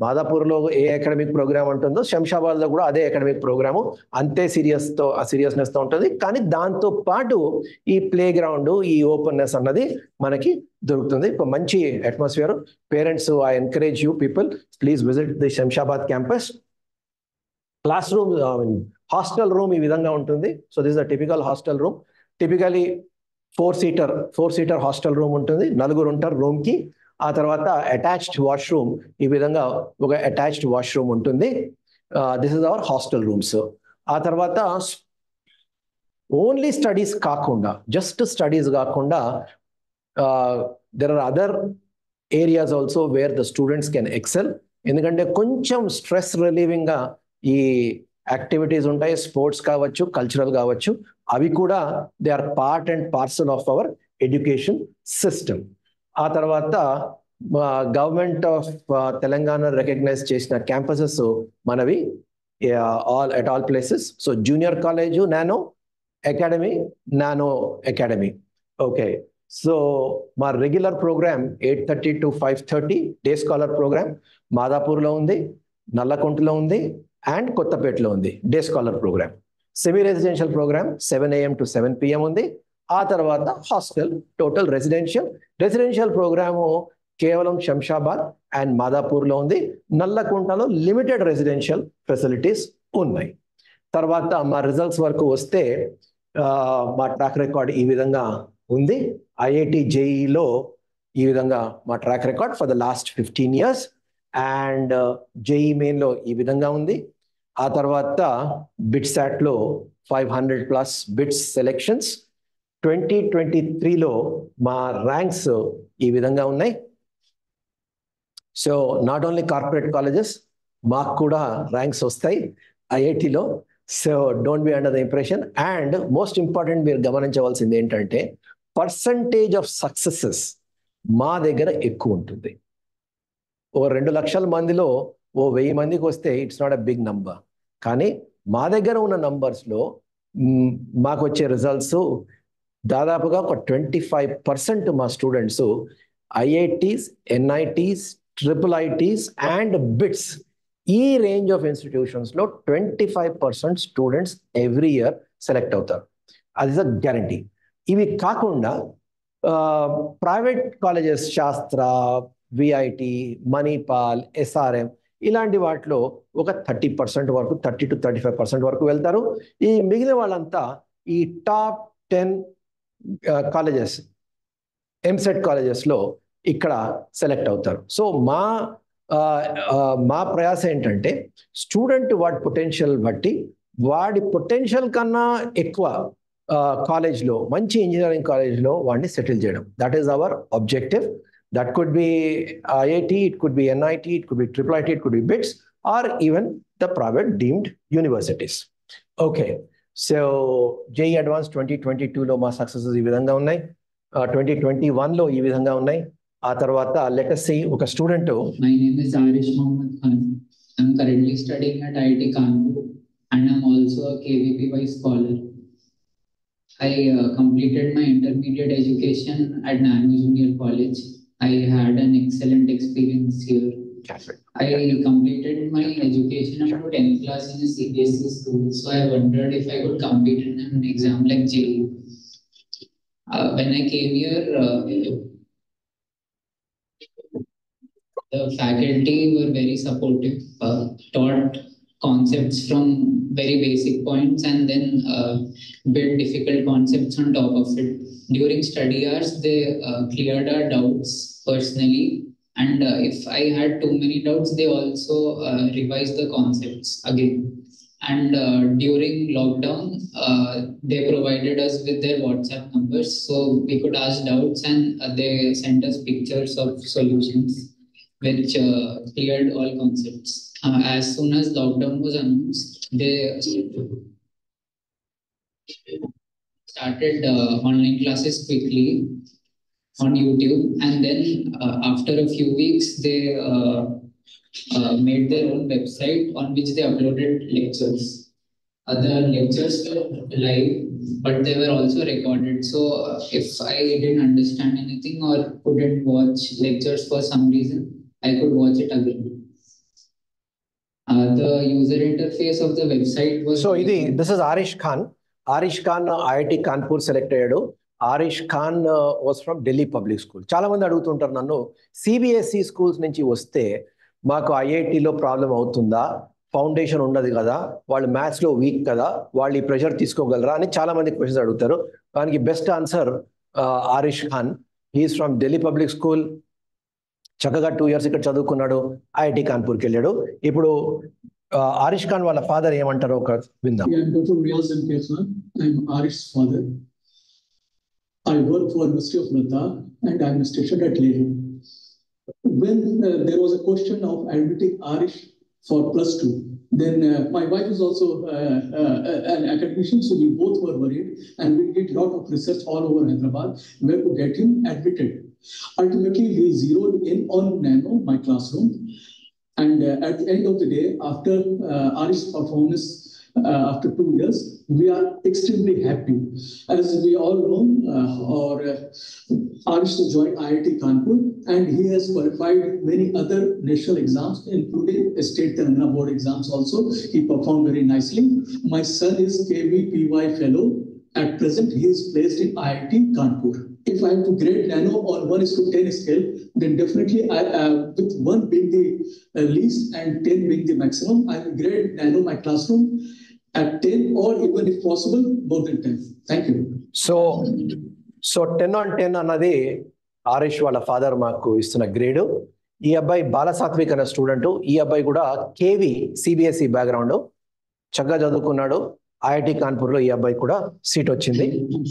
Speaker 1: మాదాపూర్లో ఏ అకాడమిక్ ప్రోగ్రామ్ ఉంటుందో శంషాబాద్లో కూడా అదే అకాడమిక్ ప్రోగ్రాము అంతే సీరియస్తో ఆ సీరియస్నెస్తో ఉంటుంది కానీ దాంతో పాటు ఈ ప్లే గ్రౌండ్ ఈ ఓపెన్నెస్ అన్నది మనకి దొరుకుతుంది ఇప్పుడు మంచి atmosphere parents I encourage you people please visit the Shamshabad campus class room hostel room ఈ విధంగా ఉంటుంది so this the typical hostel room typically four seater four seater hostel room ఉంటుంది నలుగురు ఉంటారు రూమ్కి ఆ తర్వాత అటాచ్డ్ వాష్రూమ్ ఈ విధంగా ఒక అటాచ్డ్ వాష్రూమ్ ఉంటుంది this is our hostel rooms ఆ తర్వాత ఓన్లీ స్టడీస్ కాకుండా జస్ట్ స్టడీస్ కాకుండా there are other areas also where the students can excel ఎందుకంటే కొంచెం స్ట్రెస్ రిలీవింగ్గా ఈ యాక్టివిటీస్ ఉంటాయి స్పోర్ట్స్ కావచ్చు కల్చరల్ కావచ్చు అవి కూడా they are part and parcel of our education system ఆ తర్వాత గవర్నమెంట్ ఆఫ్ తెలంగాణ రికగ్నైజ్ చేసిన క్యాంపసెస్ మనవి all at all places so junior college Nano Academy Nano Academy okay so మా regular programme eight thirty to five thirty day scholar programme మాదాపూర్లో ఉంది నల్లకుంటలో ఉంది and కొత్తపేటలో ఉంది day scholar programme semi residential programme seven AM to seven PM ఉంది ఆ తర్వాత hostel total residential residential programme కేవలం శంషాబాద్ అండ్ మాదాపూర్లో ఉంది నల్లకుంటలో లిమిటెడ్ రెసిడెన్షియల్ ఫెసిలిటీస్ ఉన్నాయి తర్వాత మా రిజల్ట్స్ వరకు వస్తే మా ట్రాక్ రికార్డ్ ఈ విధంగా ఉంది ఐఐటి జేఈలో ఈ విధంగా మా track record for the last fifteen years and JEE మెయిన్లో ఈ విధంగా ఉంది ఆ తర్వాత బిట్సాట్లో five hundred plus BITS selections twenty twenty త్రీలో మా ర్యాంక్స్ ఈ విధంగా ఉన్నాయి so not only corporate colleges మాకు కూడా ర్యాంక్స్ వస్తాయి ఐఐటిలో so don't be under the impression and most important మీరు గమనించవలసింది ఏంటంటే పర్సంటేజ్ ఆఫ్ సక్సెసెస్ మా దగ్గర ఎక్కువ ఉంటుంది ఓ రెండు లక్షల మందిలో ఓ వెయ్యి మందికి వస్తే it's not a big number కానీ మా దగ్గర ఉన్న నంబర్స్లో మాకు వచ్చే రిజల్ట్స్ దాదాపుగా ఒక ట్వంటీ ఫైవ్ పర్సెంట్ మా students IITs NITs triple ITs and BITS ఈ రేంజ్ ఆఫ్ ఇన్స్టిట్యూషన్స్లో twenty five percent students every year select అవుతారు అది ఇస్ అ గ్యారంటీ ఇవి కాకుండా private colleges Sastra VIT Manipal SRM ఇలాంటి వాటిలో ఒక థర్టీ పర్సెంట్ వరకు thirty to thirty five percent వరకు వెళ్తారు ఈ మిగిలిన వాళ్ళంతా ఈ టాప్ టెన్ కాలేజెస్ ఎంసెట్ కాలేజెస్లో ఇక్కడ సెలెక్ట్ అవుతారు సో మా మా ప్రయాస ఏంటంటే స్టూడెంట్ వాడి పొటెన్షియల్ బట్టి వాడి పొటెన్షియల్ కన్నా ఎక్కువ కాలేజ్లో మంచి ఇంజనీరింగ్ కాలేజ్లో వాడిని సెటిల్ చేయడం that is our objective that could be IIT it could be NIT it could be triple IT it could be BITS or even the private deemed universities okay so JEE advance twenty twenty టూలో మా successes ఈ విధంగా ఉన్నాయి twenty twenty వన్లో ఈ విధంగా ఉన్నాయి ఆ తర్వాత లెటెస్ట్ సి ఒక student
Speaker 3: My name is Arish Mohammed Khan. I'm currently studying at IIT Kanpur and I'm also a KVPY scholar. I uh, completed my intermediate education at Nano Junior College. I had an excellent experience here. I completed my education about 10th class in a CBSE school, so I wondered if I could compete in an exam like JEE. Uh, when I came here, uh, the faculty were very supportive, uh, taught concepts from very basic points and then uh, built difficult concepts on top of it. During study hours, they uh, cleared our doubts personally. And uh, if I had too many doubts, they also uh, revised the concepts again. And uh, during lockdown, uh, they provided us with their WhatsApp numbers so we could ask doubts and uh, they sent us pictures of solutions which uh, cleared all concepts. Uh, as soon as lockdown was announced, they started uh, online classes quickly on YouTube, and then uh, after a few weeks, they uh, uh, made their own website on which they uploaded lectures. Uh, the lectures were live, but they were also recorded. So uh, if I didn't understand anything or couldn't watch lectures for some reason, I could watch it again. Uh, the user interface of the website was.
Speaker 1: So ఇది this is Arish Khan Arish Khan IIT Kanpur select అయ్యాడు Arish Khan was from Delhi Public School చాలా మంది అడుగుతుంటారు నన్ను CBSE schools నుంచి వస్తే మాకు ఐఐటిలో ప్రాబ్లం అవుతుందా ఫౌండేషన్ ఉండదు కదా వాళ్ళు మ్యాథ్స్ లో వీక్ కదా వాళ్ళు ఈ ప్రెషర్ తీసుకోగలరా అని చాలా మంది క్వశ్చన్స్ అడుగుతారు దానికి best answer Arish Khan he's from Delhi Public School చక్కగా టూ ఇయర్స్ ఇక్కడ చదువుకున్నాడు ఐఐటి కాన్పూర్కి వెళ్ళాడు ఇప్పుడు ఆరిష్ ఖాన్ వాళ్ళ ఫాదర్ ఏమంటారో ఒక విందాం
Speaker 4: Yeah, I'm Dr. Riyaz M. Keswan. I'm Arish's father. I work for Ministry of Ladakh and I'm stationed at Leh. When uh, there was a question of admitting Arish for plus two, then uh, my wife is also uh, uh, an academician, so we both were worried and we did a lot of research all over Hyderabad where to get him admitted. Ultimately, we zeroed in on Nano, my classroom. And uh, at the end of the day, after uh, Arish's performance, uh, after two years, we are extremely happy. As we all know, uh, or uh, Arish joined IIT Kanpur, and he has qualified many other national exams, including state Telangana board exams. Also, he performed very nicely. My son is KVPY fellow. At present, he is placed in IIT Kanpur. If I have to grade Nano on 1 is to 10 scale, then definitely I, uh, with 1 being the uh, least and 10 being the maximum, I will grade Nano my classroom at 10 or even if possible, more than 10. Thank you.
Speaker 1: So so ten on ten అన్నది ఆరిష్ వాళ్ళ father మాకు ఇస్తున్న grade ఈ అబ్బాయి బాలసాత్విక్ అనే student ఈ అబ్బాయి కూడా కేవి సిబిఎస్ఈ బ్యాక్గ్రౌండ్ చక్కగా చదువుకున్నాడు ఐఐటి కాన్పూర్ లో ఈ అబ్బాయి కూడా సీట్ వచ్చింది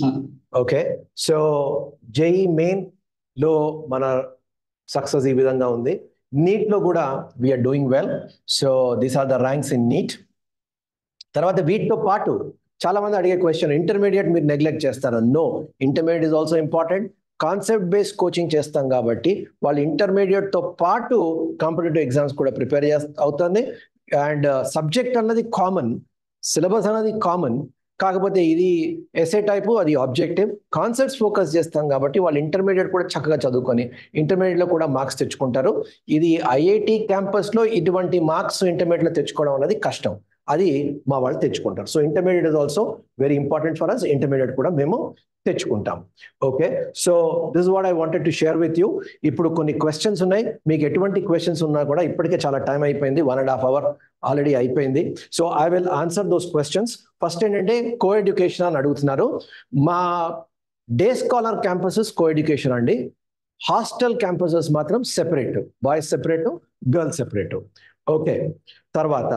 Speaker 1: ఓకే సో జేఈ మెయిన్ లో మన సక్సెస్ ఈ విధంగా ఉంది నీట్ లో కూడా we're doing well so these are the ranks in NEET తర్వాత వీటితో పాటు చాలా మంది అడిగే క్వశ్చన్ ఇంటర్మీడియట్ మీరు నెగ్లెక్ట్ చేస్తారా no intermediate is also important concept based coaching చేస్తాం కాబట్టి వాళ్ళు ఇంటర్మీడియట్ తో పాటు కాంపిటేటివ్ ఎగ్జామ్స్ కూడా ప్రిపేర్ చేస్తా అవుతుంది అండ్ సబ్జెక్ట్ అన్నది కామన్ సిలబస్ అన్నది కామన్ కాకపోతే ఇది ఎస్ఏ టైపు అది ఆబ్జెక్టివ్ కాన్సెప్ట్స్ ఫోకస్ చేస్తాం కాబట్టి వాళ్ళు ఇంటర్మీడియట్ కూడా చక్కగా చదువుకొని ఇంటర్మీడియట్ లో కూడా మార్క్స్ తెచ్చుకుంటారు ఇది ఐఐటి క్యాంపస్ లో ఇటువంటి మార్క్స్ ఇంటర్మీడియట్ లో తెచ్చుకోవడం అనేది కష్టం అది మా వాళ్ళు తెచ్చుకుంటారు so intermediate is also very important for us intermediate కూడా మేము తెచ్చుకుంటాం okay so this what I wanted to share with you ఇప్పుడు కొన్ని క్వశ్చన్స్ ఉన్నాయి మీకు ఎటువంటి క్వశ్చన్స్ ఉన్నా కూడా ఇప్పటికే చాలా టైం అయిపోయింది one and half hour already అయిపోయింది so I will answer those questions first ఏంటంటే కో ఎడ్యుకేషన్ అని అడుగుతున్నారు మా day scholar campuses coeducation అండి హాస్టల్ క్యాంపసెస్ మాత్రం separate boys separate girls separate okay తర్వాత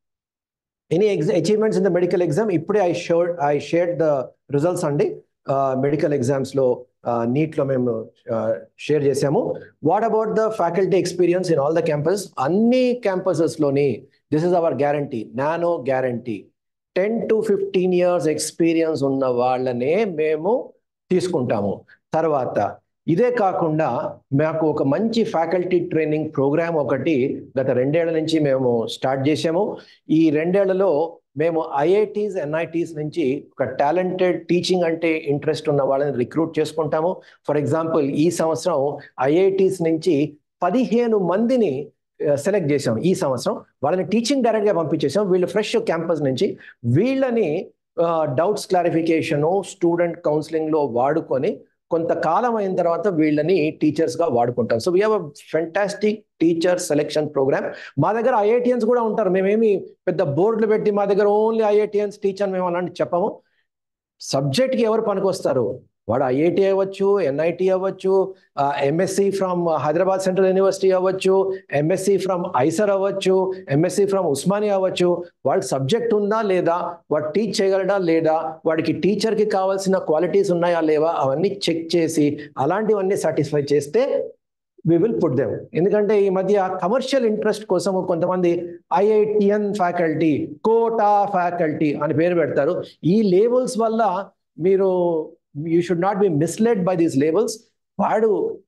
Speaker 1: any exam achievements in the medical exam ఇప్పుడే I showed I shared the results అండి medical exams లో నీట్ లో మేము షేర్ చేసాము what about the faculty experience in all the campus అన్ని campuses లోని this is our guarantee Nano guarantee ten to fifteen years experience ఉన్న వాళ్ళనే మేము తీసుకుంటాము తర్వాత ఇదే కాకుండా మాకు ఒక మంచి ఫ్యాకల్టీ ట్రైనింగ్ ప్రోగ్రామ్ ఒకటి గత రెండేళ్ల నుంచి మేము స్టార్ట్ చేసాము ఈ రెండేళ్లలో మేము ఐఐటీస్ ఎన్ఐటీస్ నుంచి ఒక టాలెంటెడ్ టీచింగ్ అంటే ఇంట్రెస్ట్ ఉన్న వాళ్ళని రిక్రూట్ చేసుకుంటాము ఫర్ ఎగ్జాంపుల్ ఈ సంవత్సరం ఐఐటీస్ నుంచి పదిహేను మందిని సెలెక్ట్ చేసాం ఈ సంవత్సరం వాళ్ళని టీచింగ్ డైరెక్ట్గా పంపించేసాం వీళ్ళు ఫ్రెష్ క్యాంపస్ నుంచి వీళ్ళని డౌట్స్ క్లారిఫికేషను స్టూడెంట్ కౌన్సిలింగ్లో వాడుకొని కొంతకాలం అయిన తర్వాత వీళ్ళని టీచర్స్ గా వాడుకుంటాం so we have fantastic teacher selection programme మా దగ్గర ఐఐటియన్స్ కూడా ఉంటారు మేమేమి పెద్ద బోర్డులు పెట్టి మా దగ్గర ఓన్లీ ఐఐటియన్స్ టీచర్ మేము అలాంటి చెప్పము సబ్జెక్ట్కి ఎవరు పనికొస్తారు వాడు ఐఐటి అవ్వచ్చు ఎన్ఐటి అవ్వచ్చు MSc from Hyderabad Central University అవ్వచ్చు ఎంఎస్సి ఫ్రమ్ ఐసర్ అవ్వచ్చు ఎంఎస్సి ఫ్రమ్ ఉస్మానియా అవ్వచ్చు వాడి సబ్జెక్ట్ ఉందా లేదా వాడు టీచ్ చేయగలడా లేదా వాడికి టీచర్కి కావాల్సిన క్వాలిటీస్ ఉన్నాయా లేవా అవన్నీ చెక్ చేసి అలాంటివన్నీ సాటిస్ఫై చేస్తే వి విల్ పుట్ దెమ్ ఎందుకంటే ఈ మధ్య కమర్షియల్ ఇంట్రెస్ట్ కోసం కొంతమంది ఐఐటిఎన్ ఫ్యాకల్టీ కోటా ఫ్యాకల్టీ అని పేరు పెడతారు ఈ లేబుల్స్ వల్ల మీరు you should not be misled by these labels వాడు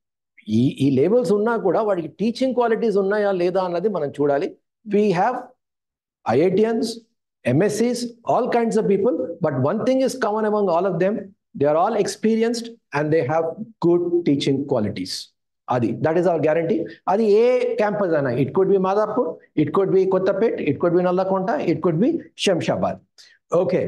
Speaker 1: ఈ ఈ లేబుల్స్ ఉన్నా కూడా వాడికి టీచింగ్ క్వాలిటీస్ ఉన్నాయా లేదా అన్నది మనం చూడాలి we have IITians MScs all kinds of people but one thing is common among all of them they are all experienced and they have good teaching qualities అది దట్ ఈస్ అవర్ గ్యారంటీ అది ఏ campus అయినా it could be Madhapur it could be Kothapet it could be Nallakunta it could be Shamshabad okay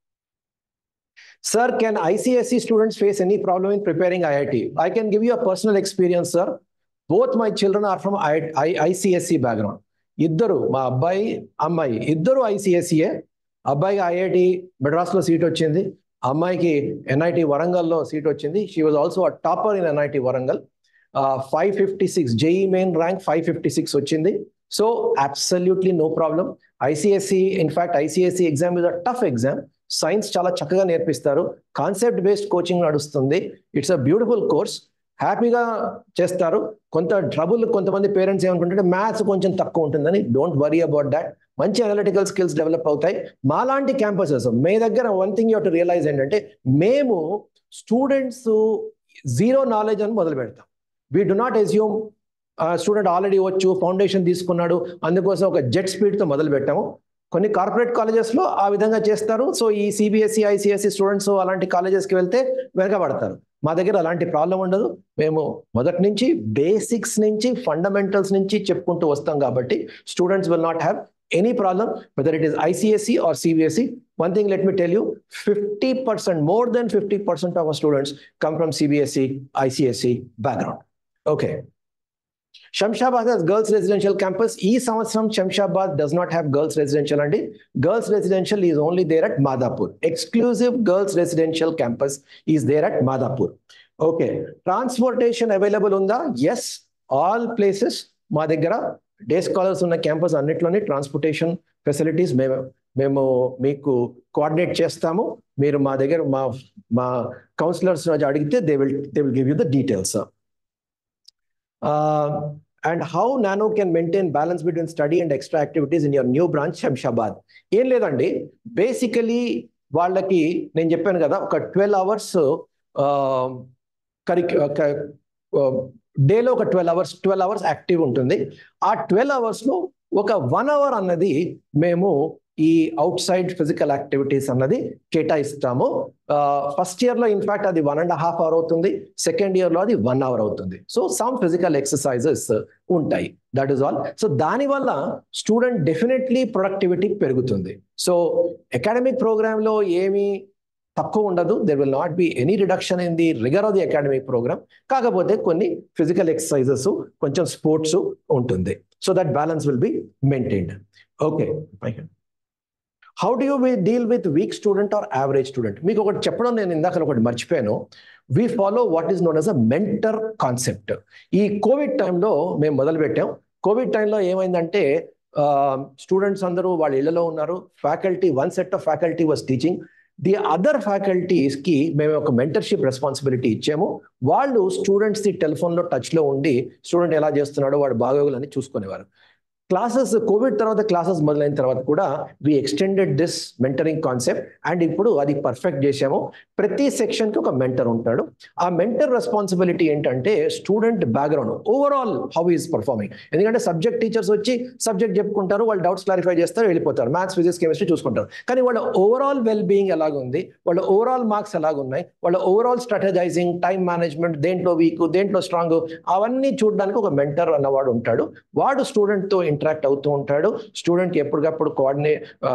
Speaker 1: Sir, can ICSE students face any problem in preparing IIT? I can give you a personal experience, sir. Both my children are from I, I, ICSE background. ఇద్దరు మా అబ్బాయి అమ్మాయి ఇద్దరు ఐసిఎస్ఈఏ అబ్బాయికి IIT మెడ్రాస్లో seat వచ్చింది అమ్మాయికి NIT వరంగల్లో సీట్ వచ్చింది she was also a topper in NIT Warangal five fifty six JEE main rank five fifty six వచ్చింది so absolutely no problem ICSC in fact ICSC exam is a tough exam science చాలా చక్కగా నేర్పిస్తారు concept based coaching నడుస్తుంది it's a beautiful course హ్యాపీగా చేస్తారు కొంత trouble కొంతమంది parents ఏమనుకుంటే మ్యాథ్స్ కొంచెం తక్కువ ఉంటుందని డోంట్ వరీ అబౌట్ దాట్ మంచి అనలిటికల్ స్కిల్స్ డెవలప్ అవుతాయి మాలాంటి క్యాంపసెస్ మీ దగ్గర one thing you to realise ఏంటంటే మేము స్టూడెంట్స్ జీరో నాలెడ్జ్ అని మొదలు పెడతాం we do not assume student already వచ్చు ఫౌండేషన్ తీసుకున్నాడు అందుకోసం ఒక జెట్ స్పీడ్తో మొదలు పెట్టాము కొన్ని కార్పొరేట్ కాలేజెస్లో ఆ విధంగా చేస్తారు సో ఈ సిబిఎస్ఈ ఐసిఎస్ఈ స్టూడెంట్స్ అలాంటి కాలేజెస్కి వెళ్తే వెనకబడతారు మా దగ్గర అలాంటి ప్రాబ్లం ఉండదు మేము మొదటి నుంచి బేసిక్స్ నుంచి ఫండమెంటల్స్ నుంచి చెప్పుకుంటూ వస్తాం కాబట్టి students will not have any problem whether it is ICSE or CBSE one thing let me tell you fifty percent more than fifty percent of students come from CBSE ICSE background okay Shamshabad has girls residential campus. E Samvatsram Shamshabad does not have girls residential and girls residential is only there at Madhapur. Exclusive girls residential campus is there at Madhapur. Okay. Transportation available unda? Yes. All places. మా దగ్గర day scholars ఉన్న campus అన్నిట్లోనే transportation facilities మేము మేము మీకు coordinate చేస్తాము మీరు మా దగ్గర మా మా కౌన్సిలర్స్ అడిగితే they will they will give you the details uh, and how Nano can maintain balance between study and extra activities in your new branch, Shamshabad. ఏం లేదండి బేసికలీ వాళ్ళకి నేను చెప్పాను కదా ఒక ట్వెల్వ్ అవర్స్ కరిక్ డేలో ఒక twelve hours twelve hours active ఉంటుంది ఆ ట్వెల్వ్ అవర్స్లో ఒక వన్ అవర్ అన్నది మేము ఈ అవుట్ సైడ్ ఫిజికల్ యాక్టివిటీస్ అన్నది కేటాయిస్తాము ఫస్ట్ ఇయర్ లో ఇన్ఫాక్ట్ అది వన్ అండ్ హాఫ్ అవర్ అవుతుంది సెకండ్ ఇయర్ లో అది వన్ అవర్ అవుతుంది సో సమ్ ఫిజికల్ ఎక్సర్సైజెస్ ఉంటాయి దట్ ఈస్ ఆల్ సో దానివల్ల స్టూడెంట్ డెఫినెట్లీ ప్రొడక్టివిటీ పెరుగుతుంది సో అకాడమిక్ ప్రోగ్రామ్ లో ఏమి తక్కువ ఉండదు there will not be any reduction in the rigour of the academic programme కాకపోతే కొన్ని ఫిజికల్ ఎక్సర్సైజెస్ కొంచెం స్పోర్ట్స్ ఉంటుంది so that balance will be maintained okay how do you deal with weak student or average student మీకు ఒకటి చెప్పడం నేను ఇందాక ఒకటి మర్చిపోయాను we follow what is known as a mentor concept ఈ కోవిడ్ టైంలో మేము మొదలుపెట్టాం కోవిడ్ టైంలో ఏమైందంటే స్టూడెంట్స్ అందరూ వాళ్ళ ఇళ్లలో ఉన్నారు faculty one set of faculty was teaching the other ఫ్యాకల్టీస్కి మేము ఒక మెంటర్షిప్ రెస్పాన్సిబిలిటీ ఇచ్చాము వాళ్ళు స్టూడెంట్స్ది టెలిఫోన్లో టచ్లో ఉండి స్టూడెంట్ ఎలా చేస్తున్నాడో వాడు బాగోగులని చూసుకునేవారు క్లాసెస్ కోవిడ్ తర్వాత క్లాసెస్ మొదలైన తర్వాత కూడా we extended this mentoring concept and ఇప్పుడు అది పర్ఫెక్ట్ చేసాము ప్రతి సెక్షన్కి ఒక మెంటర్ ఉంటాడు ఆ మెంటర్ రెస్పాన్సిబిలిటీ ఏంటంటే student background overall how is performing ఎందుకంటే సబ్జెక్ట్ టీచర్స్ వచ్చి సబ్జెక్ట్ చెప్పుకుంటారు వాళ్ళు డౌట్స్ క్లారిఫై చేస్తారు వెళ్ళిపోతారు మ్యాథ్స్ ఫిజిక్స్ కెమిస్ట్రీ చూసుకుంటారు కానీ వాళ్ళ ఓవరాల్ వెల్ బీయింగ్ ఎలాగుంది వాళ్ళ ఓవరాల్ మార్క్స్ ఎలాగున్నాయి వాళ్ళ ఓవరాల్ స్ట్రాటజైజింగ్ టైం మేనేజ్మెంట్ దేంట్లో వీక్ దేంట్లో స్ట్రాంగ్ అవన్నీ చూడడానికి ఒక మెంటర్ అన్నవాడు ఉంటాడు వాడు స్టూడెంట్తో ఇంటరాక్ట్ అవుతూ ఉంటాడు స్టూడెంట్కి ఎప్పటికప్పుడు కోఆర్డినే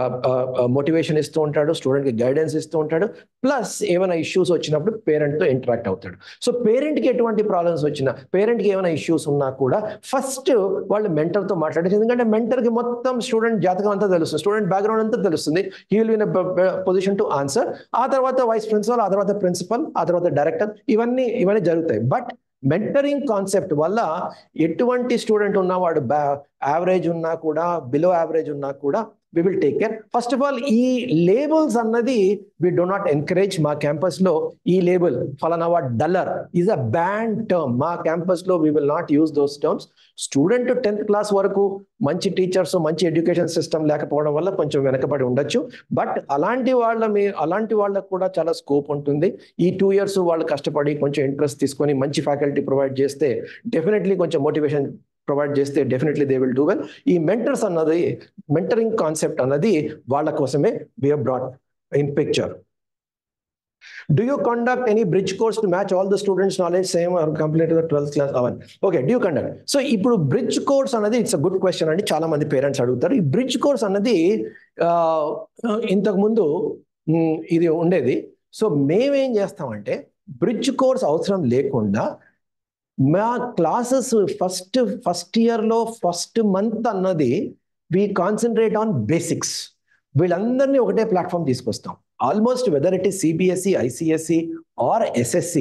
Speaker 1: మోటివేషన్ ఇస్తూ ఉంటాడు స్టూడెంట్కి గైడెన్స్ ఇస్తూ ఉంటాడు ప్లస్ ఏమైనా ఇష్యూస్ వచ్చినప్పుడు పేరెంట్తో ఇంటరాక్ట్ అవుతాడు సో పేరెంట్కి ఎటువంటి ప్రాబ్లమ్స్ వచ్చినా పేరెంట్కి ఏమైనా ఇష్యూస్ ఉన్నా కూడా ఫస్ట్ వాళ్ళు మెంటర్తో మాట్లాడేది ఎందుకంటే మెంటర్కి మొత్తం స్టూడెంట్ జాతకం అంతా తెలుస్తుంది స్టూడెంట్ బ్యాక్గ్రౌండ్ అంతా తెలుస్తుంది he will in position to answer ఆ తర్వాత వైస్ ప్రిన్సిపల్ ఆ తర్వాత ప్రిన్సిపల్ ఆ తర్వాత డైరెక్టర్ ఇవన్నీ ఇవన్నీ జరుగుతాయి బట్ మెంటరింగ్ కాన్సెప్ట్ వల్ల ఎటువంటి స్టూడెంట్ ఉన్నా వాడు బ్యా యావరేజ్ ఉన్నా కూడా బిలో యావరేజ్ ఉన్నా కూడా we will take care first of all ఈ లేబుల్స్ అన్నది వి డో నాట్ ఎంకరేజ్ మా క్యాంపస్ లో ఈ లేబుల్ ఫలానా what dullard is a bad term మా క్యాంపస్ లో we will not use those terms student tenth class వరకు మంచి టీచర్స్ మంచి ఎడ్యుకేషన్ సిస్టమ్ లేకపోవడం వల్ల కొంచెం వెనకబడి ఉండొచ్చు బట్ అలాంటి వాళ్ళ మీ అలాంటి వాళ్ళకు కూడా చాలా స్కోప్ ఉంటుంది ఈ టూ ఇయర్స్ వాళ్ళు కష్టపడి కొంచెం ఇంట్రెస్ట్ తీసుకొని మంచి ఫ్యాకల్టీ ప్రొవైడ్ చేస్తే డెఫినెట్లీ కొంచెం మోటివేషన్ ప్రొవైడ్ చేస్తే definitely they will do well ఈ మెంటర్స్ అన్నది మెంటరింగ్ కాన్సెప్ట్ అన్నది వాళ్ళ కోసమే we brought in picture Do you conduct any bridge course to match all the students' knowledge same or complete to the 12th class? అవన్ okay do conduct so ఇప్పుడు bridge course అన్నది it's a good question అండి చాలా మంది parents అడుగుతారు ఈ bridge course అన్నది ఆ, ఇంతకు ముందు మ్, ఇది ఉండేది సో మేమేం చేస్తామంటే బ్రిడ్జ్ కోర్స్ అవసరం లేకుండా మా క్లాసెస్ ఫస్ట్ ఫస్ట్ ఇయర్లో ఫస్ట్ మంత్ అన్నది వి కాన్సన్ట్రేట్ ఆన్ బేసిక్స్ వీళ్ళందరినీ ఒకటే ప్లాట్ఫామ్ తీసుకొస్తాం almost whether it is CBSE ICSC or SSC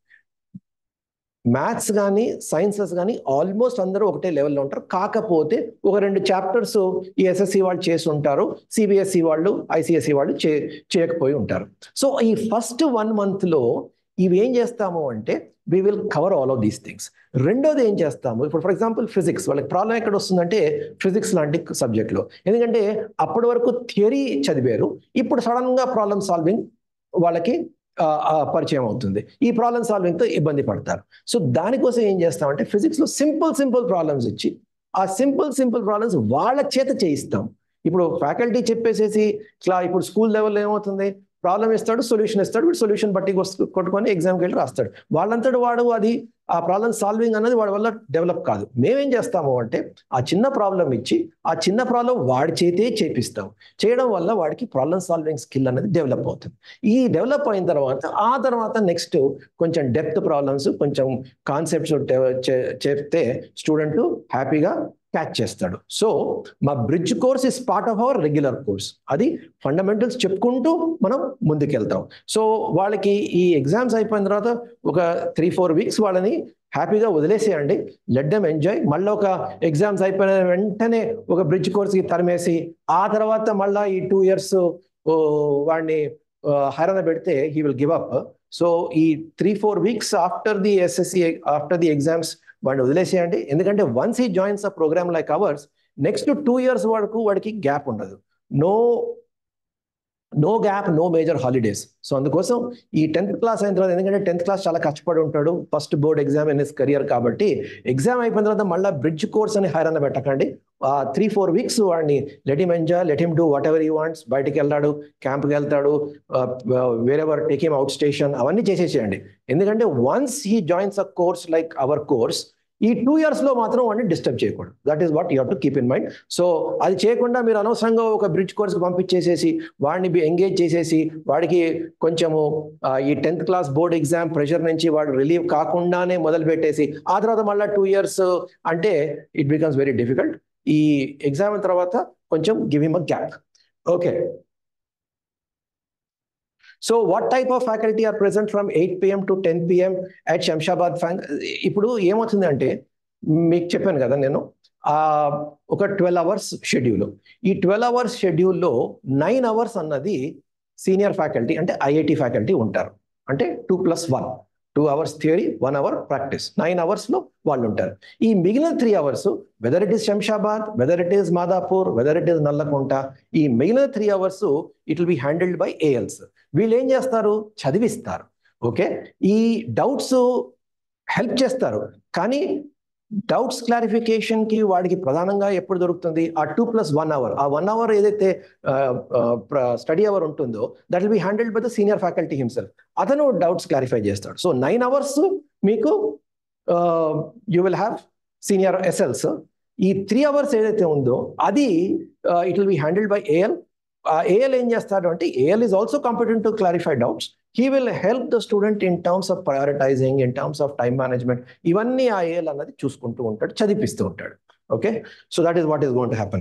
Speaker 1: maths కానీ సైన్సెస్ కానీ ఆల్మోస్ట్ అందరూ ఒకటే లెవెల్లో ఉంటారు కాకపోతే ఒక రెండు చాప్టర్స్ ఈ ఎస్ఎస్సి వాళ్ళు చేసి ఉంటారు సిబిఎస్ఈ వాళ్ళు ఐసిఎస్సి వాళ్ళు చే చేయకపోయి ఉంటారు సో ఈ ఫస్ట్ వన్ మంత్లో ఇవి ఏం చేస్తాము అంటే we will cover all of these things రెండోది ఏం చేస్తాము ఇప్పుడు ఫర్ ఎగ్జాంపుల్ ఫిజిక్స్ వాళ్ళకి ప్రాబ్లం ఎక్కడ వస్తుందంటే ఫిజిక్స్ లాంటి సబ్జెక్ట్లో ఎందుకంటే అప్పటి వరకు థియరీ చదివారు ఇప్పుడు సడన్గా ప్రాబ్లమ్ సాల్వింగ్ వాళ్ళకి ఆ, ఆ, పరిచయం అవుతుంది ఈ ప్రాబ్లమ్ సాల్వింగ్తో ఇబ్బంది పడతారు సో దానికోసం ఏం చేస్తామంటే ఫిజిక్స్లో సింపుల్ సింపుల్ ప్రాబ్లమ్స్ ఇచ్చి ఆ సింపుల్ సింపుల్ ప్రాబ్లమ్స్ వాళ్ళ చేత చేయిస్తాం ఇప్పుడు ఫ్యాకల్టీ చెప్పేసేసి ఇట్లా ఇప్పుడు స్కూల్ లెవెల్లో ఏమవుతుంది ప్రాబ్లం ఇస్తాడు సొల్యూషన్ ఇస్తాడు వీడు సొల్యూషన్ బట్టి వస్తు- కొట్టుకొని ఎగ్జామ్కి వెళ్ళి రాస్తాడు వాళ్ళంతటి వాడు అది ఆ ప్రాబ్లం సాల్వింగ్ అనేది వాడి వల్ల డెవలప్ కాదు మేమేం చేస్తాము అంటే ఆ చిన్న ప్రాబ్లం ఇచ్చి ఆ చిన్న ప్రాబ్లం వాడి చేతే చేపిస్తాం చేయడం వల్ల వాడికి ప్రాబ్లం సాల్వింగ్ స్కిల్ అనేది డెవలప్ అవుతుంది ఈ డెవలప్ అయిన తర్వాత ఆ తర్వాత నెక్స్ట్ కొంచెం డెప్త్ ప్రాబ్లమ్స్ కొంచెం కాన్సెప్ట్స్ చెప్తే స్టూడెంట్ హ్యాపీగా క్యాచ్ చేస్తాడు సో మా bridge course is part of our regular course అది ఫండమెంటల్స్ చెప్పుకుంటూ మనం ముందుకెళ్తాం సో వాళ్ళకి ఈ ఎగ్జామ్స్ అయిపోయిన తర్వాత ఒక త్రీ ఫోర్ వీక్స్ వాళ్ళని హ్యాపీగా వదిలేసేయండి లెట్ దెమ్ ఎంజాయ్ మళ్ళీ ఒక ఎగ్జామ్స్ అయిపోయిన వెంటనే ఒక బ్రిడ్జ్ కోర్స్కి తరిమేసి ఆ తర్వాత మళ్ళీ ఈ టూ ఇయర్స్ వాడిని హైరాణ పెడితే he will give up so ఈ three four weeks after the SSC after the exams వాడిని వదిలేసేయండి ఎందుకంటే once he joins a programme like ours next two years వరకు వాడికి గ్యాప్ ఉండదు no no gap no major holidays so అందుకోసం ఈ tenth class అయిన తర్వాత ఎందుకంటే టెన్త్ క్లాస్ చాలా కష్టపడి ఉంటాడు first board exam in his career కాబట్టి ఎగ్జామ్ అయిపోయిన తర్వాత మళ్ళీ బ్రిడ్జ్ కోర్స్ అని హైరాణ పెట్టకండి ఆ త్రీ ఫోర్ వీక్స్ వాడిని let him enjoy let him do whatever he wants బయటికి వెళ్తాడు క్యాంప్కి వెళ్తాడు wherever take him out station అవన్నీ చేసేసేయండి ఎందుకంటే once he joins a course like our course ఈ టూ ఇయర్స్ లో మాత్రం వాడిని డిస్టర్బ్ చేయకూడదు that is what you to keep in mind so అది చేయకుండా మీరు అనవసరంగా ఒక బ్రిడ్జ్ కోర్స్కి పంపించేసేసి వాడిని ఎంగేజ్ చేసేసి వాడికి కొంచెము ఆ, ఈ tenth class board exam pressure నుంచి వాడు రిలీవ్ కాకుండానే మొదలు పెట్టేసి ఆ తర్వాత మళ్ళీ టూ ఇయర్స్ అంటే ఇట్ బికమ్స్ వెరీ డిఫికల్ట్ ఈ ఎగ్జామ్ తర్వాత కొంచెం give him a gap okay so what type of faculty are present from eight PM to ten PM at Shamshabad ఫ్యాంక్ ఇప్పుడు ఏమవుతుంది అంటే మీకు చెప్పాను కదా నేను ఆ ఒక ట్వెల్వ్ అవర్స్ షెడ్యూల్ ఈ ట్వెల్వ్ అవర్స్ షెడ్యూల్లో నైన్ అవర్స్ అన్నది సీనియర్ ఫ్యాకల్టీ అంటే ఐఐటి ఫ్యాకల్టీ ఉంటారు అంటే two plus one two hours theory one hour practice nine అవర్స్లో వాళ్ళు ఉంటారు ఈ మిగిలిన three hours whether it is Shamshabad whether it is Madhapur whether it is Nallakunta ఈ మిగిలిన three hours it will be handled by ALs వీళ్ళు ఏం చేస్తారు చదివిస్తారు ఓకే ఈ డౌట్స్ హెల్ప్ చేస్తారు కానీ డౌట్స్ క్లారిఫికేషన్ కి వాడికి ప్రధానంగా ఎప్పుడు దొరుకుతుంది ఆ టూ ప్లస్ వన్ అవర్ ఆ వన్ అవర్ ఏదైతే స్టడీ అవర్ ఉంటుందో that will be handled by the senior faculty himself అతను డౌట్స్ క్లారిఫై చేస్తాడు సో నైన్ అవర్స్ మీకు you will have senior SLs ఈ త్రీ అవర్స్ ఏదైతే ఉందో అది it will be handled by AL AL ఏం చేస్తాడు అంటే AL is also competent to clarify doubts he will help the student in terms of prioritising in terms of time management ఇవన్నీ ఆ AL అన్నది చూసుకుంటూ ఉంటాడు చదివిస్తూ ఉంటాడు okay so that is what is going to happen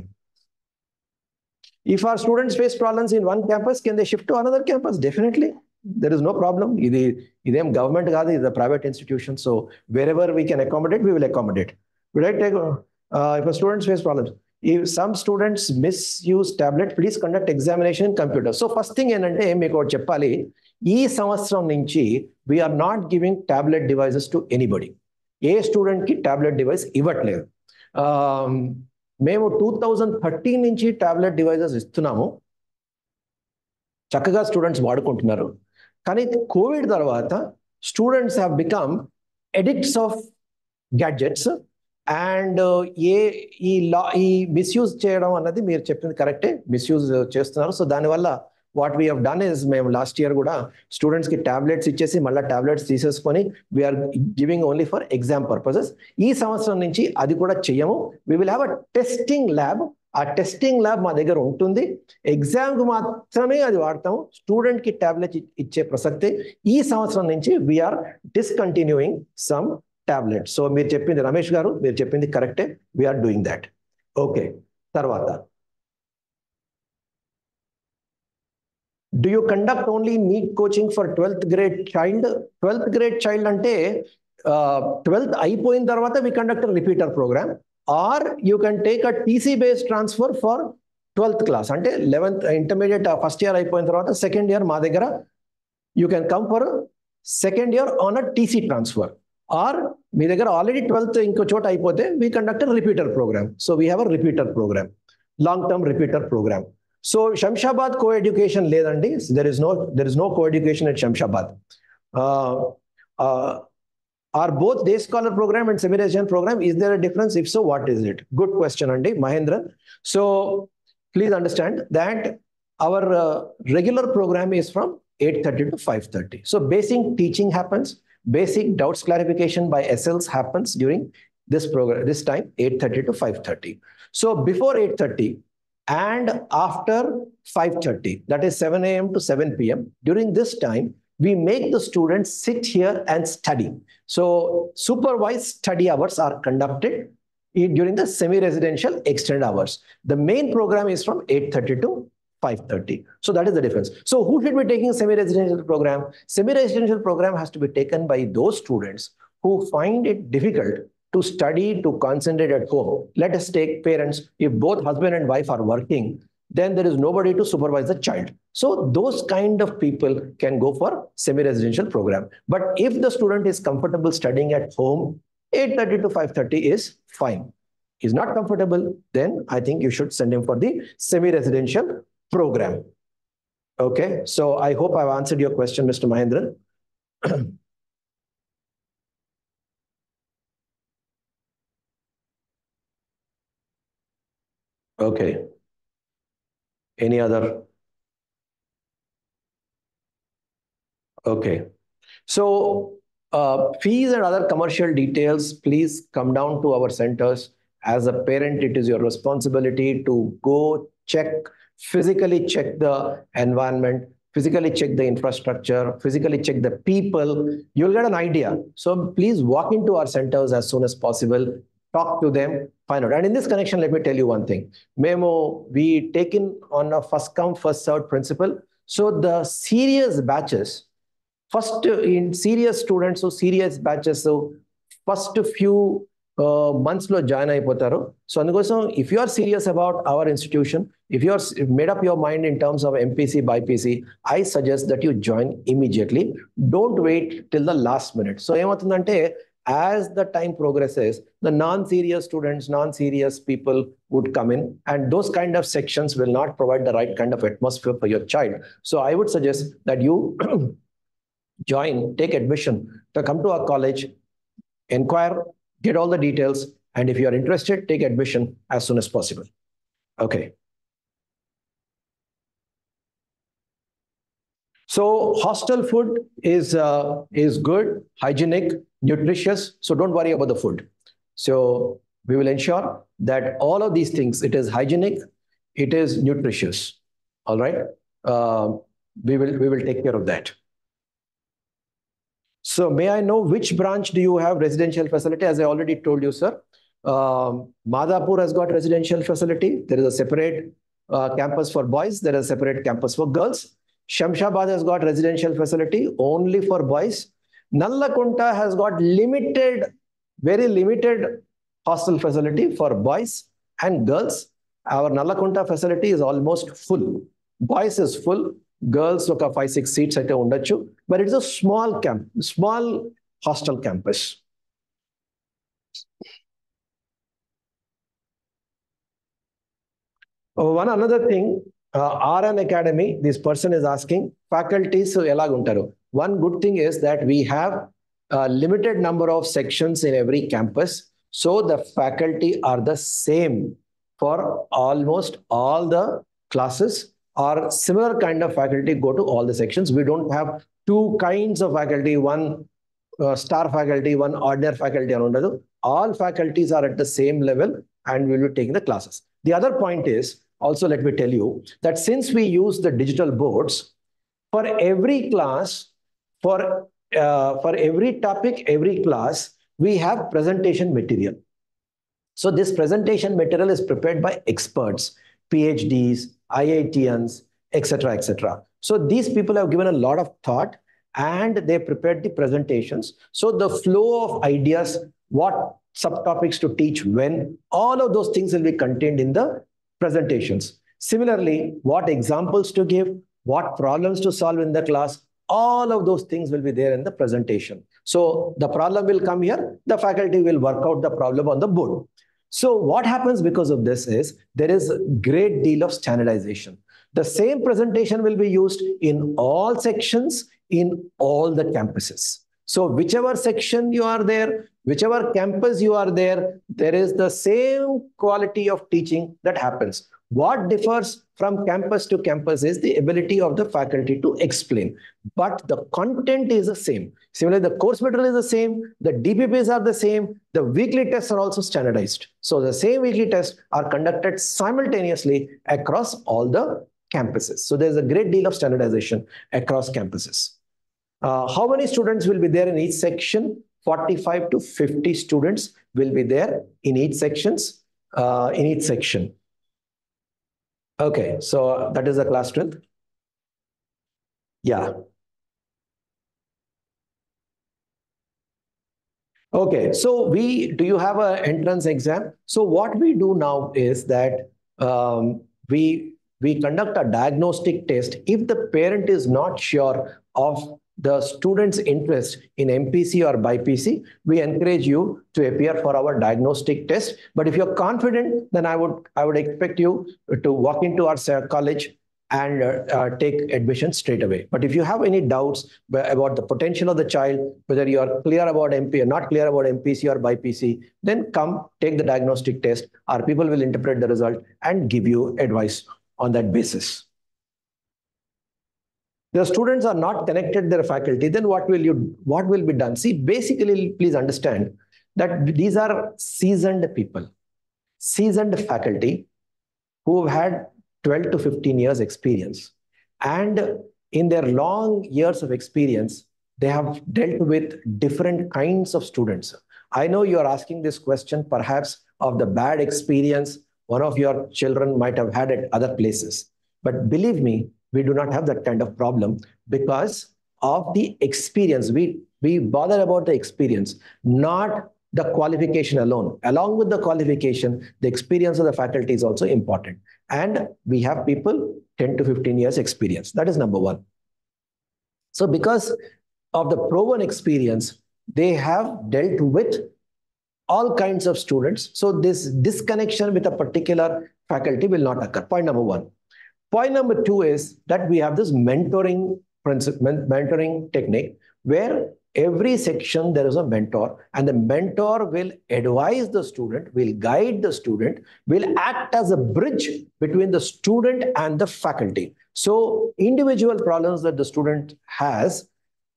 Speaker 1: if our students face problems in one campus can they shift to another campus definitely there is no problem ఇది ఇదేం government కాదు ఇది private institution so wherever we can accommodate we will accommodate right if students face problems if some students misuse tablet please conduct examination computer so first thing ఏంటంటే మీకు ఒకటి చెప్పాలి ఈ సంవత్సరం నుంచి we're not giving tablet devices to anybody ఏ స్టూడెంట్కి tablet device ఇవ్వట్లేదు మేము టూ థౌజండ్ థర్టీన్ నుంచి టాబ్లెట్ డివైజెస్ ఇస్తున్నాము చక్కగా స్టూడెంట్స్ వాడుకుంటున్నారు కానీ కోవిడ్ తర్వాత students have become addicts of gadgets and ఏ ఈ లా ఈ మిస్యూజ్ చేయడం అన్నది మీరు చెప్పింది కరెక్టే మిస్యూజ్ చేస్తున్నారు సో దానివల్ల వాట్ వీ డన్ ఇస్ మేము లాస్ట్ ఇయర్ కూడా స్టూడెంట్స్ కి టాబ్లెట్స్ ఇచ్చేసి మళ్ళీ టాబ్లెట్స్ తీసేసుకొని we're giving only for exam purposes ఈ సంవత్సరం నుంచి అది కూడా చెయ్యము we will have a testing lab ఆ టెస్టింగ్ ల్యాబ్ మా దగ్గర ఉంటుంది ఎగ్జామ్ కు మాత్రమే అది వాడతాము స్టూడెంట్ కి టాబ్లెట్ ఇచ్చే ప్రసక్తి ఈ సంవత్సరం నుంచి we're discontinuing some tablet so మీరు చెప్పింది రమేష్ గారు మీరు చెప్పింది కరెక్టే వీఆర్ డూయింగ్ దాట్ ఓకే తర్వాత do you conduct only NEET coaching for twelfth grade child twelfth grade child అంటే ట్వెల్త్ అయిపోయిన తర్వాత we conduct repeater programme or you can take a TC based transfer for twelfth class అంటే eleventh intermediate first year అయిపోయిన తర్వాత second year మా దగ్గర you can come for second year on a TC transfer or మీ దగ్గర already twelfth ఇంకో చోట అయిపోతే we conduct repeater programme so we have a repeater programme long term repeater programme so Shamshabad co education లేదండి there is no there is no co education at Shamshabad or both day scholar programme and సెమిరేషన్ programme is there difference if so what is it good question అండి Mahendran so please understand that our regular programme is from eight thirty to five thirty so basic teaching happens basic doubts clarification by SLs happens during this program, this time, 8.30 to 5.30. So before 8.30 and after 5.30, that is 7 a.m. to 7 p.m., during this time, we make the students sit here and study. So supervised study hours are conducted during the semi-residential extended hours. The main program is from 8.30 to 5.30. So that is the difference. So who should be taking semi-residential program? Semi-residential program has to be taken by those students who find it difficult to study, to concentrate at home. Let us take parents. If both husband and wife are working, then there is nobody to supervise the child. So those kind of people can go for semi-residential program. But if the student is comfortable studying at home, 8.30 to 5.30 is fine. Is not comfortable, then I think you should send him for the semi-residential program. Okay, so I hope I've answered your question, Mr. Mahendran. okay. Any other? Okay. So uh, fees and other commercial details, please come down to our centers. As a parent, it is your responsibility to go check physically check the environment, physically check the infrastructure, physically check the people, you'll get an idea. So please walk into our centers as soon as possible, talk to them, find out. And in this connection, let me tell you one thing. Memo, we taken on a first come, first served principle. So the serious batches, first in serious students, so serious batches, so first few months లో join అయిపోతారు so అందుకోసం if you are serious about our institution if you are made up your mind in terms of MPC BiPC I suggest that you join immediately don't wait till the last minute so ఏమవుతుందంటే as the time progresses the non serious students non serious people would come in and those kind of sections will not provide the right kind of atmosphere for your child so I would suggest that you join take admission to come to our college enquire get all the details. And if you are interested, take admission as soon as possible. Okay. So hostel food is, uh, is good, hygienic, nutritious. So don't worry about the food. So we will ensure that all of these things, it is hygienic, it is nutritious. All right. Uh, we will, we will take care of that. So may I know which branch do you have residential facility? As I already told you, sir, um, Madhapur has got residential facility. There is a separate uh, campus for boys. There is a separate campus for girls. Shamshabad has got residential facility only for boys. Nallakunta has got limited, very limited hostel facility for boys and girls. Our Nallakunta facility is almost full. Boys is full. Girls ఒక five six seats అయితే ఉండొచ్చు but it's a small camp small hostel campus one another thing RN Academy this person is asking faculties ఎలాగుంటారు one good thing is that we have limited number of sections in every campus so the faculty are the same for almost all the classes or similar kind of faculty go to all the sections. We don't have two kinds of faculty, one uh, star faculty, one ordinary faculty around it. All faculties are at the same level and we will be taking the classes. The other point is, also let me tell you, that since we use the digital boards, for every class, for, uh, for every topic, every class, we have presentation material. So this presentation material is prepared by experts, PhDs, IITians, etc., etc. So these people have given a lot of thought and they prepared the presentations. So the flow of ideas, what subtopics to teach when, all of those things will be contained in the presentations. Similarly, what examples to give, what problems to solve in the class, all of those things will be there in the presentation. So the problem will come here, the faculty will work out the problem on the board. So what happens because of this is there is a great deal of standardization. The same presentation will be used in all sections in all the campuses. So whichever section you are there, whichever campus you are there, there is the same quality of teaching that happens. What differs from campus to campus is the ability of the faculty to explain, but the content is the same. Similarly, the course material is the same, the DPPs are the same, the weekly tests are also standardized. So the same weekly tests are conducted simultaneously across all the campuses. So there's a great deal of standardization across campuses. Uh, how many students will be there in each section? 45 to 50 students will be there in each sections, uh, in each section. Okay, so that is the class strength. Yeah. Okay, so we, do you have an entrance exam? So what we do now is that um, we, we conduct a diagnostic test. If the parent is not sure of the student's interest in MPC or BIPC, we encourage you to appear for our diagnostic test. But if you're confident, then I would, I would expect you to walk into our college and uh, uh, take admission straight away. But if you have any doubts about the potential of the child, whether you are clear about MP or not clear about MPC or BIPC, then come take the diagnostic test. Our people will interpret the result and give you advice on that basis the students are not connected their faculty then what will you what will be done see basically please understand that these are seasoned people seasoned faculty who have had 12 to 15 years experience and in their long years of experience they have dealt with different kinds of students i know you are asking this question perhaps of the bad experience one of your children might have had at other places but believe me we do not have that kind of problem because of the experience. We, we bother about the experience, not the qualification alone. Along with the qualification, the experience of the faculty is also important. And we have people 10 to 15 years experience. That is number one. So because of the proven experience, they have dealt with all kinds of students. So this disconnection with a particular faculty will not occur. Point number one. Point number two is that we have this mentoring principle, mentoring technique where every section there is a mentor and the mentor will advise the student, will guide the student, will act as a bridge between the student and the faculty. So individual problems that the student has,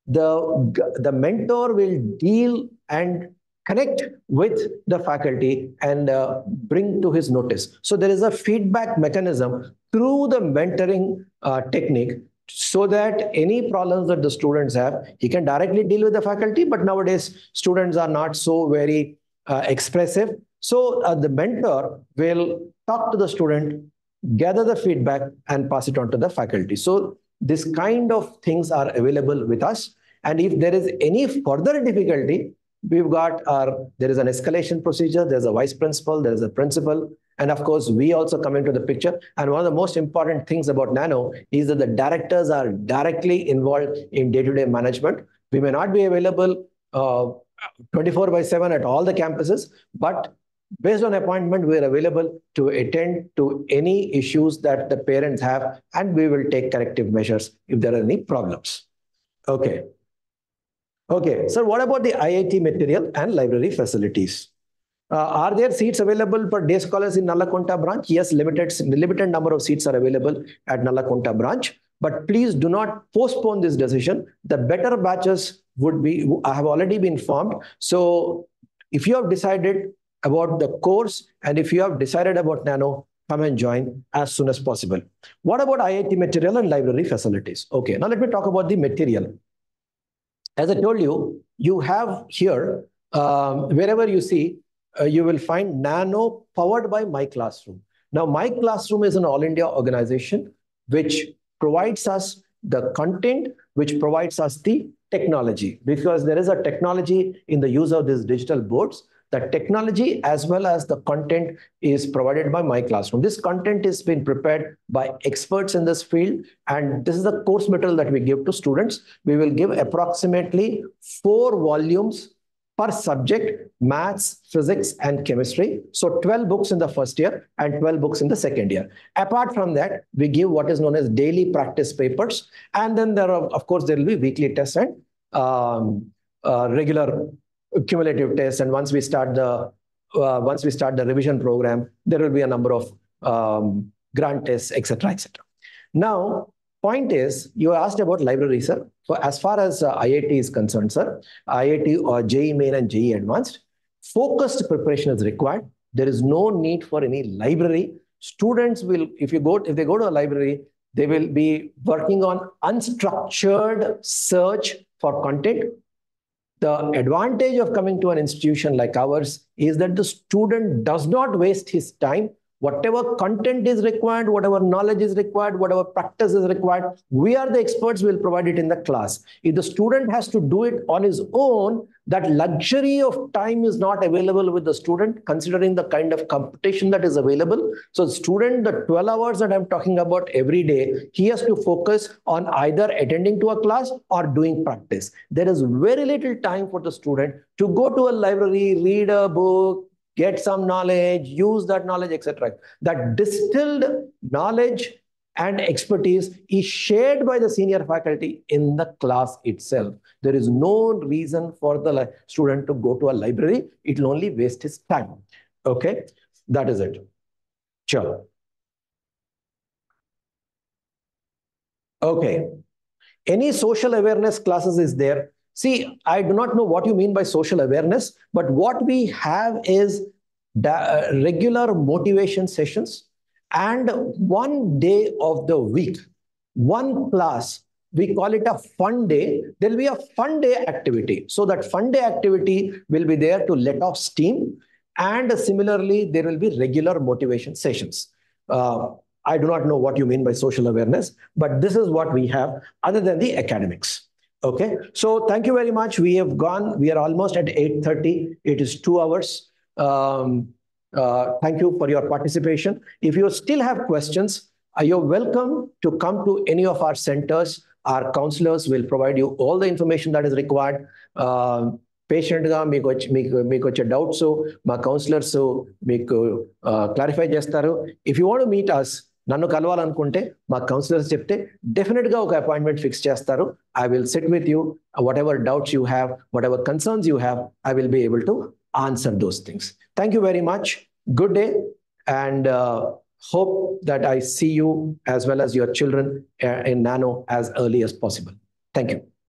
Speaker 1: the, the mentor will deal and connect with the faculty and uh, bring to his notice. So there is a feedback mechanism through the mentoring uh, technique so that any problems that the students have, he can directly deal with the faculty. But nowadays, students are not so very uh, expressive. So uh, the mentor will talk to the student, gather the feedback and pass it on to the faculty. So this kind of things are available with us. And if there is any further difficulty, we've got our, there is an escalation procedure, there's a vice principal, there is a principal, and of course, we also come into the picture. And one of the most important things about Nano is that the directors are directly involved in day-to-day -day management. We may not be available uh, 24 by 7 at all the campuses, but based on appointment, we're available to attend to any issues that the parents have, and we will take corrective measures if there are any problems. Okay. Okay, so what about the IIT material and library facilities? Uh, are there seats available for day scholars in Nallakonta branch? Yes, limited limited number of seats are available at Nallakonta branch. But please do not postpone this decision. The better batches would be, I have already been informed. So if you have decided about the course and if you have decided about Nano, come and join as soon as possible. What about IIT material and library facilities? Okay, now let me talk about the material. As I told you, you have here, um, wherever you see, uh, you will find Nano powered by My Classroom. Now, My Classroom is an all India organization which provides us the content, which provides us the technology, because there is a technology in the use of these digital boards. The technology as well as the content is provided by My Classroom. This content is been prepared by experts in this field, and this is the course material that we give to students. We will give approximately four volumes per subject, maths, physics, and chemistry. So 12 books in the first year and 12 books in the second year. Apart from that, we give what is known as daily practice papers. And then there are, of course, there will be weekly tests and um, uh, regular cumulative tests. And once we start the uh, once we start the revision program, there will be a number of um, grant tests, etc., etc. Now, point is, you asked about library, sir. So as far as uh, IIT is concerned, sir, IIT or JEE Main and JEE Advanced, focused preparation is required. There is no need for any library. Students will, if you go, if they go to a library, they will be working on unstructured search for content. The advantage of coming to an institution like ours is that the student does not waste his time whatever content is required, whatever knowledge is required, whatever practice is required, we are the experts, will provide it in the class. If the student has to do it on his own, that luxury of time is not available with the student, considering the kind of competition that is available. So the student, the 12 hours that I'm talking about every day, he has to focus on either attending to a class or doing practice. There is very little time for the student to go to a library, read a book, get some knowledge, use that knowledge, etc. That distilled knowledge and expertise is shared by the senior faculty in the class itself. There is no reason for the student to go to a library. It will only waste his time. Okay, that is it. Sure. Okay. Any social awareness classes is there? See, I do not know what you mean by social awareness, but what we have is regular motivation sessions and one day of the week, one class, we call it a fun day. There will be a fun day activity. So that fun day activity will be there to let off steam. And similarly, there will be regular motivation sessions. Uh, I do not know what you mean by social awareness, but this is what we have other than the academics. Okay, so thank you very much. We have gone, we are almost at 8.30. It is two hours. Um, uh, thank you for your participation. If you still have questions, uh, you're welcome to come to any of our centers. Our counselors will provide you all the information that is required. పేషెంట్గా మీకు వచ్చి మీకు మీకు వచ్చే doubts మా counsellors మీకు clarify చేస్తారు if you want meet us నన్ను కలవాలనుకుంటే మా కౌన్సిలర్స్ చెప్తే డెఫినెట్గా ఒక అపాయింట్మెంట్ ఫిక్స్ చేస్తారు I will sit with you whatever doubts you have whatever concerns you have I will be able to answer those things. Thank you very much. Good day and uh, hope that I see you as well as your children uh, in Nano as early as possible. Thank you.